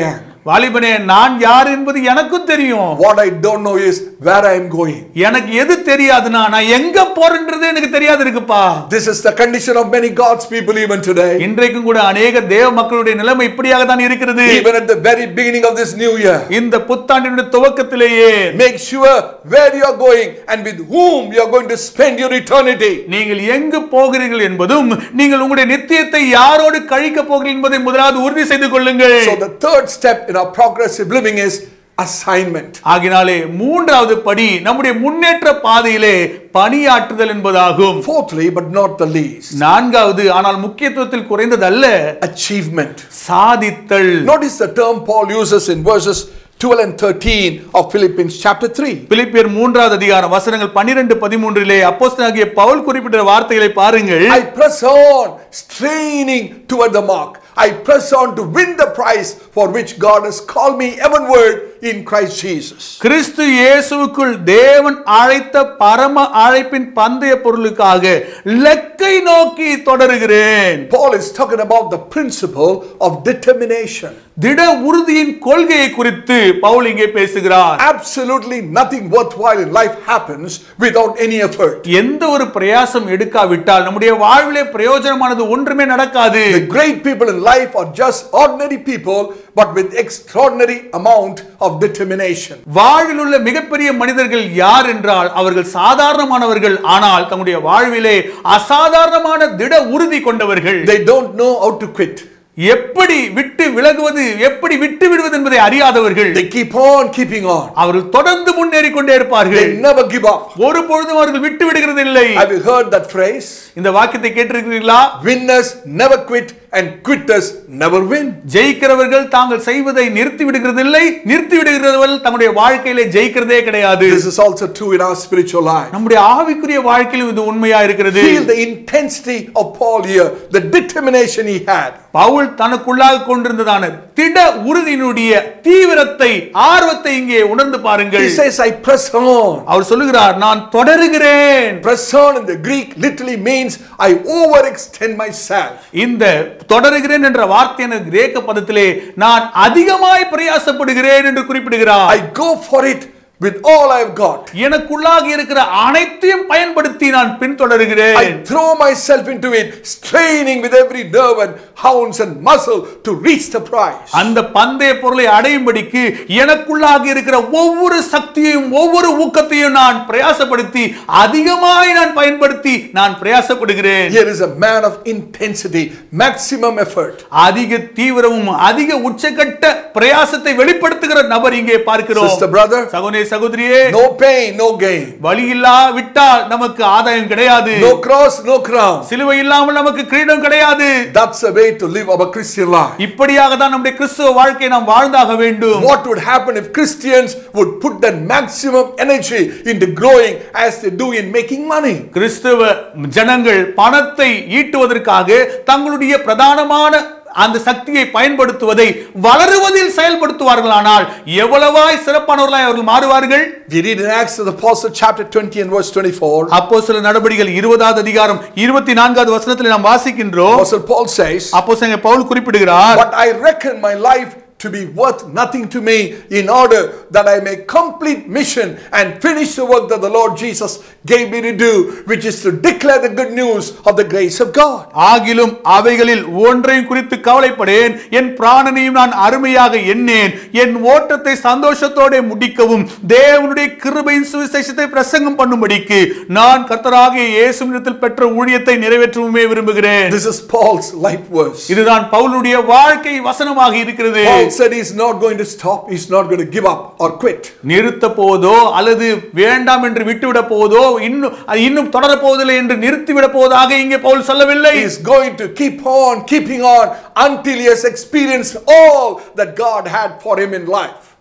வாலிபனே நான் யார் என்பது எனக்கும் தெரியும் What I don't know is where I am going. எனக்கு எது தெரியாதுன்னா நான் எங்க போறேன்றது எனக்கு தெரியாது இருக்குப்பா This is the condition of many God's people even today. இன்றைக்கும் கூட அநேக தேவ மக்களுடைய நிலைமை இப்படியாக தான் இருக்கிறது Even at the very beginning of this new year. இந்த புத்தாண்டினுடைய துவக்கத்திலேயே Make sure where you are going and with whom you are going to spend your eternity. நீங்கள் எங்கு போகிறீர்கள் என்பதும் நீங்கள் உங்களுடைய நித்தியத்தை யாரோடு கழிக்க போகிறீர்கள் என்பதை முதலாவது உறுதி செய்து கொள்ளுங்கள் So the third step in our progressive living is assignment. ஆகினாலே மூன்றாவது படி நம்முடைய முன்னேற்ற பாதையிலே பணியாற்றுதல் என்பதாகும் Fourthly, but not the least, நான்காவது ஆனால் முக்கியத்துவத்தில் குறைந்ததல்ல achievement. சாதித்தல் Notice the term Paul uses in verses 12 and 13 of Philippians chapter 3. பிலிப்பியர் மூன்றாவது அதிகாரம் வசனங்கள் 12 பதிமூன்றிலே அப்போஸ்தலனாகிய பவுல் குறிப்பிட்ட வார்த்தைகளை பாருங்கள் I press on, straining toward the mark. I press on to win the prize for which God has called me heavenward in Christ Jesus. கிறிஸ்து இயேசுவுக்குள் தேவன் அழைத்த பரம அழைப்பின் பந்தய பொருளுக்காக லக்கை நோக்கி தொடருகிறேன் Paul is talking about the principle of determination. திட உறுதியின் கொள்கையை குறித்து பவுல் இங்கே பேசுகிறார் Absolutely nothing worthwhile in life happens without any effort. எந்த ஒரு பிரயாசம் எடுக்காவிட்டால் நம்முடைய வாழ்விலே பிரயோஜனமானது ஒன்றுமே நடக்காது The great people in life are just ordinary people, but with extraordinary amount of determination. வாழ்வில் உள்ள மிகப்பெரிய மனிதர்கள் யார் என்றால் அவர்கள் சாதாரணமானவர்கள் ஆனால் தங்களுடைய வாழ்விலே அசாதாரணமான திட உறுதி கொண்டவர்கள் They don't know how to quit. எப்படி விட்டு விலகுவது எப்படி விட்டு விடுவது என்பதை அறியாதவர்கள் They keep on keeping on. அவர்கள் தொடர்ந்து முன்னேறி கொண்டே இருப்பார்கள் They never give up. ஒரு பொழுதும் அவர்கள் விட்டு விடுகிறது இல்லை Have you heard that phrase? இந்த வாக்கியத்தை கேட்டிருக்கிறீர்களா Winners never quit and quitters never win. ஜெயிக்கிறவர்கள் தாங்கள் செய்வதை நிறுத்தி விடுகிறது இல்லை நிறுத்தி விடுகிறவர்கள் தங்களுடைய வாழ்க்கையிலே ஜெயிக்கிறதே கிடையாது This is also true in our spiritual life. நம்முடைய ஆவிக்குரிய வாழ்க்கையிலும் இது உண்மையா இருக்கிறது Feel the intensity of Paul here, the determination he had. Pavul தனக்குள்ளாக கொண்டிருந்ததான திட உறுதியினுடைய தீவிரத்தை ஆர்வத்தை இங்கே உணர்ந்து பாருங்கள் He says, I press on. அவர் சொல்லுகிறார் நான் தொடருகிறேன் Press on in the Greek literally means I overextend myself. இந்த தொடருகிறேன் என்ற வார்த்தையான கிரேக்க பதத்திலே நான் அதிகமாய் பிரயாசப்படுகிறேன் என்று குறிப்பிடுகிறார் I go for it with all I've got. எனக்குள்ளாக இருக்கிற அனைத்தையும் பயன்படுத்தி நான் பின்தொடருகிறேன் I throw myself into it, straining with every nerve and hounds and muscle to reach the prize. அந்த பந்தய பொருளை அடையும்படிக்கு எனக்குள்ளாக இருக்கிற ஒவ்வொரு சக்தியையும் ஒவ்வொரு ஊக்கத்தையும் நான் பிரயாசப்படுத்தி அதிகமாய் நான் பயன்படுத்தி நான் பிரயாசப்படுகிறேன் Here is a man of intensity, maximum effort. அதிக தீவிரமும் அதிக உச்சகட்ட பிரயாசத்தை வெளிப்படுத்துகிற நபர் இங்கே பார்க்கிறோம் Sister, brother, சகோதரி சகோதரியே no pain, no gain. வழி இல்லா விட்டால் நமக்கு ஆதாயம் கிடையாது No cross, no crown. சிலுவை இல்லாமல் நமக்கு கிரீடம் கிடையாது That's a way to live our Christian life. இப்படியாக தான் நம்முடைய கிறிஸ்துவ வாழ்க்கையை நாம் வாழ்ந்தாக வேண்டும் What would happen if Christians would put that maximum energy into growing as they do in making money? கிறிஸ்துவ ஜனங்கள் பணத்தை ஈட்டுவதற்காக தங்களுடைய பிரதானமான அந்த சக்தியை பயன்படுத்துவதை வளருவதில் செயல்படுத்துவார்களானால் எவ்வளவாய் சிறப்பானவர்களாய் அவர்கள் மாறுவார்கள் We read in Acts of the Apostle chapter 20 and verse 24. அப்போ சில நடவடிக்கைகள் இருபதாவது அதிகாரம் இருபத்தி நான்காவது வசனத்தில் நாம் வாசிக்கின்றோம் Apostle Paul says, அப்போ பவுல் குறிப்பிடுகிறார் But I reckon my life to be worth nothing to me in order that I may complete mission and finish the work that the Lord Jesus gave me to do, which is to declare the good news of the grace of God. ஆகிலும் அவைகளில் ஒன்றையும் குறித்து கவலைப்படேன் என் பிராணனையும் நான் அருமையாக எண்ணேன் என் ஓட்டத்தை சந்தோஷத்தோட முடிக்கவும் தேவனுடைய கிருபையின் சுவிசேஷத்தை பிரசங்கம் பண்ணும்படிக்கு நான் கர்த்தராகிய இயேசுவிடத்தில் பெற்ற ஊழியத்தை நிறைவேற்றவுமே விரும்புகிறேன் This is Paul's life verse. இதுதான் பவுலுடைய வாழ்க்கை வசனமாக இருக்கிறது Paul said he's not going to stop, he's not going to give up or quit. நிறுத்த போவதோ அல்லது வேண்டாம் என்று விட்டுவிட போவதோ இன்னும் அது இன்னும் தொடர போவதில்லை என்று நிறுத்திவிட போவதாக இங்கே பவுல் சொல்லவில்லை He's going to keep on keeping on until he has experienced all that God had for him in life.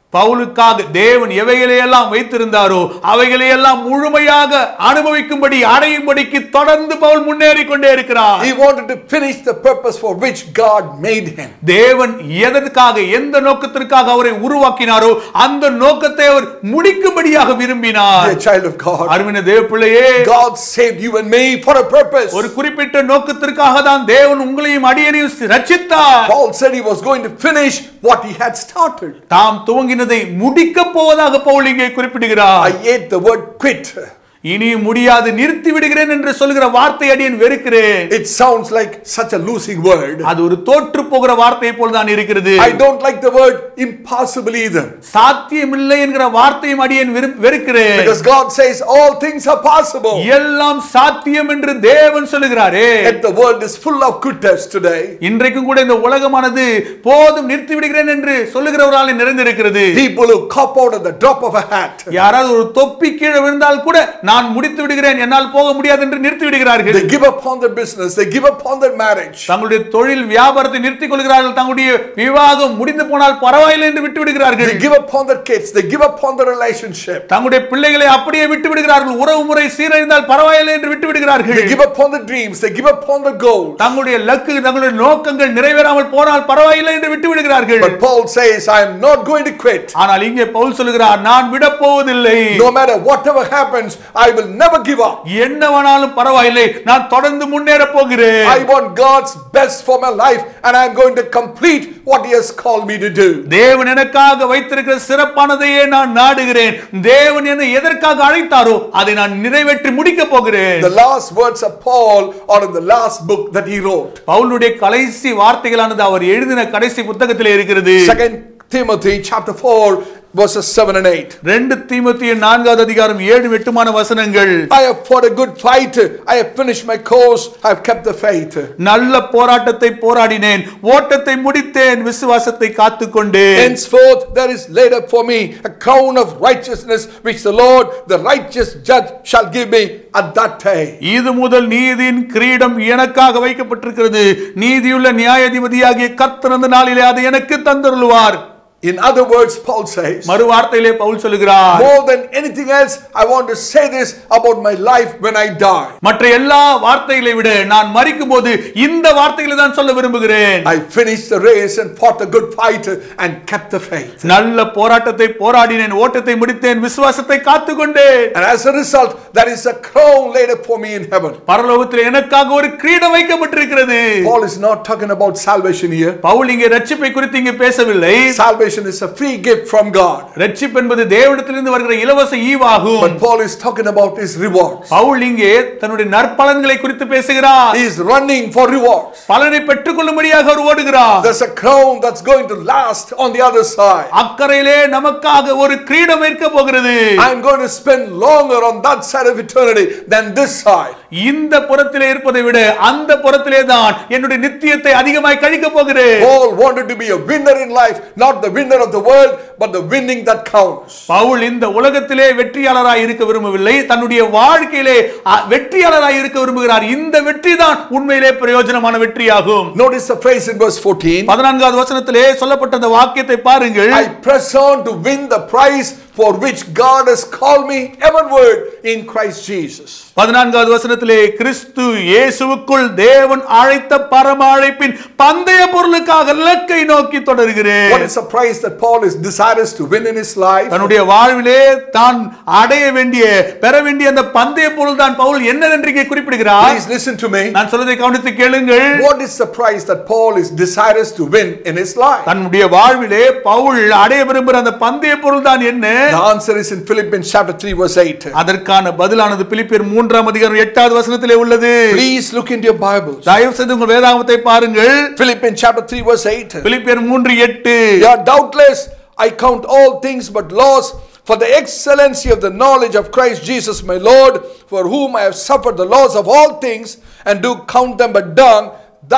பவுலுக்காக தேவன் எவைகளையெல்லாம் வைத்திருந்தாரோ அவைகளையெல்லாம் முழுமையாக அனுபவிக்கும்படி அடையும்படிக்கு தொடர்ந்து பவுல் முன்னேறி கொண்டே இருக்கிறார் He wanted to finish the purpose for which God made him. தேவன் எதற்காக எந்த நோக்கத்திற்காக அவரை உருவாக்கினாரோ அந்த நோக்கத்தை அவர் முடிக்கும்படியாக விரும்பினார் Dear child of God, அருமையான தேவ பிள்ளையே God saved you and me for a purpose. ஒரு குறிப்பிட்ட நோக்கத்திற்காக தான் தேவன் உங்களையும் அடியனையும் ரட்சித்தார் Paul said he was going to finish what he had started. தாம் துவங்கினதை முடிக்கப் போவதாக பவுல் இங்கே குறிப்பிடுகிறார் I hate the word quit. இனி முடியாது நிறுத்தி விடுகிறேன் என்று சொல்கிற வார்த்தை அடியேன் வெறுக்கிறேன் It sounds like such a losing word. அது ஒரு தோற்று போகிற வார்த்தை போல் தான் இருக்கிறது I don't like the word impossible either. சாத்தியமில்லை என்கிற வார்த்தையும் அடியேன் வெறு- வெறுக்கிறேன் Because God says all things are possible. எல்லாம் சாத்தியம் என்று தேவன் சொல்லுகிறாரே Yet the world is full of quitters today. இன்றைக்கும் கூட இந்த உலகமானது போதும் நிறுத்தி விடுகிறேன் என்று சொல்லுகிறவரால் நிறைந்திருக்கிறது People who cop out at the drop of a hat. யாராவது ஒரு தொப்பி கீழே விழுந்தால் கூட நான் முடித்து விடுகிறேன் என்னால் போக முடியாது என்று நிறுத்தி விடுகிறார்கள் They give up on their business. They give up on their marriage. தங்களுடைய தொழில் வியாபாரத்தை நிறுத்திக் கொள்கிறார்கள் தங்களுடைய விவாகம் முடிந்து போனால் பரவாயில்லை என்று விட்டு விடுகிறார்கள் They give up on their kids. They give up on their relationship. தங்களுடைய பிள்ளைகளை அப்படியே விட்டு விடுகிறார்கள் உறவு முறை சீரழிந்தால் பரவாயில்லை என்று விட்டு விடுகிறார்கள் They give up on their dreams. They give up on their goals. தங்களுடைய லக்கு தங்களுடைய நோக்கங்கள் நிறைவேறாமல் போனால் பரவாயில்லை என்று விட்டு விடுகிறார்கள் But Paul says, I am not going to quit. ஆனால் இங்கே பவுல் சொல்லுகிறார் நான் விடப் போவதில்லை No matter whatever happens, I will never give up. என்னவானாலும் பரவாயில்லை நான் தொடர்ந்து முன்னேற போகிறேன் I want God's best for my life and I'm going to complete what He has called me to do. தேவன் எனக்காக வைத்திருக்கிற சிறப்பானதையே நான் நாடுகிறேன் தேவன் என்னை எதற்காக அழைத்தாரோ அதை நான் நிறைவேற்றி முடிக்க போகிறேன் The last words of Paul are in the last book that he wrote. பவுலுடைய கடைசி வார்த்தைகளானது அவர் எழுதின கடைசி புத்தகத்திலே இருக்கிறது Second Timothy chapter 4 verses 7 and 8. ரெண்டு தீமோத்தேயு நான்காவது அதிகாரம் ஏழு எட்டுமான வசனங்கள் I have fought a good fight. I have finished my course. I have kept the faith. நல்ல போராட்டத்தை போராடினேன் ஓட்டத்தை முடித்தேன் விசுவாசத்தை காத்துக்கொண்டேன் Henceforth there is laid up for me a crown of righteousness which the Lord, the righteous judge, shall give me at that day. இது முதல் நீதியின் கிரீடம் எனக்காக வைக்கப்பட்டிருக்கிறது நீதியுள்ள நியாயாதிபதியாகிய கர்த்தர் அந்த நாளிலே அதை எனக்கு தந்தருளுவார் In other words, Paul says, மறு வார்த்தையிலே பவுல் சொல்லுகிறார் more than anything else, I want to say this about my life when I die. மற்ற எல்லா வார்த்தைகளை விட நான் மறிக்கும் போது இந்த வார்த்தைகளை தான் சொல்ல விரும்புகிறேன் I finished the race and fought a good fight and kept the faith. நல்ல போராட்டத்தை போராடினேன் ஓட்டத்தை முடித்தேன் விசுவாசத்தை காத்துக்கொண்டேன் And as a result, there is a crown laid up for me in heaven. பரலோகத்தில் எனக்காக ஒரு கிரீடம் வைக்கப்பட்டிருக்கிறது Paul is not talking about salvation here. Pavul இங்கே ரட்சிப்பை குறித்து இங்கே பேசவில்லை Salvation is a free gift from God. ரட்சிப்பு என்பது தேவனிடத்திலிருந்து வருகிற இலவச ஈவாகும் But Paul is talking about his rewards. Pavul இங்கே தன்னுடைய நற்பலன்களை குறித்து பேசுகிறார் He is running for rewards. பலனை பெற்றுக்கொள்ளும்படியாக அவர் ஓடுகிறார் There's a crown that's going to last on the other side. அக்கறையிலே நமக்காக ஒரு கிரீடம் வைக்க போகிறது I'm going to spend longer on that side of eternity than this side. இந்த புறத்திலே இருப்பதை விட அந்த புறத்திலே தான் என்னுடைய நித்தியத்தை அதிகமாய் கழிக்க போகிறேன் Paul wanted to be a winner in life, not the winner of the world, but the winning that counts. Pavul இந்த உலகத்திலே வெற்றியாளராய் இருக்க விரும்பவில்லை தன்னுடைய வாழ்க்கையிலே அ, வெற்றியாளராய் இருக்க விரும்புகிறார் இந்த வெற்றி தான் உண்மையிலே பிரயோஜனமான வெற்றியாகும் Notice the phrase in verse 14. பதினான்காவது வசனத்திலே சொல்லப்பட்ட அந்த வாக்கியத்தை பாருங்கள் I press on to win the prize for which God has called me heavenward in Christ Jesus. பதினான்காவது வசனத்திலே கிறிஸ்து இயேசுவுக்குள் தேவன் அழைத்த பரம அழைப்பின் பந்தய பொருளுக்காக இலக்கை நோக்கி What தொடர்கிறேன் is the prize that Paul is desirous to win in his life? தன்னுடைய வாழ்விலே தான் அடைய வேண்டிய பெற வேண்டிய அந்த பந்தய பொருள் தான் பவுல் என்னவென்று இங்கே குறிப்பிடுகிறார் Please listen to me. நான் சொல்வதை கவனித்து கேளுங்கள் What is the prize that Paul is desirous to win in his life? தன்னுடைய வாழ்விலே பவுல் அடைய விரும்புகிற அந்த பந்தய பொருள் தான் என்ன The answer is in Philippians chapter 3 verse 8. அதற்கான பதிலானது பிலிப்பியர் மூன்றாம் அதிகாரம் எட்டாவது வசனத்திலே உள்ளது Please look into your Bibles. தயவு செய்து உங்கள் வேதாகமத்தை பாருங்கள் Philippians chapter 3 verse 8. பிலிப்பியர் மூன்று எட்டு Yeah, doubtless I count all things but loss for the excellency of the knowledge of Christ Jesus my Lord, for whom I have suffered the loss of all things, and do count them but dung, that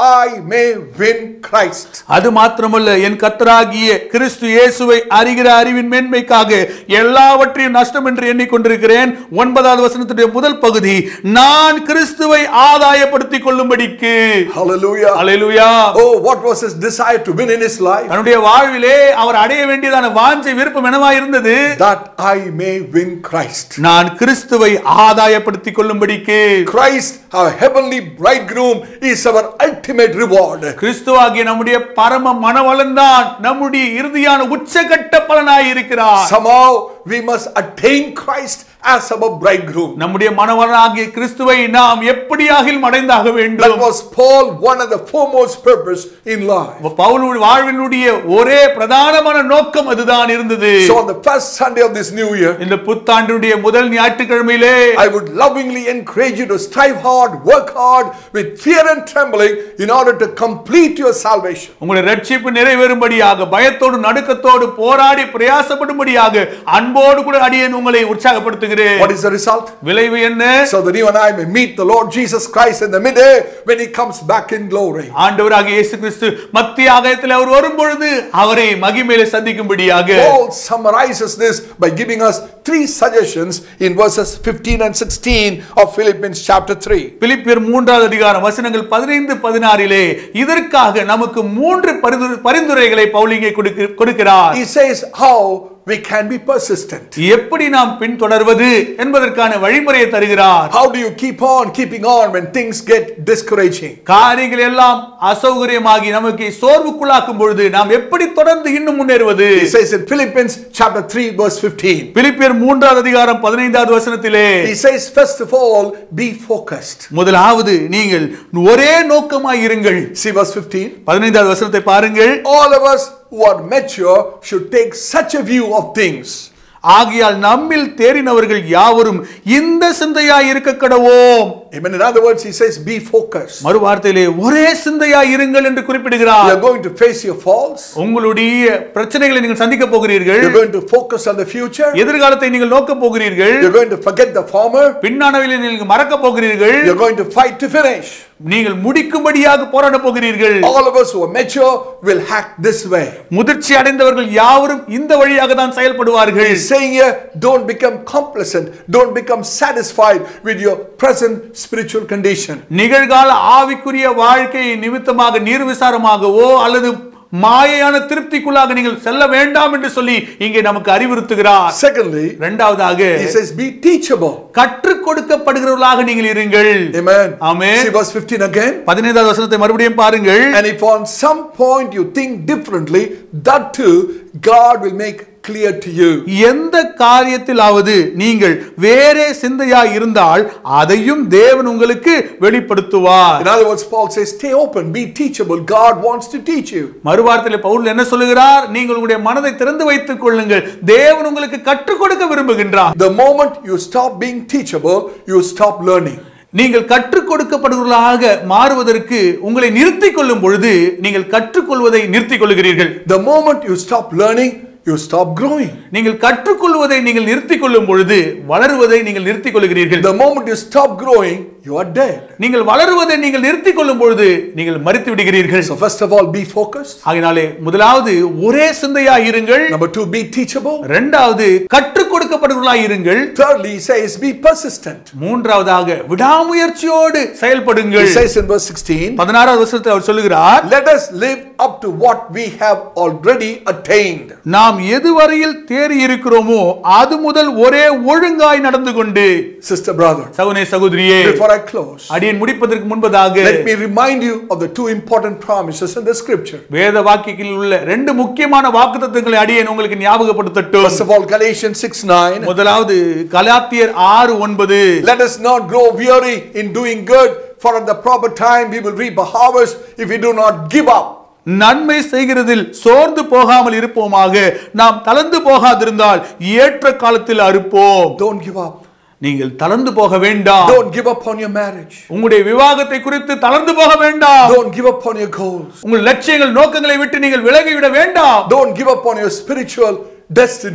I may win Christ. அது மாத்திரமல்ல என் கர்த்தராகிய கிறிஸ்து இயேசுவை அறிகிற அறிவின் மேன்மைக்காக எல்லாவற்றையும் நஷ்டம் என்று எண்ணிக்கொண்டிருக்கிறேன் ஒன்பதாவது வசனத்துடைய முதல் பகுதி நான் கிறிஸ்துவை ஆதாயப்படுத்திக் கொள்ளும்படிக்கு Hallelujah. Hallelujah Oh, what was his desire to win in his life? தன்னுடைய வாழ்விலே அவர் அடைய வேண்டியதான வாஞ்சை விருப்பம் என்னவா இருந்தது That I may win Christ. நான் கிறிஸ்துவை ஆதாயப்படுத்திக் கொள்ளும்படிக்கு Christ, our heavenly bridegroom, is our ultimate reward. கிறிஸ்துவாகிய நம்முடைய பரம மனவளன் தான் நம்முடைய இறுதியான உச்சகட்ட பலனாய் இருக்கிறார் Somehow we must attain Christ as our bridegroom. நம்முடைய மனவளனாகிய கிறிஸ்துவை நாம் எப்படியாகில் அடைந்தாக That வேண்டும் was Paul one of the foremost purpose in life. Pavul வாழ்வினுடைய ஒரே பிரதானமான நோக்கம் அதுதான் இருந்தது So on the first Sunday of this new year, இந்த புத்தாண்டினுடைய முதல் ஞாயிற்றுக்கிழமையிலே I would lovingly encourage you to strive hard, work hard with fear and trembling in order to complete your salvation. உங்களுடைய ரட்சிப்பு நிறைவேறும்படியாக பயத்தோடு நடுக்கத்தோடு போராடி பிரயாசப்படும்படியாக அன்போடு கூட அடியேன் உங்களை உற்சாகப்படுத்துகிறேன் What is the result? விளைவு என்ன So that you and I may meet the Lord Jesus Christ in the midair when he comes back in glory. ஆண்டவராகிய இயேசு கிறிஸ்து மத்திய ஆகாயத்தில் அவர் வரும்பொழுது அவரை மகிமையிலே சந்திக்கும்படியாக Paul summarizes this by giving us three suggestions in verses 15 and 16 of Philippians chapter 3. பிலிப்பியர் மூன்றாவது அதிகாரம் வசனங்கள் பதினைந்து பதினாறிலே இதற்காக நமக்கு மூன்று பரிந்து- பரிந்துரைகளை பவுலிங்கே கொடுக்க- கொடுக்கிறார் He says how we can be persistent. எப்படி நாம் பின்தொடர்வது என்பதற்கான வழிமுறையை தருகிறார் How do you keep on keeping on when things get discouraging? காரியங்கள் எல்லாம் அசௌகரியமாகி நமக்கு சோர்வுக்குள்ளாக்கும் பொழுது நாம் எப்படி தொடர்ந்து இன்னும் முன்னேறுவது He says in Philippians chapter 3 verse 15. பிலிப்பியர் மூன்றாவது அதிகாரம் பதினைந்தாவது வசனத்திலே He says first of all be focused. முதலாவது நீங்கள் ஒரே நோக்கமாய் இருங்கள் See verse 15. பதினைந்தாவது வசனத்தை பாருங்கள் All of us who are mature should take such a view of things. ஆகையால் நம்மில் தேறினவர்கள் யாவரும் இந்த சிந்தையாய் இருக்க கடவோம் Amen. In other words, he says be focused. மறு வார்த்தையிலே ஒரே சிந்தையாய் இருங்கள் என்று You குறிப்பிடுகிறார் are going to face your faults. உங்களுடைய பிரச்சனைகளை நீங்கள் சந்திக்க போகிறீர்கள் You're going to focus on the future. எதிர்காலத்தை நீங்கள் நோக்க போகிறீர்கள் You're going to forget the former. பின்னானவையில் நீங்கள் மறக்க போகிறீர்கள் You're going to fight to finish. நீங்கள் முடிக்கும்படியாக போராட போகிறீர்கள் All of us who are mature will act this way. முதிர்ச்சி அடைந்தவர்கள் யாவரும் இந்த வழியாக தான் செயல்படுவார்கள் He's saying here, don't become complacent. Don't become satisfied with your present spiritual condition. நிகழ்கால ஆவிக்குரிய வாழ்க்கை நிமித்தமாக நீர்விசாரமாகவோ அல்லது மாயையான திருப்திக்குள்ளாக நீங்கள் செல்ல வேண்டாம் என்று சொல்லி இங்கே நமக்கு அறிவுறுத்துகிறார் Secondly, இரண்டாவதாக he says, be teachable. கற்றுக் கொடுக்கப்படுகிறவர்களாக நீங்கள் இருங்கள் Amen. Amen. See verse 15 again. பதினைந்தாவது வசனத்தை மறுபடியும் பாருங்கள் And if on some point you think differently, that too God will make clear to you. எந்த காரியத்திலாவது நீங்கள் வேறே சிந்தையா இருந்தால் அதையும் தேவன் உங்களுக்கு வெளிப்படுத்துவார் In other words, Paul says, stay open, be teachable. God wants to teach you. மறுவார்த்தையில் Pavul என்ன சொல்லுகிறார் நீங்கள் உங்களுடைய மனதை திறந்து வைத்துக் கொள்ளுங்கள் தேவன் உங்களுக்கு கற்றுக் கொடுக்க விரும்புகின்றார் The moment you stop being teachable, you stop learning. நீங்கள் கற்றுக் கொடுக்கப்படுகிறவர்களாக மாறுவதற்கு உங்களை நிறுத்திக் கொள்ளும் பொழுது நீங்கள் கற்றுக்கொள்வதை நிறுத்திக் கொள்கிறீர்கள் The moment you stop learning, you stop growing. நீங்கள் கற்றுக்கொள்வதை நீங்கள் நிறுத்திக் கொள்ளும் பொழுது வளருவதை நீங்கள் நிறுத்திக் கொள்கிறீர்கள் The moment you stop growing, you are dead. நீங்கள் வளருவதை நீங்கள் நிறுத்திக் கொள்ளும் பொழுது நீங்கள் மறித்து விடுகிறீர்கள் So, first of all, be focused. ஆகினாலே முதலாவது ஒரே சிந்தையா இருங்கள் Number two, be teachable. இரண்டாவது கற்றுக் கொடுக்கப்படுகிறவர்களாய் இருங்கள் Thirdly, he says, be persistent. மூன்றாவதாக விடாமுயற்சியோடு செயல்படுங்கள் He says in verse 16, பதினாறாவது வருஷத்தில் அவர் சொல்லுகிறார் let us live up to what we have already attained. நாம் எதுவரையில் தேறி இருக்கிறோமோ அது முதல் ஒரே ஒழுங்காய் நடந்து கொண்டு Sister, brother, சகுனே சகோதரியே before I close, அடியேன் முடிப்பதற்கு முன்பதாக let me remind you of the two important promises in the scripture. வேத வாக்கியத்தில் உள்ள ரெண்டு முக்கியமான வாக்குத்தத்தங்களை அடியேன் உங்களுக்கு ஞாபகப்படுத்தட்டும் First of all, Galatians 6 9. முதலாவது கலாத்தியர் ஆறு ஒன்பது Let us not grow weary in doing good, for at the proper time we will reap a harvest if we do not give up. நன்மை செய்கிறதில் சோர்ந்து போகாமல் இருப்போமாக நாம் தளர்ந்து போகாதிருந்தால் ஏற்ற காலத்தில் அறுப்போம் Don't give up. நீங்கள் தளர்ந்து போக வேண்டாம் Don't give up on your marriage. உங்களுடைய விவாகத்தை குறித்து தளர்ந்து போக வேண்டாம் Don't give up on your goals. உங்கள் லட்சியங்கள் நோக்கங்களை விட்டு நீங்கள் விலகிவிட வேண்டாம் Don't give up on your spiritual destiny.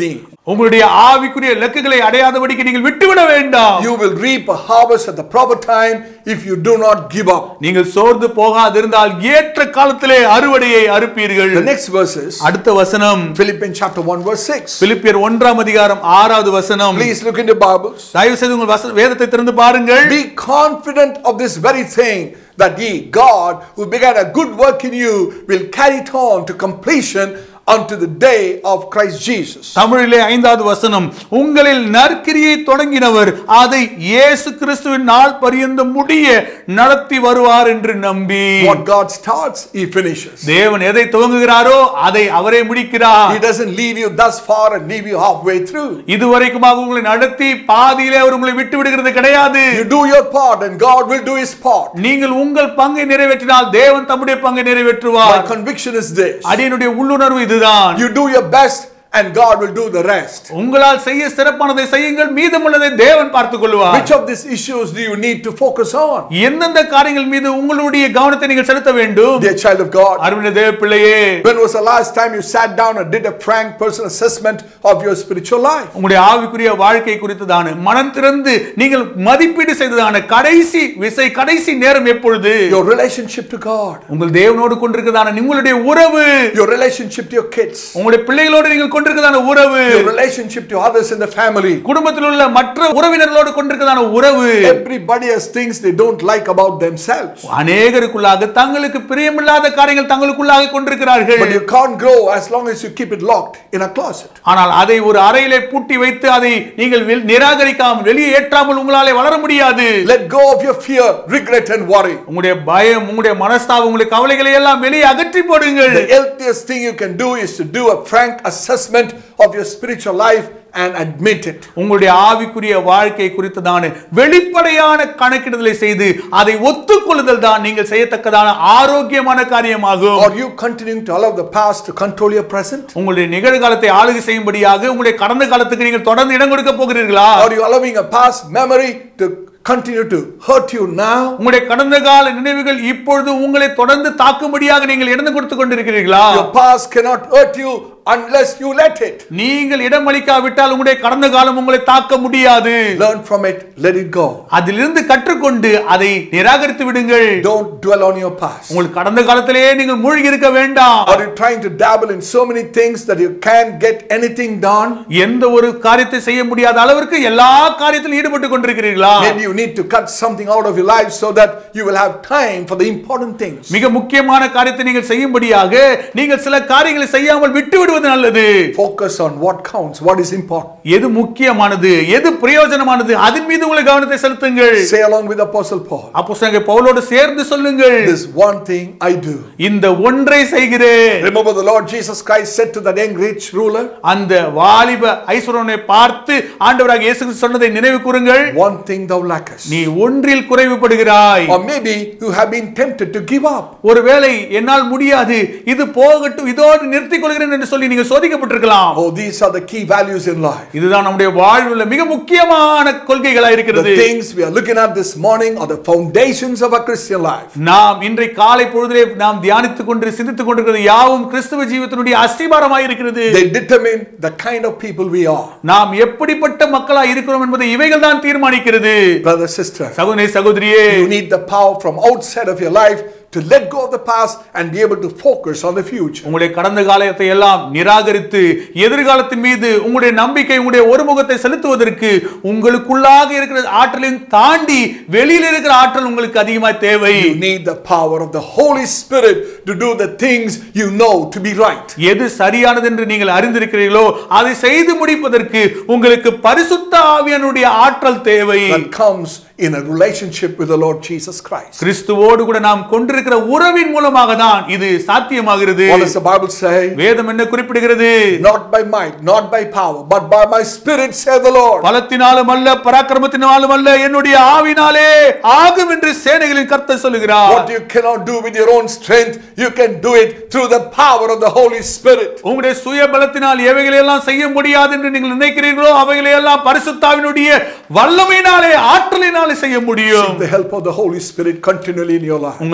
உங்களுடைய ஆவிக்குரிய இலக்குகளை அடையாதபடிக்கு நீங்கள் விட்டுவிட வேண்டாம் You will reap a harvest at the proper time if you do not give up. நீங்கள் சோர்ந்து போகாதிருந்தால் ஏற்ற காலத்திலே அறுவடையை அறுப்பீர்கள் The next verses, அடுத்த வசனம் Philippians chapter 1, verse 6. பிலிப்பியர் ஒன்றாம் அதிகாரம் ஆறாவது வசனம் Please look in your Bibles. தயவு செய்து உங்கள் வசன வேதத்தை திறந்து பாருங்கள் Be confident of this very thing that He, God, who began a good work in you, will carry it on to completion unto the day of Christ Jesus. தமிழிலே ஐந்தாவது வசனம் உங்களில் நற்கிரியை தொடங்கினவர் அதை இயேசு கிறிஸ்துவின் நாள் பரியந்த முடிய நடத்தி வருவார் என்று நம்பி What God starts, He finishes. தேவன் எதை துவங்குகிறாரோ அதை அவரே முடிக்கிறார் He doesn't leave you thus far and leave you halfway through. இதுவரைக்குமாக உங்களை நடத்தி பாதியிலே அவர் உங்களை விட்டு விடுகிறது கிடையாது You do your part and God will do His part. நீங்கள் உங்கள் பங்கை நிறைவேற்றினால் தேவன் தம்முடைய பங்கை My நிறைவேற்றுவார் conviction is this அடியனுடைய உள்ளுணர்வு இதுதான் you do your best and God will do the rest. உங்களால் செய்ய சிறப்பானதை செய்யுங்கள் மீதமுள்ளதை தேவன் பார்த்துக் கொள்வார் Which of these issues do you need to focus on? எந்தெந்த காரியங்கள் மீது உங்களுடைய கவனத்தை நீங்கள் செலுத்த வேண்டும் Dear child of God, அருமையான தேவ பிள்ளையே when was the last time you sat down and did a frank personal assessment of your spiritual life? உங்களுடைய ஆவிக்குரிய வாழ்க்கை குறித்ததான மனம் திறந்து நீங்கள் மதிப்பீடு செய்ததான கடைசி விசை கடைசி நேரம் எப்பொழுது Your relationship to God, உங்கள் தேவனோடு கொண்டிருக்கிறதான உங்களுடைய உறவு your relationship to your kids, உங்களுடைய பிள்ளைகளோடு நீங்கள் கொண்டிருக்கிறதான உறவு your relationship to others in the family. குடும்பத்தில் உள்ள மற்ற உறவினர்களோடு கொண்டிருக்கிறதான உறவு Everybody has things they don't like about themselves. அநேகருக்குள்ளாக தங்களுக்கு பிரியமில்லாத காரியங்கள் தங்களுக்குள்ளாக கொண்டிருக்கிறார்கள் But you can't grow as long as you keep it locked in a closet. ஆனால் அதை ஒரு அறையிலே பூட்டி வைத்து அதை நீங்கள் வெ- நிராகரிக்காமல் வெளியே ஏற்றாமல் உங்களாலே வளர முடியாது Let go of your fear, regret, and worry. உங்களுடைய பயம் உங்களுடைய மனஸ்தாபம் உங்களுடைய கவலைகளை எல்லாம் வெளியே அகற்றி போடுங்கள் The healthiest thing you can do is to do a frank assessment of your spiritual life and admit it. உங்களுடைய ஆவிக்குரிய வாழ்க்கை குறித்ததான வெளிப்படையான கணக்கிடுதலை செய்து அதை ஒத்துக்கொள்ளுதல் தான் நீங்கள் செய்யத்தக்கதான ஆரோக்கியமான காரியமாகும் Are you continuing to allow the past to control your present? உங்களுடைய நிகழ்காலத்தை ஆளுகை செய்யும்படியாக உங்களுடைய கடந்த காலத்துக்கு நீங்கள் தொடர்ந்து இடம் கொடுக்க போகிறீர்களா Are you allowing a past memory to continue to hurt you now? உங்களுடைய கடந்த கால நினைவுகள் இப்பொழுது உங்களை தொடர்ந்து தாக்கும்படியாக நீங்கள் இடம் கொடுத்து கொண்டிருக்கிறீர்களா Your past cannot hurt you unless you let it. நீங்கள் இடமளிக்காவிட்டால் உங்களுடைய கடந்த காலம் உங்களை தாக்க முடியாது Learn from it, let it go. அதிலிருந்து கற்றுக்கொண்டு அதை நிராகரித்து விடுங்கள் Don't dwell on your past. உங்கள் கடந்த காலத்திலேயே நீங்கள் மூழ்கி இருக்க வேண்டாம் Are you trying to dabble in so many things that you can't get anything done? எந்த ஒரு காரியத்தை செய்ய முடியாத அளவிற்கு எல்லா காரியத்திலும் ஈடுபட்டு கொண்டிருக்கிறீர்களா Maybe you need to cut something out of your life so that you will have time for the important things. மிக முக்கியமான காரியத்தை நீங்கள் செய்யும்படியாக நீங்கள் சில காரியங்களை செய்யாமல் விட்டு விடுவது நல்லது Focus on what counts, what is important. எது முக்கியமானது எது பிரயோஜனமானது அதன் மீது உங்களை கவனத்தை செலுத்துங்கள் Say along with Apostle Paul, அப்போ பவுலோடு சேர்ந்து சொல்லுங்கள் this one thing I do. இந்த ஒன்றை செய்கிறேன் Remember the Lord Jesus Christ said to that young rich ruler, அந்த வாலிப ஐஸ்வரனை பார்த்து ஆண்டவராக இயேசு கிறிஸ்து சொன்னதை நினைவு கூறுங்கள் one thing thou lackest. நீ ஒன்றில் குறைவுபடுகிறாய் Or maybe you have been tempted to give up. ஒருவேளை என்னால் முடியாது இது போகட்டும் இதோடு நிறுத்திக் கொள்கிறேன் என்று சொல்லி நீங்க சோதிக்கப்பட்டிருக்கலாம் Oh, these are the key values in life. இதுதான் நம்முடைய வாழ்வில் மிக முக்கியமான கொள்கைகளா இருக்கிறது The things we are looking at this morning are the foundations of a Christian life. நாம் இன்றை காலை பொழுதிலே நாம் தியானித்துக் கொண்டு சிந்தித்துக் கொண்டிருக்கிறது யாவும் கிறிஸ்துவ ஜீவத்தினுடைய அஸ்திபாரமாய் இருக்கிறது They determine the kind of people we are. நாம் எப்படிப்பட்ட மக்களா இருக்கிறோம் என்பதை இவைகள் தான் தீர்மானிக்கிறது Brother, sister, சகோதரி சகோதரியே you need the power from outside of your life to let go of the past and be able to focus on the future. உங்களுடைய கடந்த காலத்தை எல்லாம் நிராகரித்து எதிர்காலத்தின் மீது உங்களுடைய நம்பிக்கை உங்களுடைய ஒருமுகத்தை செலுத்துவதற்கு உங்களுக்குள்ளாக இருக்கிற ஆற்றலையும் தாண்டி வெளியில் இருக்கிற ஆற்றல் உங்களுக்கு அதிகமாக தேவை You need the power of the Holy Spirit to do the things you know to be right. எது சரியானது என்று நீங்கள் அறிந்திருக்கிறீர்களோ அதை செய்து முடிப்பதற்கு உங்களுக்கு பரிசுத்த ஆவியானுடைய ஆற்றல் தேவை That comes in a relationship with the Lord Jesus Christ. கிறிஸ்துவோடு கூட நாம் கொண்டிருக்கிற உறவின் மூலமாக தான் இது சாத்தியமாகிறது What does the Bible say? வேதம் என்ன குறிப்பிடுகிறது Not by might, not by power, but by my spirit, saith the Lord. பலத்தினாலும் அல்ல பராக்கிரமத்தினாலும் அல்ல என்னுடைய ஆவினாலே ஆகும் என்று சேனைகளின் கர்த்தர் சொல்லுகிறார் What you cannot do with your own strength, you can do it through the power of the Holy Spirit. உங்களுடைய சுய பலத்தினால் எவைகளை எல்லாம் செய்ய முடியாது என்று நீங்கள் நினைக்கிறீர்களோ அவைகளை எல்லாம் பரிசுத்தாவினுடைய வல்லமையினாலே ஆற்றலினாலே செய்ய முடியும் Seek the help of the Holy Spirit continually in your life. உங்கள் வாழ்வில்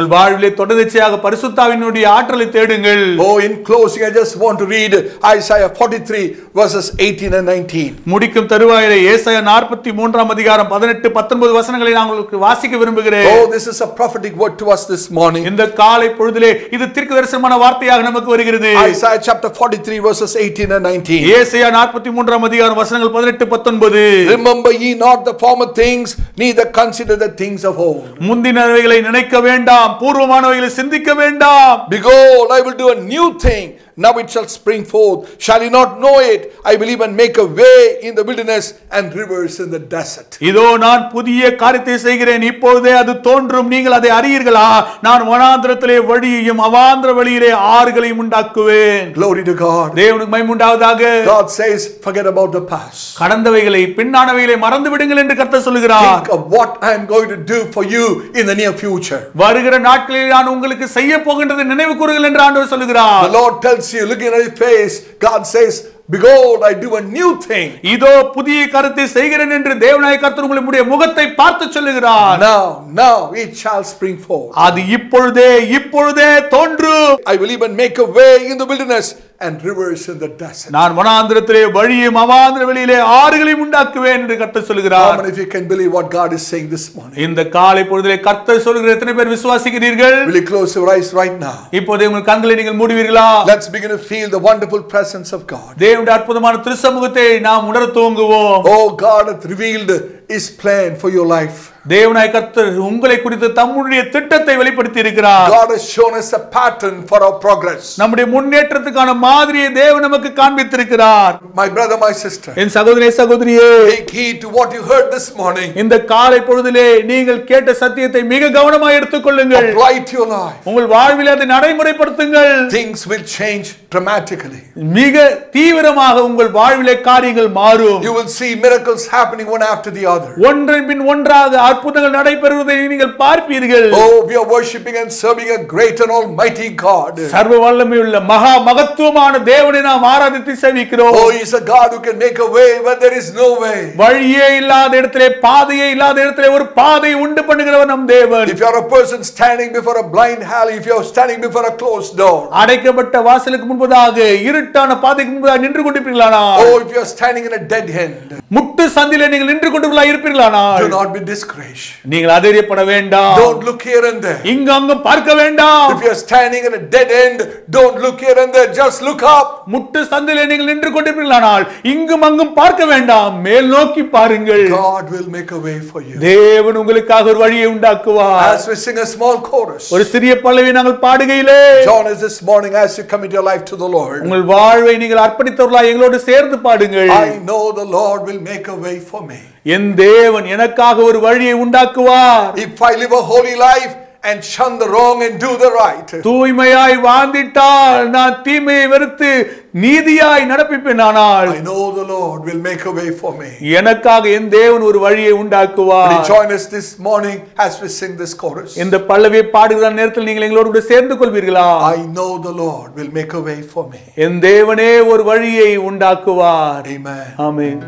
வாழ்விலே தொடர்ச்சியாக பரிசுத்தாவினுடைய ஆற்றலை தேடுங்கள் Oh, in closing, I just want to read Isaiah 43, verses 18 and 19. முடிக்கும் தருவாயிலே ஏசாயா நாற்பத்தி மூன்றாம் அதிகாரம் பதினெட்டு பத்தொன்பது வசனங்களை நான் உங்களுக்கு வாசிக்க விரும்புகிறேன் Oh, this is a prophetic word to us this morning. இந்த காலை பொழுதிலே இது தீர்க்க தரிசனமான வார்த்தையாக நமக்கு வருகிறது Isaiah chapter 43, verses 18 and 19. ஏசாயா நாற்பத்தி மூன்றாம் அதிகாரம் வசனங்கள் பதினெட்டு பத்தொன்பது Remember ye not the former things, neither consider the things of old. முந்தினவைகளை நினைக்க வேண்டாம் பூர்வமானவைகளை சிந்திக்க வேண்டாம் Behold, I will do a new thing. Now it shall spring forth. Shall ye not know it? I will even make a way in the wilderness and rivers in the desert. இதோ நான் புதிய காரியத்தை செய்கிறேன் இப்பொழுதே அது தோன்றும் நீங்கள் அதை அறியீர்களா நான் வனாந்திரத்திலே வழியையும் அவாந்திர வழியிலே ஆறுகளையும் உண்டாக்குவேன் Glory to God. தேவனுக்கு மைமுண்டாவதாக God says, forget about the past. கடந்தவைகளை பின்னானவைகளை மறந்து விடுங்கள் என்று கர்த்தர் சொல்லுகிறார் Think of what I am going to do for you in the near future. வருகிற நாட்களில் நான் உங்களுக்கு செய்ய போகின்றது நினைவு கூறுங்கள் என்று ஆண்டவர் சொல்லுகிறார் The Lord tells you, looking at his face, God says, Behold, I do a new thing. இதோ புதிய கருத்தை செய்கிறேன் என்று தேவநாய கர்த்தர் உங்களுடைய முகத்தை பார்த்து சொல்லுகிறார் Now, now it shall spring forth. அது இப்பொழுதே இப்பொழுதே தோன்று I will even make a way in the wilderness and rivers in the desert. நான் வனாந்திரத்திலே வழியும் அவாந்திர வெளியிலே ஆறுகளையும் உண்டாக்குவேன் என்று கர்த்தர் How சொல்லுகிறார் many of you can believe what God is saying this morning? இந்த காலை பொழுதிலே கர்த்தர் சொல்லுகிற எத்தனை பேர் விசுவாசிக்கிறீர்கள் Will you close your eyes right now? இப்போதே உங்கள் கண்களை நீங்கள் மூடுவீர்களா Let's begin to feel the wonderful presence of God. தேவனுடைய அற்புதமான திருசமூகத்தை நாம் உணர துவங்குவோம் Oh, God hath revealed His plan for your life. தேவனாய் கர்த்தர் உங்களை குறித்து தம்முடைய திட்டத்தை வெளிப்படுத்தி இருக்கிறார் God has shown us a pattern for our progress. நம்முடைய முன்னேற்றத்துக்கான மாதிரியை தேவன் நமக்கு காண்பித்திருக்கிறார் My brother, my sister, என் சகோதரி சகோதரியே take heed to what you heard this morning. இந்த காலை பொழுதிலே நீங்கள் கேட்ட சத்தியத்தை மிக கவனமாக எடுத்துக்கொள்ளுங்கள் Apply it to your life. உங்கள் வாழ்வில் அதை நடைமுறைப்படுத்துங்கள் Things will change dramatically. மிக தீவிரமாக உங்கள் வாழ்விலே காரியங்கள் மாறும் You will see miracles happening one after the other. ஒன்றின் பின் ஒன்றாக அற்புதங்கள் நடைபெறுவதை நீங்கள் பார்ப்பீர்கள் Oh, we are worshiping and serving a great and almighty God. சர்வ வல்லமையுள்ள மகா மகத்துவமான தேவனை நாம் ஆராதித்து சேவிக்கிறோம் Oh, He's a God who can make a way where there is no way. வழியே இல்லாத இடத்திலே பாதையே இல்லாத இடத்திலே ஒரு பாதை உண்டு பண்ணுகிறவர் நம் தேவன் If you are a person standing before a blind alley, if you are standing before a closed door, அடைக்கப்பட்ட வாசலுக்கு முன்பதாக இருட்டான பாதைக்கு முன்பதாக நின்று கொண்டிருப்பீர்களானால் oh, if you are standing in a dead end, முட்டு சந்திலே நீங்கள் நின்று கொண்டிருக்கலாம் இருப்பீர்களானால் do not be discouraged. நீங்கள் அதிரியப்பட வேண்டாம் Don't look here and there. இங்கு அங்கும் பார்க்க வேண்டாம் If you are standing in a dead end, don't look here and there. Just look up. முட்டு சந்திலே நீங்கள் நின்று கொண்டிருப்பீர்களானால் இங்கும் அங்கும் பார்க்க வேண்டாம் மேல் நோக்கி பாருங்கள் God will make a way for you. தேவன் உங்களுக்காக ஒரு வழியை உண்டாக்குவார் As we sing a small chorus, ஒரு சிறிய பல்லவி நாங்கள் பாடுகையிலே join us this morning as you commit your life to the Lord. உங்கள் வாழ்வை நீங்கள் அர்ப்பணித்தவர்களா எங்களோடு சேர்ந்து பாடுங்கள் I know the Lord will make a way for me. என் தேவன் எனக்காக ஒரு வழியை உண்டாக்குவார் If I live a holy life and shun the wrong and do the right, தூய்மையாய் வாழ்ந்திட்டால் நான் தீமையை வெறுத்து நீதியாய் நடப்பிப்பேன் ஆனால் I know the Lord will make a way for me. எனக்காக என் தேவன் ஒரு வழியை Will உண்டாக்குவார் you join us this morning as we sing this chorus? இந்த பல்லவியை பாடுகிற நேரத்தில் நீங்கள் எங்களோடு கூட சேர்ந்து கொள்வீர்களா I know the Lord will make a way for me. என் தேவனே ஒரு வழியை உண்டாக்குவார் Amen. Amen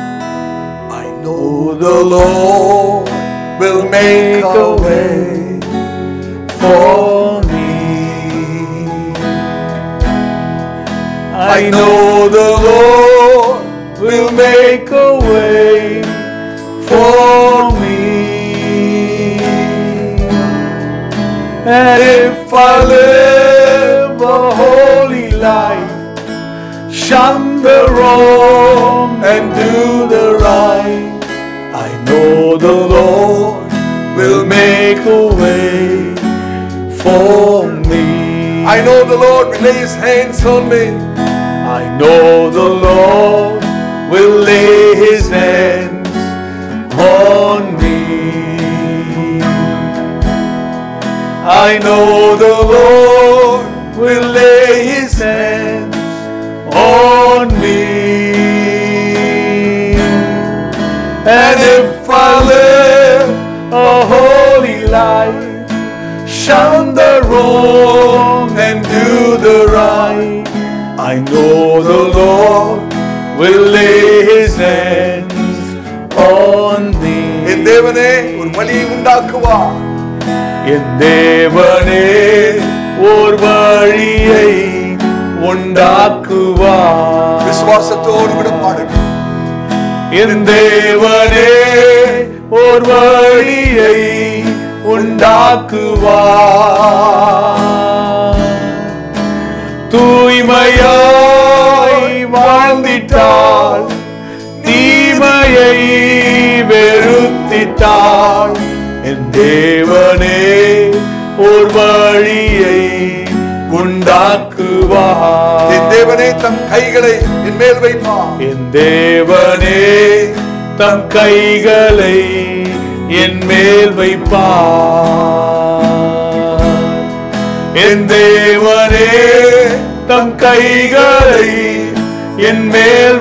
I know the Lord will make a way for me. I know the Lord will make a way for me. And if I live a holy life, shun the wrong and do the right. I know the Lord will make a way for me. I know the Lord will lay his hands on me. I know the Lord will lay his hands on me. I know the Lord will lay his hands on me. And if I live a holy life, shun the wrong and do the right, I know the Lord will lay his hands on me. என் தேவனே ஒரு வழி உண்டாக்குவார் என் தேவனே ஓர் வழியை உண்டாக்குவார் விசுவாசத்தோடு கூட பாடுங்க என் தேவனே ஓர் வழியை உண்டாக்குவார் தூய்மையாய் வாழ்ந்திட்டால் தீமையை வெறுத்திட்டால் என் தேவனே ஓர் வழியை உண்டாக்குவார் என் தேவனே தம் கைகளை என் மேல் வைப்பார் என் தேவனே தம் கைகளை என் மேல் வைப்பார் என் தேவனே தம் கைகளை என் மேல்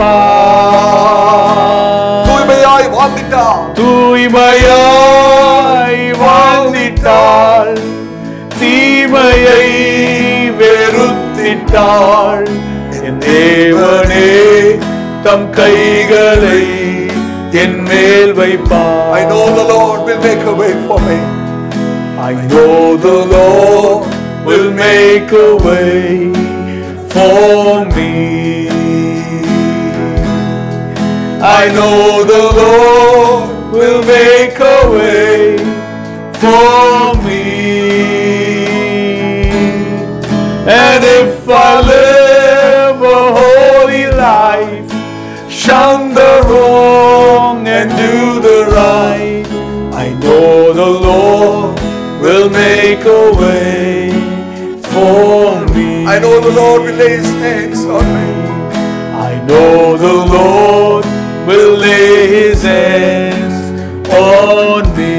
வைப்பார் தூய்மையாய் வாழ்ந்துட்டார் தூய்மையாய் வாழ்ந்திட்டாள் தீமையை வெறுத்திட்டாள் என் தேவனே தம் கைகளை என் மேல் வைப்பார் I know the Lord will make a way for me. I know the Lord will make a way for me. I know the Lord will make a way for me. And if I live a holy life, shun the wrong and do the right, I know the Lord will make a way for me. I know the Lord will lay his hands on me. I know the Lord will lay his hands on me.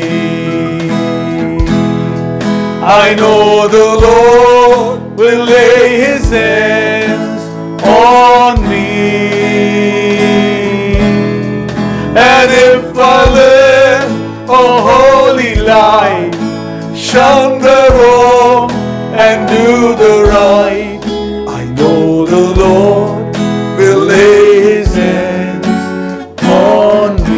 I know the Lord will lay his hands on me. And if I live a holy life, shun the wrong and do the right, I know the Lord will lay his hands on me.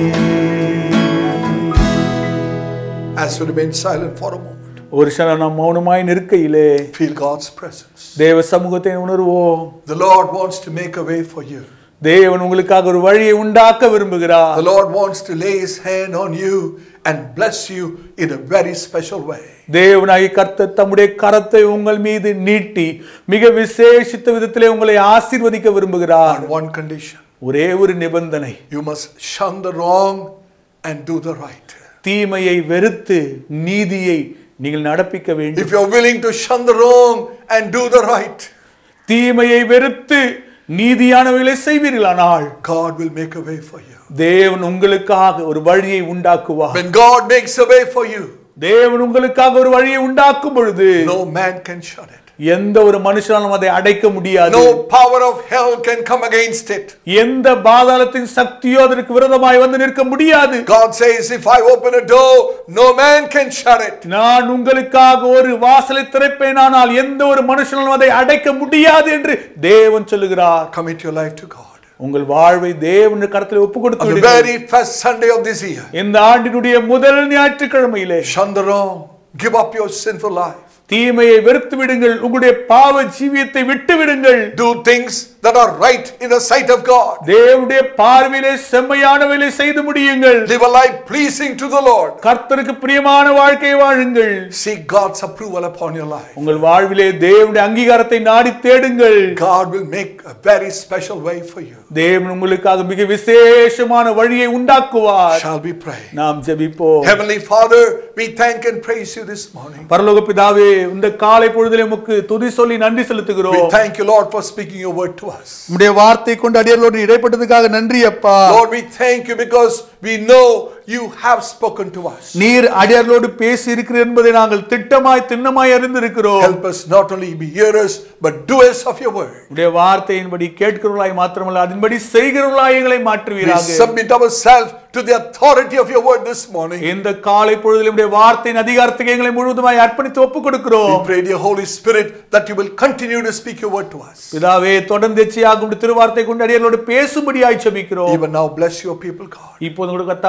As we remain silent for a moment, ஒரு க்ஷணம் நாம் மௌனமாய் நிற்கையிலே feel God's presence. தேவ சமூகத்தை உணர்வோம் The Lord wants to make a way for you. தேவன் உங்களுக்காக ஒரு வழியை உண்டாக்க விரும்புகிறார் The Lord wants to lay his hand on you and bless you in a very special way. தேவனாகி கர்த்தர் தம்முடைய கரத்தை உங்கள் மீது நீட்டி மிக விசேஷித்த விதத்திலே உங்களை ஆசீர்வதிக்க விரும்புகிறார் On one condition ஒரே ஒரு நிபந்தனை you must shun the wrong and do the right. தீமையை வெறுத்து நீதியை நீங்கள் நடப்பிக்க வேண்டும் If you're willing to shun the wrong and do the right, தீமையை வெறுத்து நீதியானவைகளை செய்வீர்களானால் God will make a way for you. தேவன் உங்களுக்காக ஒரு வழியை உண்டாக்குவார் When God makes a way for you, தேவன் உங்களுக்காக ஒரு வழியை உண்டாக்கும் பொழுது no man can shut it. எந்த ஒரு மனுஷனாலும் அதை அடைக்க முடியாது No power of hell can come against it. எந்த பாதாளத்தின் சக்தியோ அதற்கு விரோதமாய் வந்து நிற்க முடியாது God says, if I open a door, no man can shut it. நான் உங்களுக்காக ஒரு வாசலை திறப்பேனானால் எந்த ஒரு மனுஷனாலும் அதை அடைக்க முடியாது என்று தேவன் சொல்லுகிறார் Commit your life to God. உங்கள் வாழ்வை தேவன் கரத்தில் ஒப்பு கொடுத்து On the விடுங்கள். very first Sunday of this year, இந்த ஆண்டினுடைய முதல் ஞாயிற்றுக்கிழமையிலே shun the wrong, give up your sinful life, தீமையை வெறுத்து விடுங்கள் உங்களுடைய பாவ ஜீவியத்தை விட்டு விடுங்கள் do things that are right in the sight of God. தேவனுடைய பார்வையிலே செம்மையானவைகளை செய்து முடியுங்கள் Live a life pleasing to the Lord. கர்த்தருக்கு பிரியமான வாழ்க்கை வாழுங்கள் Seek God's approval upon your life. உங்கள் வாழ்விலே தேவனுடைய அங்கீகாரத்தை நாடி தேடுங்கள் God will make a very special way for you. தேவன் உங்களுக்காக மிக விசேஷமான வழியை உண்டாக்குவார் Shall we pray? நாம் ஜெபிப்போம் Heavenly Father, we thank and praise you this morning. பரலோக பிதாவே இந்த காலை பொழுதிலே உமக்கு துதி சொல்லி நன்றி செலுத்துகிறோம் We thank you, Lord, for speaking your word to us. உம்முடைய வார்த்தை கொண்டு அடியார்களோடு இடைப்பட்டதுக்காக நன்றி அப்பா Lord, we thank you because we know you have spoken to us. நீர் அடியார்களோடு பேசி இருக்கிறீர் என்பதை நாங்கள் திட்டமாய் திண்ணமாய் அறிந்திருக்கிறோம் Help us not only be hearers, but doers of your word. உடைய வார்த்தையின்படி கேட்கிறவர்களாய் மாத்திரமல்ல அதன்படி செய்கிறவர்களாய் எங்களை We மாற்றுவீராக submit ourselves to the authority of your word this morning. இந்த காலை பொழுதில் உடைய வார்த்தையின் அதிகாரத்துக்கு எங்களை முழுவதுமாய் அர்ப்பணித்து ஒப்புக் We கொடுக்கிறோம் pray, dear Holy Spirit, that you will continue to speak your word to us. பிதாவே தொடர்ந்து எச்சியாக உடைய திருவார்த்தை கொண்டு அடியார்களோடு பேசும்படியாய் செபிக்கிறோம் Even now, bless your people, God. இப்போது உங்களுக்கு கத்தாவே மக்களை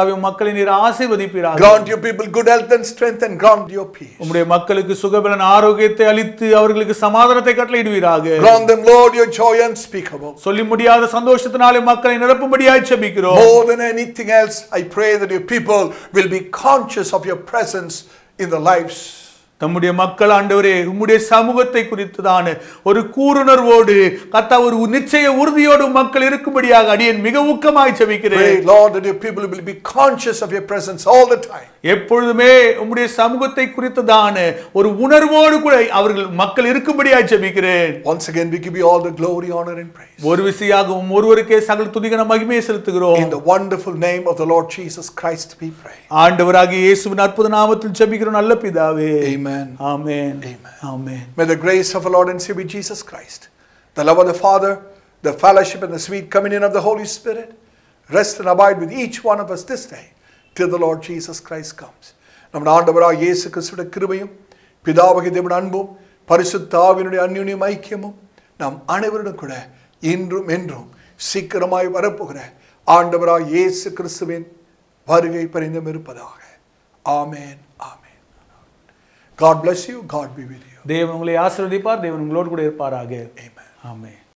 மக்களை நீர் ஆசீர்வதிப்பீராக Grant your people good health and strength and grant your peace. உம்முடைய மக்களுக்கு சுகபலன் ஆரோக்கியத்தை அளித்து அவர்களுக்கு சமாதானத்தை கட்டளையிடுவீராக Grant them, Lord, your joy unspeakable. சொல்லி முடியாத சந்தோஷத்தினாலே மக்களை நிரப்பும்படியாய் செபிக்கிறோம் More than anything else, I pray that your people will be conscious of your presence in their lives. தம்முடைய மக்கள் ஆண்டவரே உம்முடைய சமூகத்தை குறித்துதான ஒரு கூறுணர்வோடு கத்தா ஒரு நிச்சய உறுதியோடு மக்கள் இருக்கும்படியாக அடியேன் மிக ஊக்கமாய் செபிக்கிறேன் Pray, Lord, that your people will be conscious of your presence all the time. எப்பொழுதுமே உம்முடைய சமூகத்தை குறித்ததான ஒரு உணர்வோடு கூட அவர்கள் மக்கள் இருக்கும்படியாய் ஜெபிக்கிறேன் Once again, we give you all the glory, honor, and praise. ஒரு விசையாகவும் ஒருவருக்கே சகல துதிகன மகிமையை செலுத்துகிறோம் In the wonderful name of the Lord Jesus Christ, we pray. ஆண்டவராகிய இயேசுவின் அற்புத நாமத்தில் ஜெபிக்கிறோம் நல்ல பிதாவே Amen. Amen Amen. Amen May the grace of our Lord and Savior Jesus Christ, the love of the Father, the fellowship and the sweet communion of the Holy Spirit rest and abide with each one of us this day till the Lord Jesus Christ comes. நம்முடைய ஆண்டவராக இயேசு கிறிஸ்துவின் கிருபையும் பிதாவகி தேவன் அன்பும் பரிசுத்த ஆவியினுடைய அந்யுன்யம் ஐக்கியமும் நாம் அனைவருடன் கூட இன்றும் என்றும் சீக்கிரமாய் வரப்போகிற ஆண்டவராக இயேசு கிறிஸ்துவின் வருகை பரிந்தும் இருப்பதாக ஆமென் ஆமென் God bless you. God be with you. தேவன் உங்களை ஆசீர்வதிப்பார் தேவன் உங்களோடு கூட இருப்பாராக Amen. ஆமென்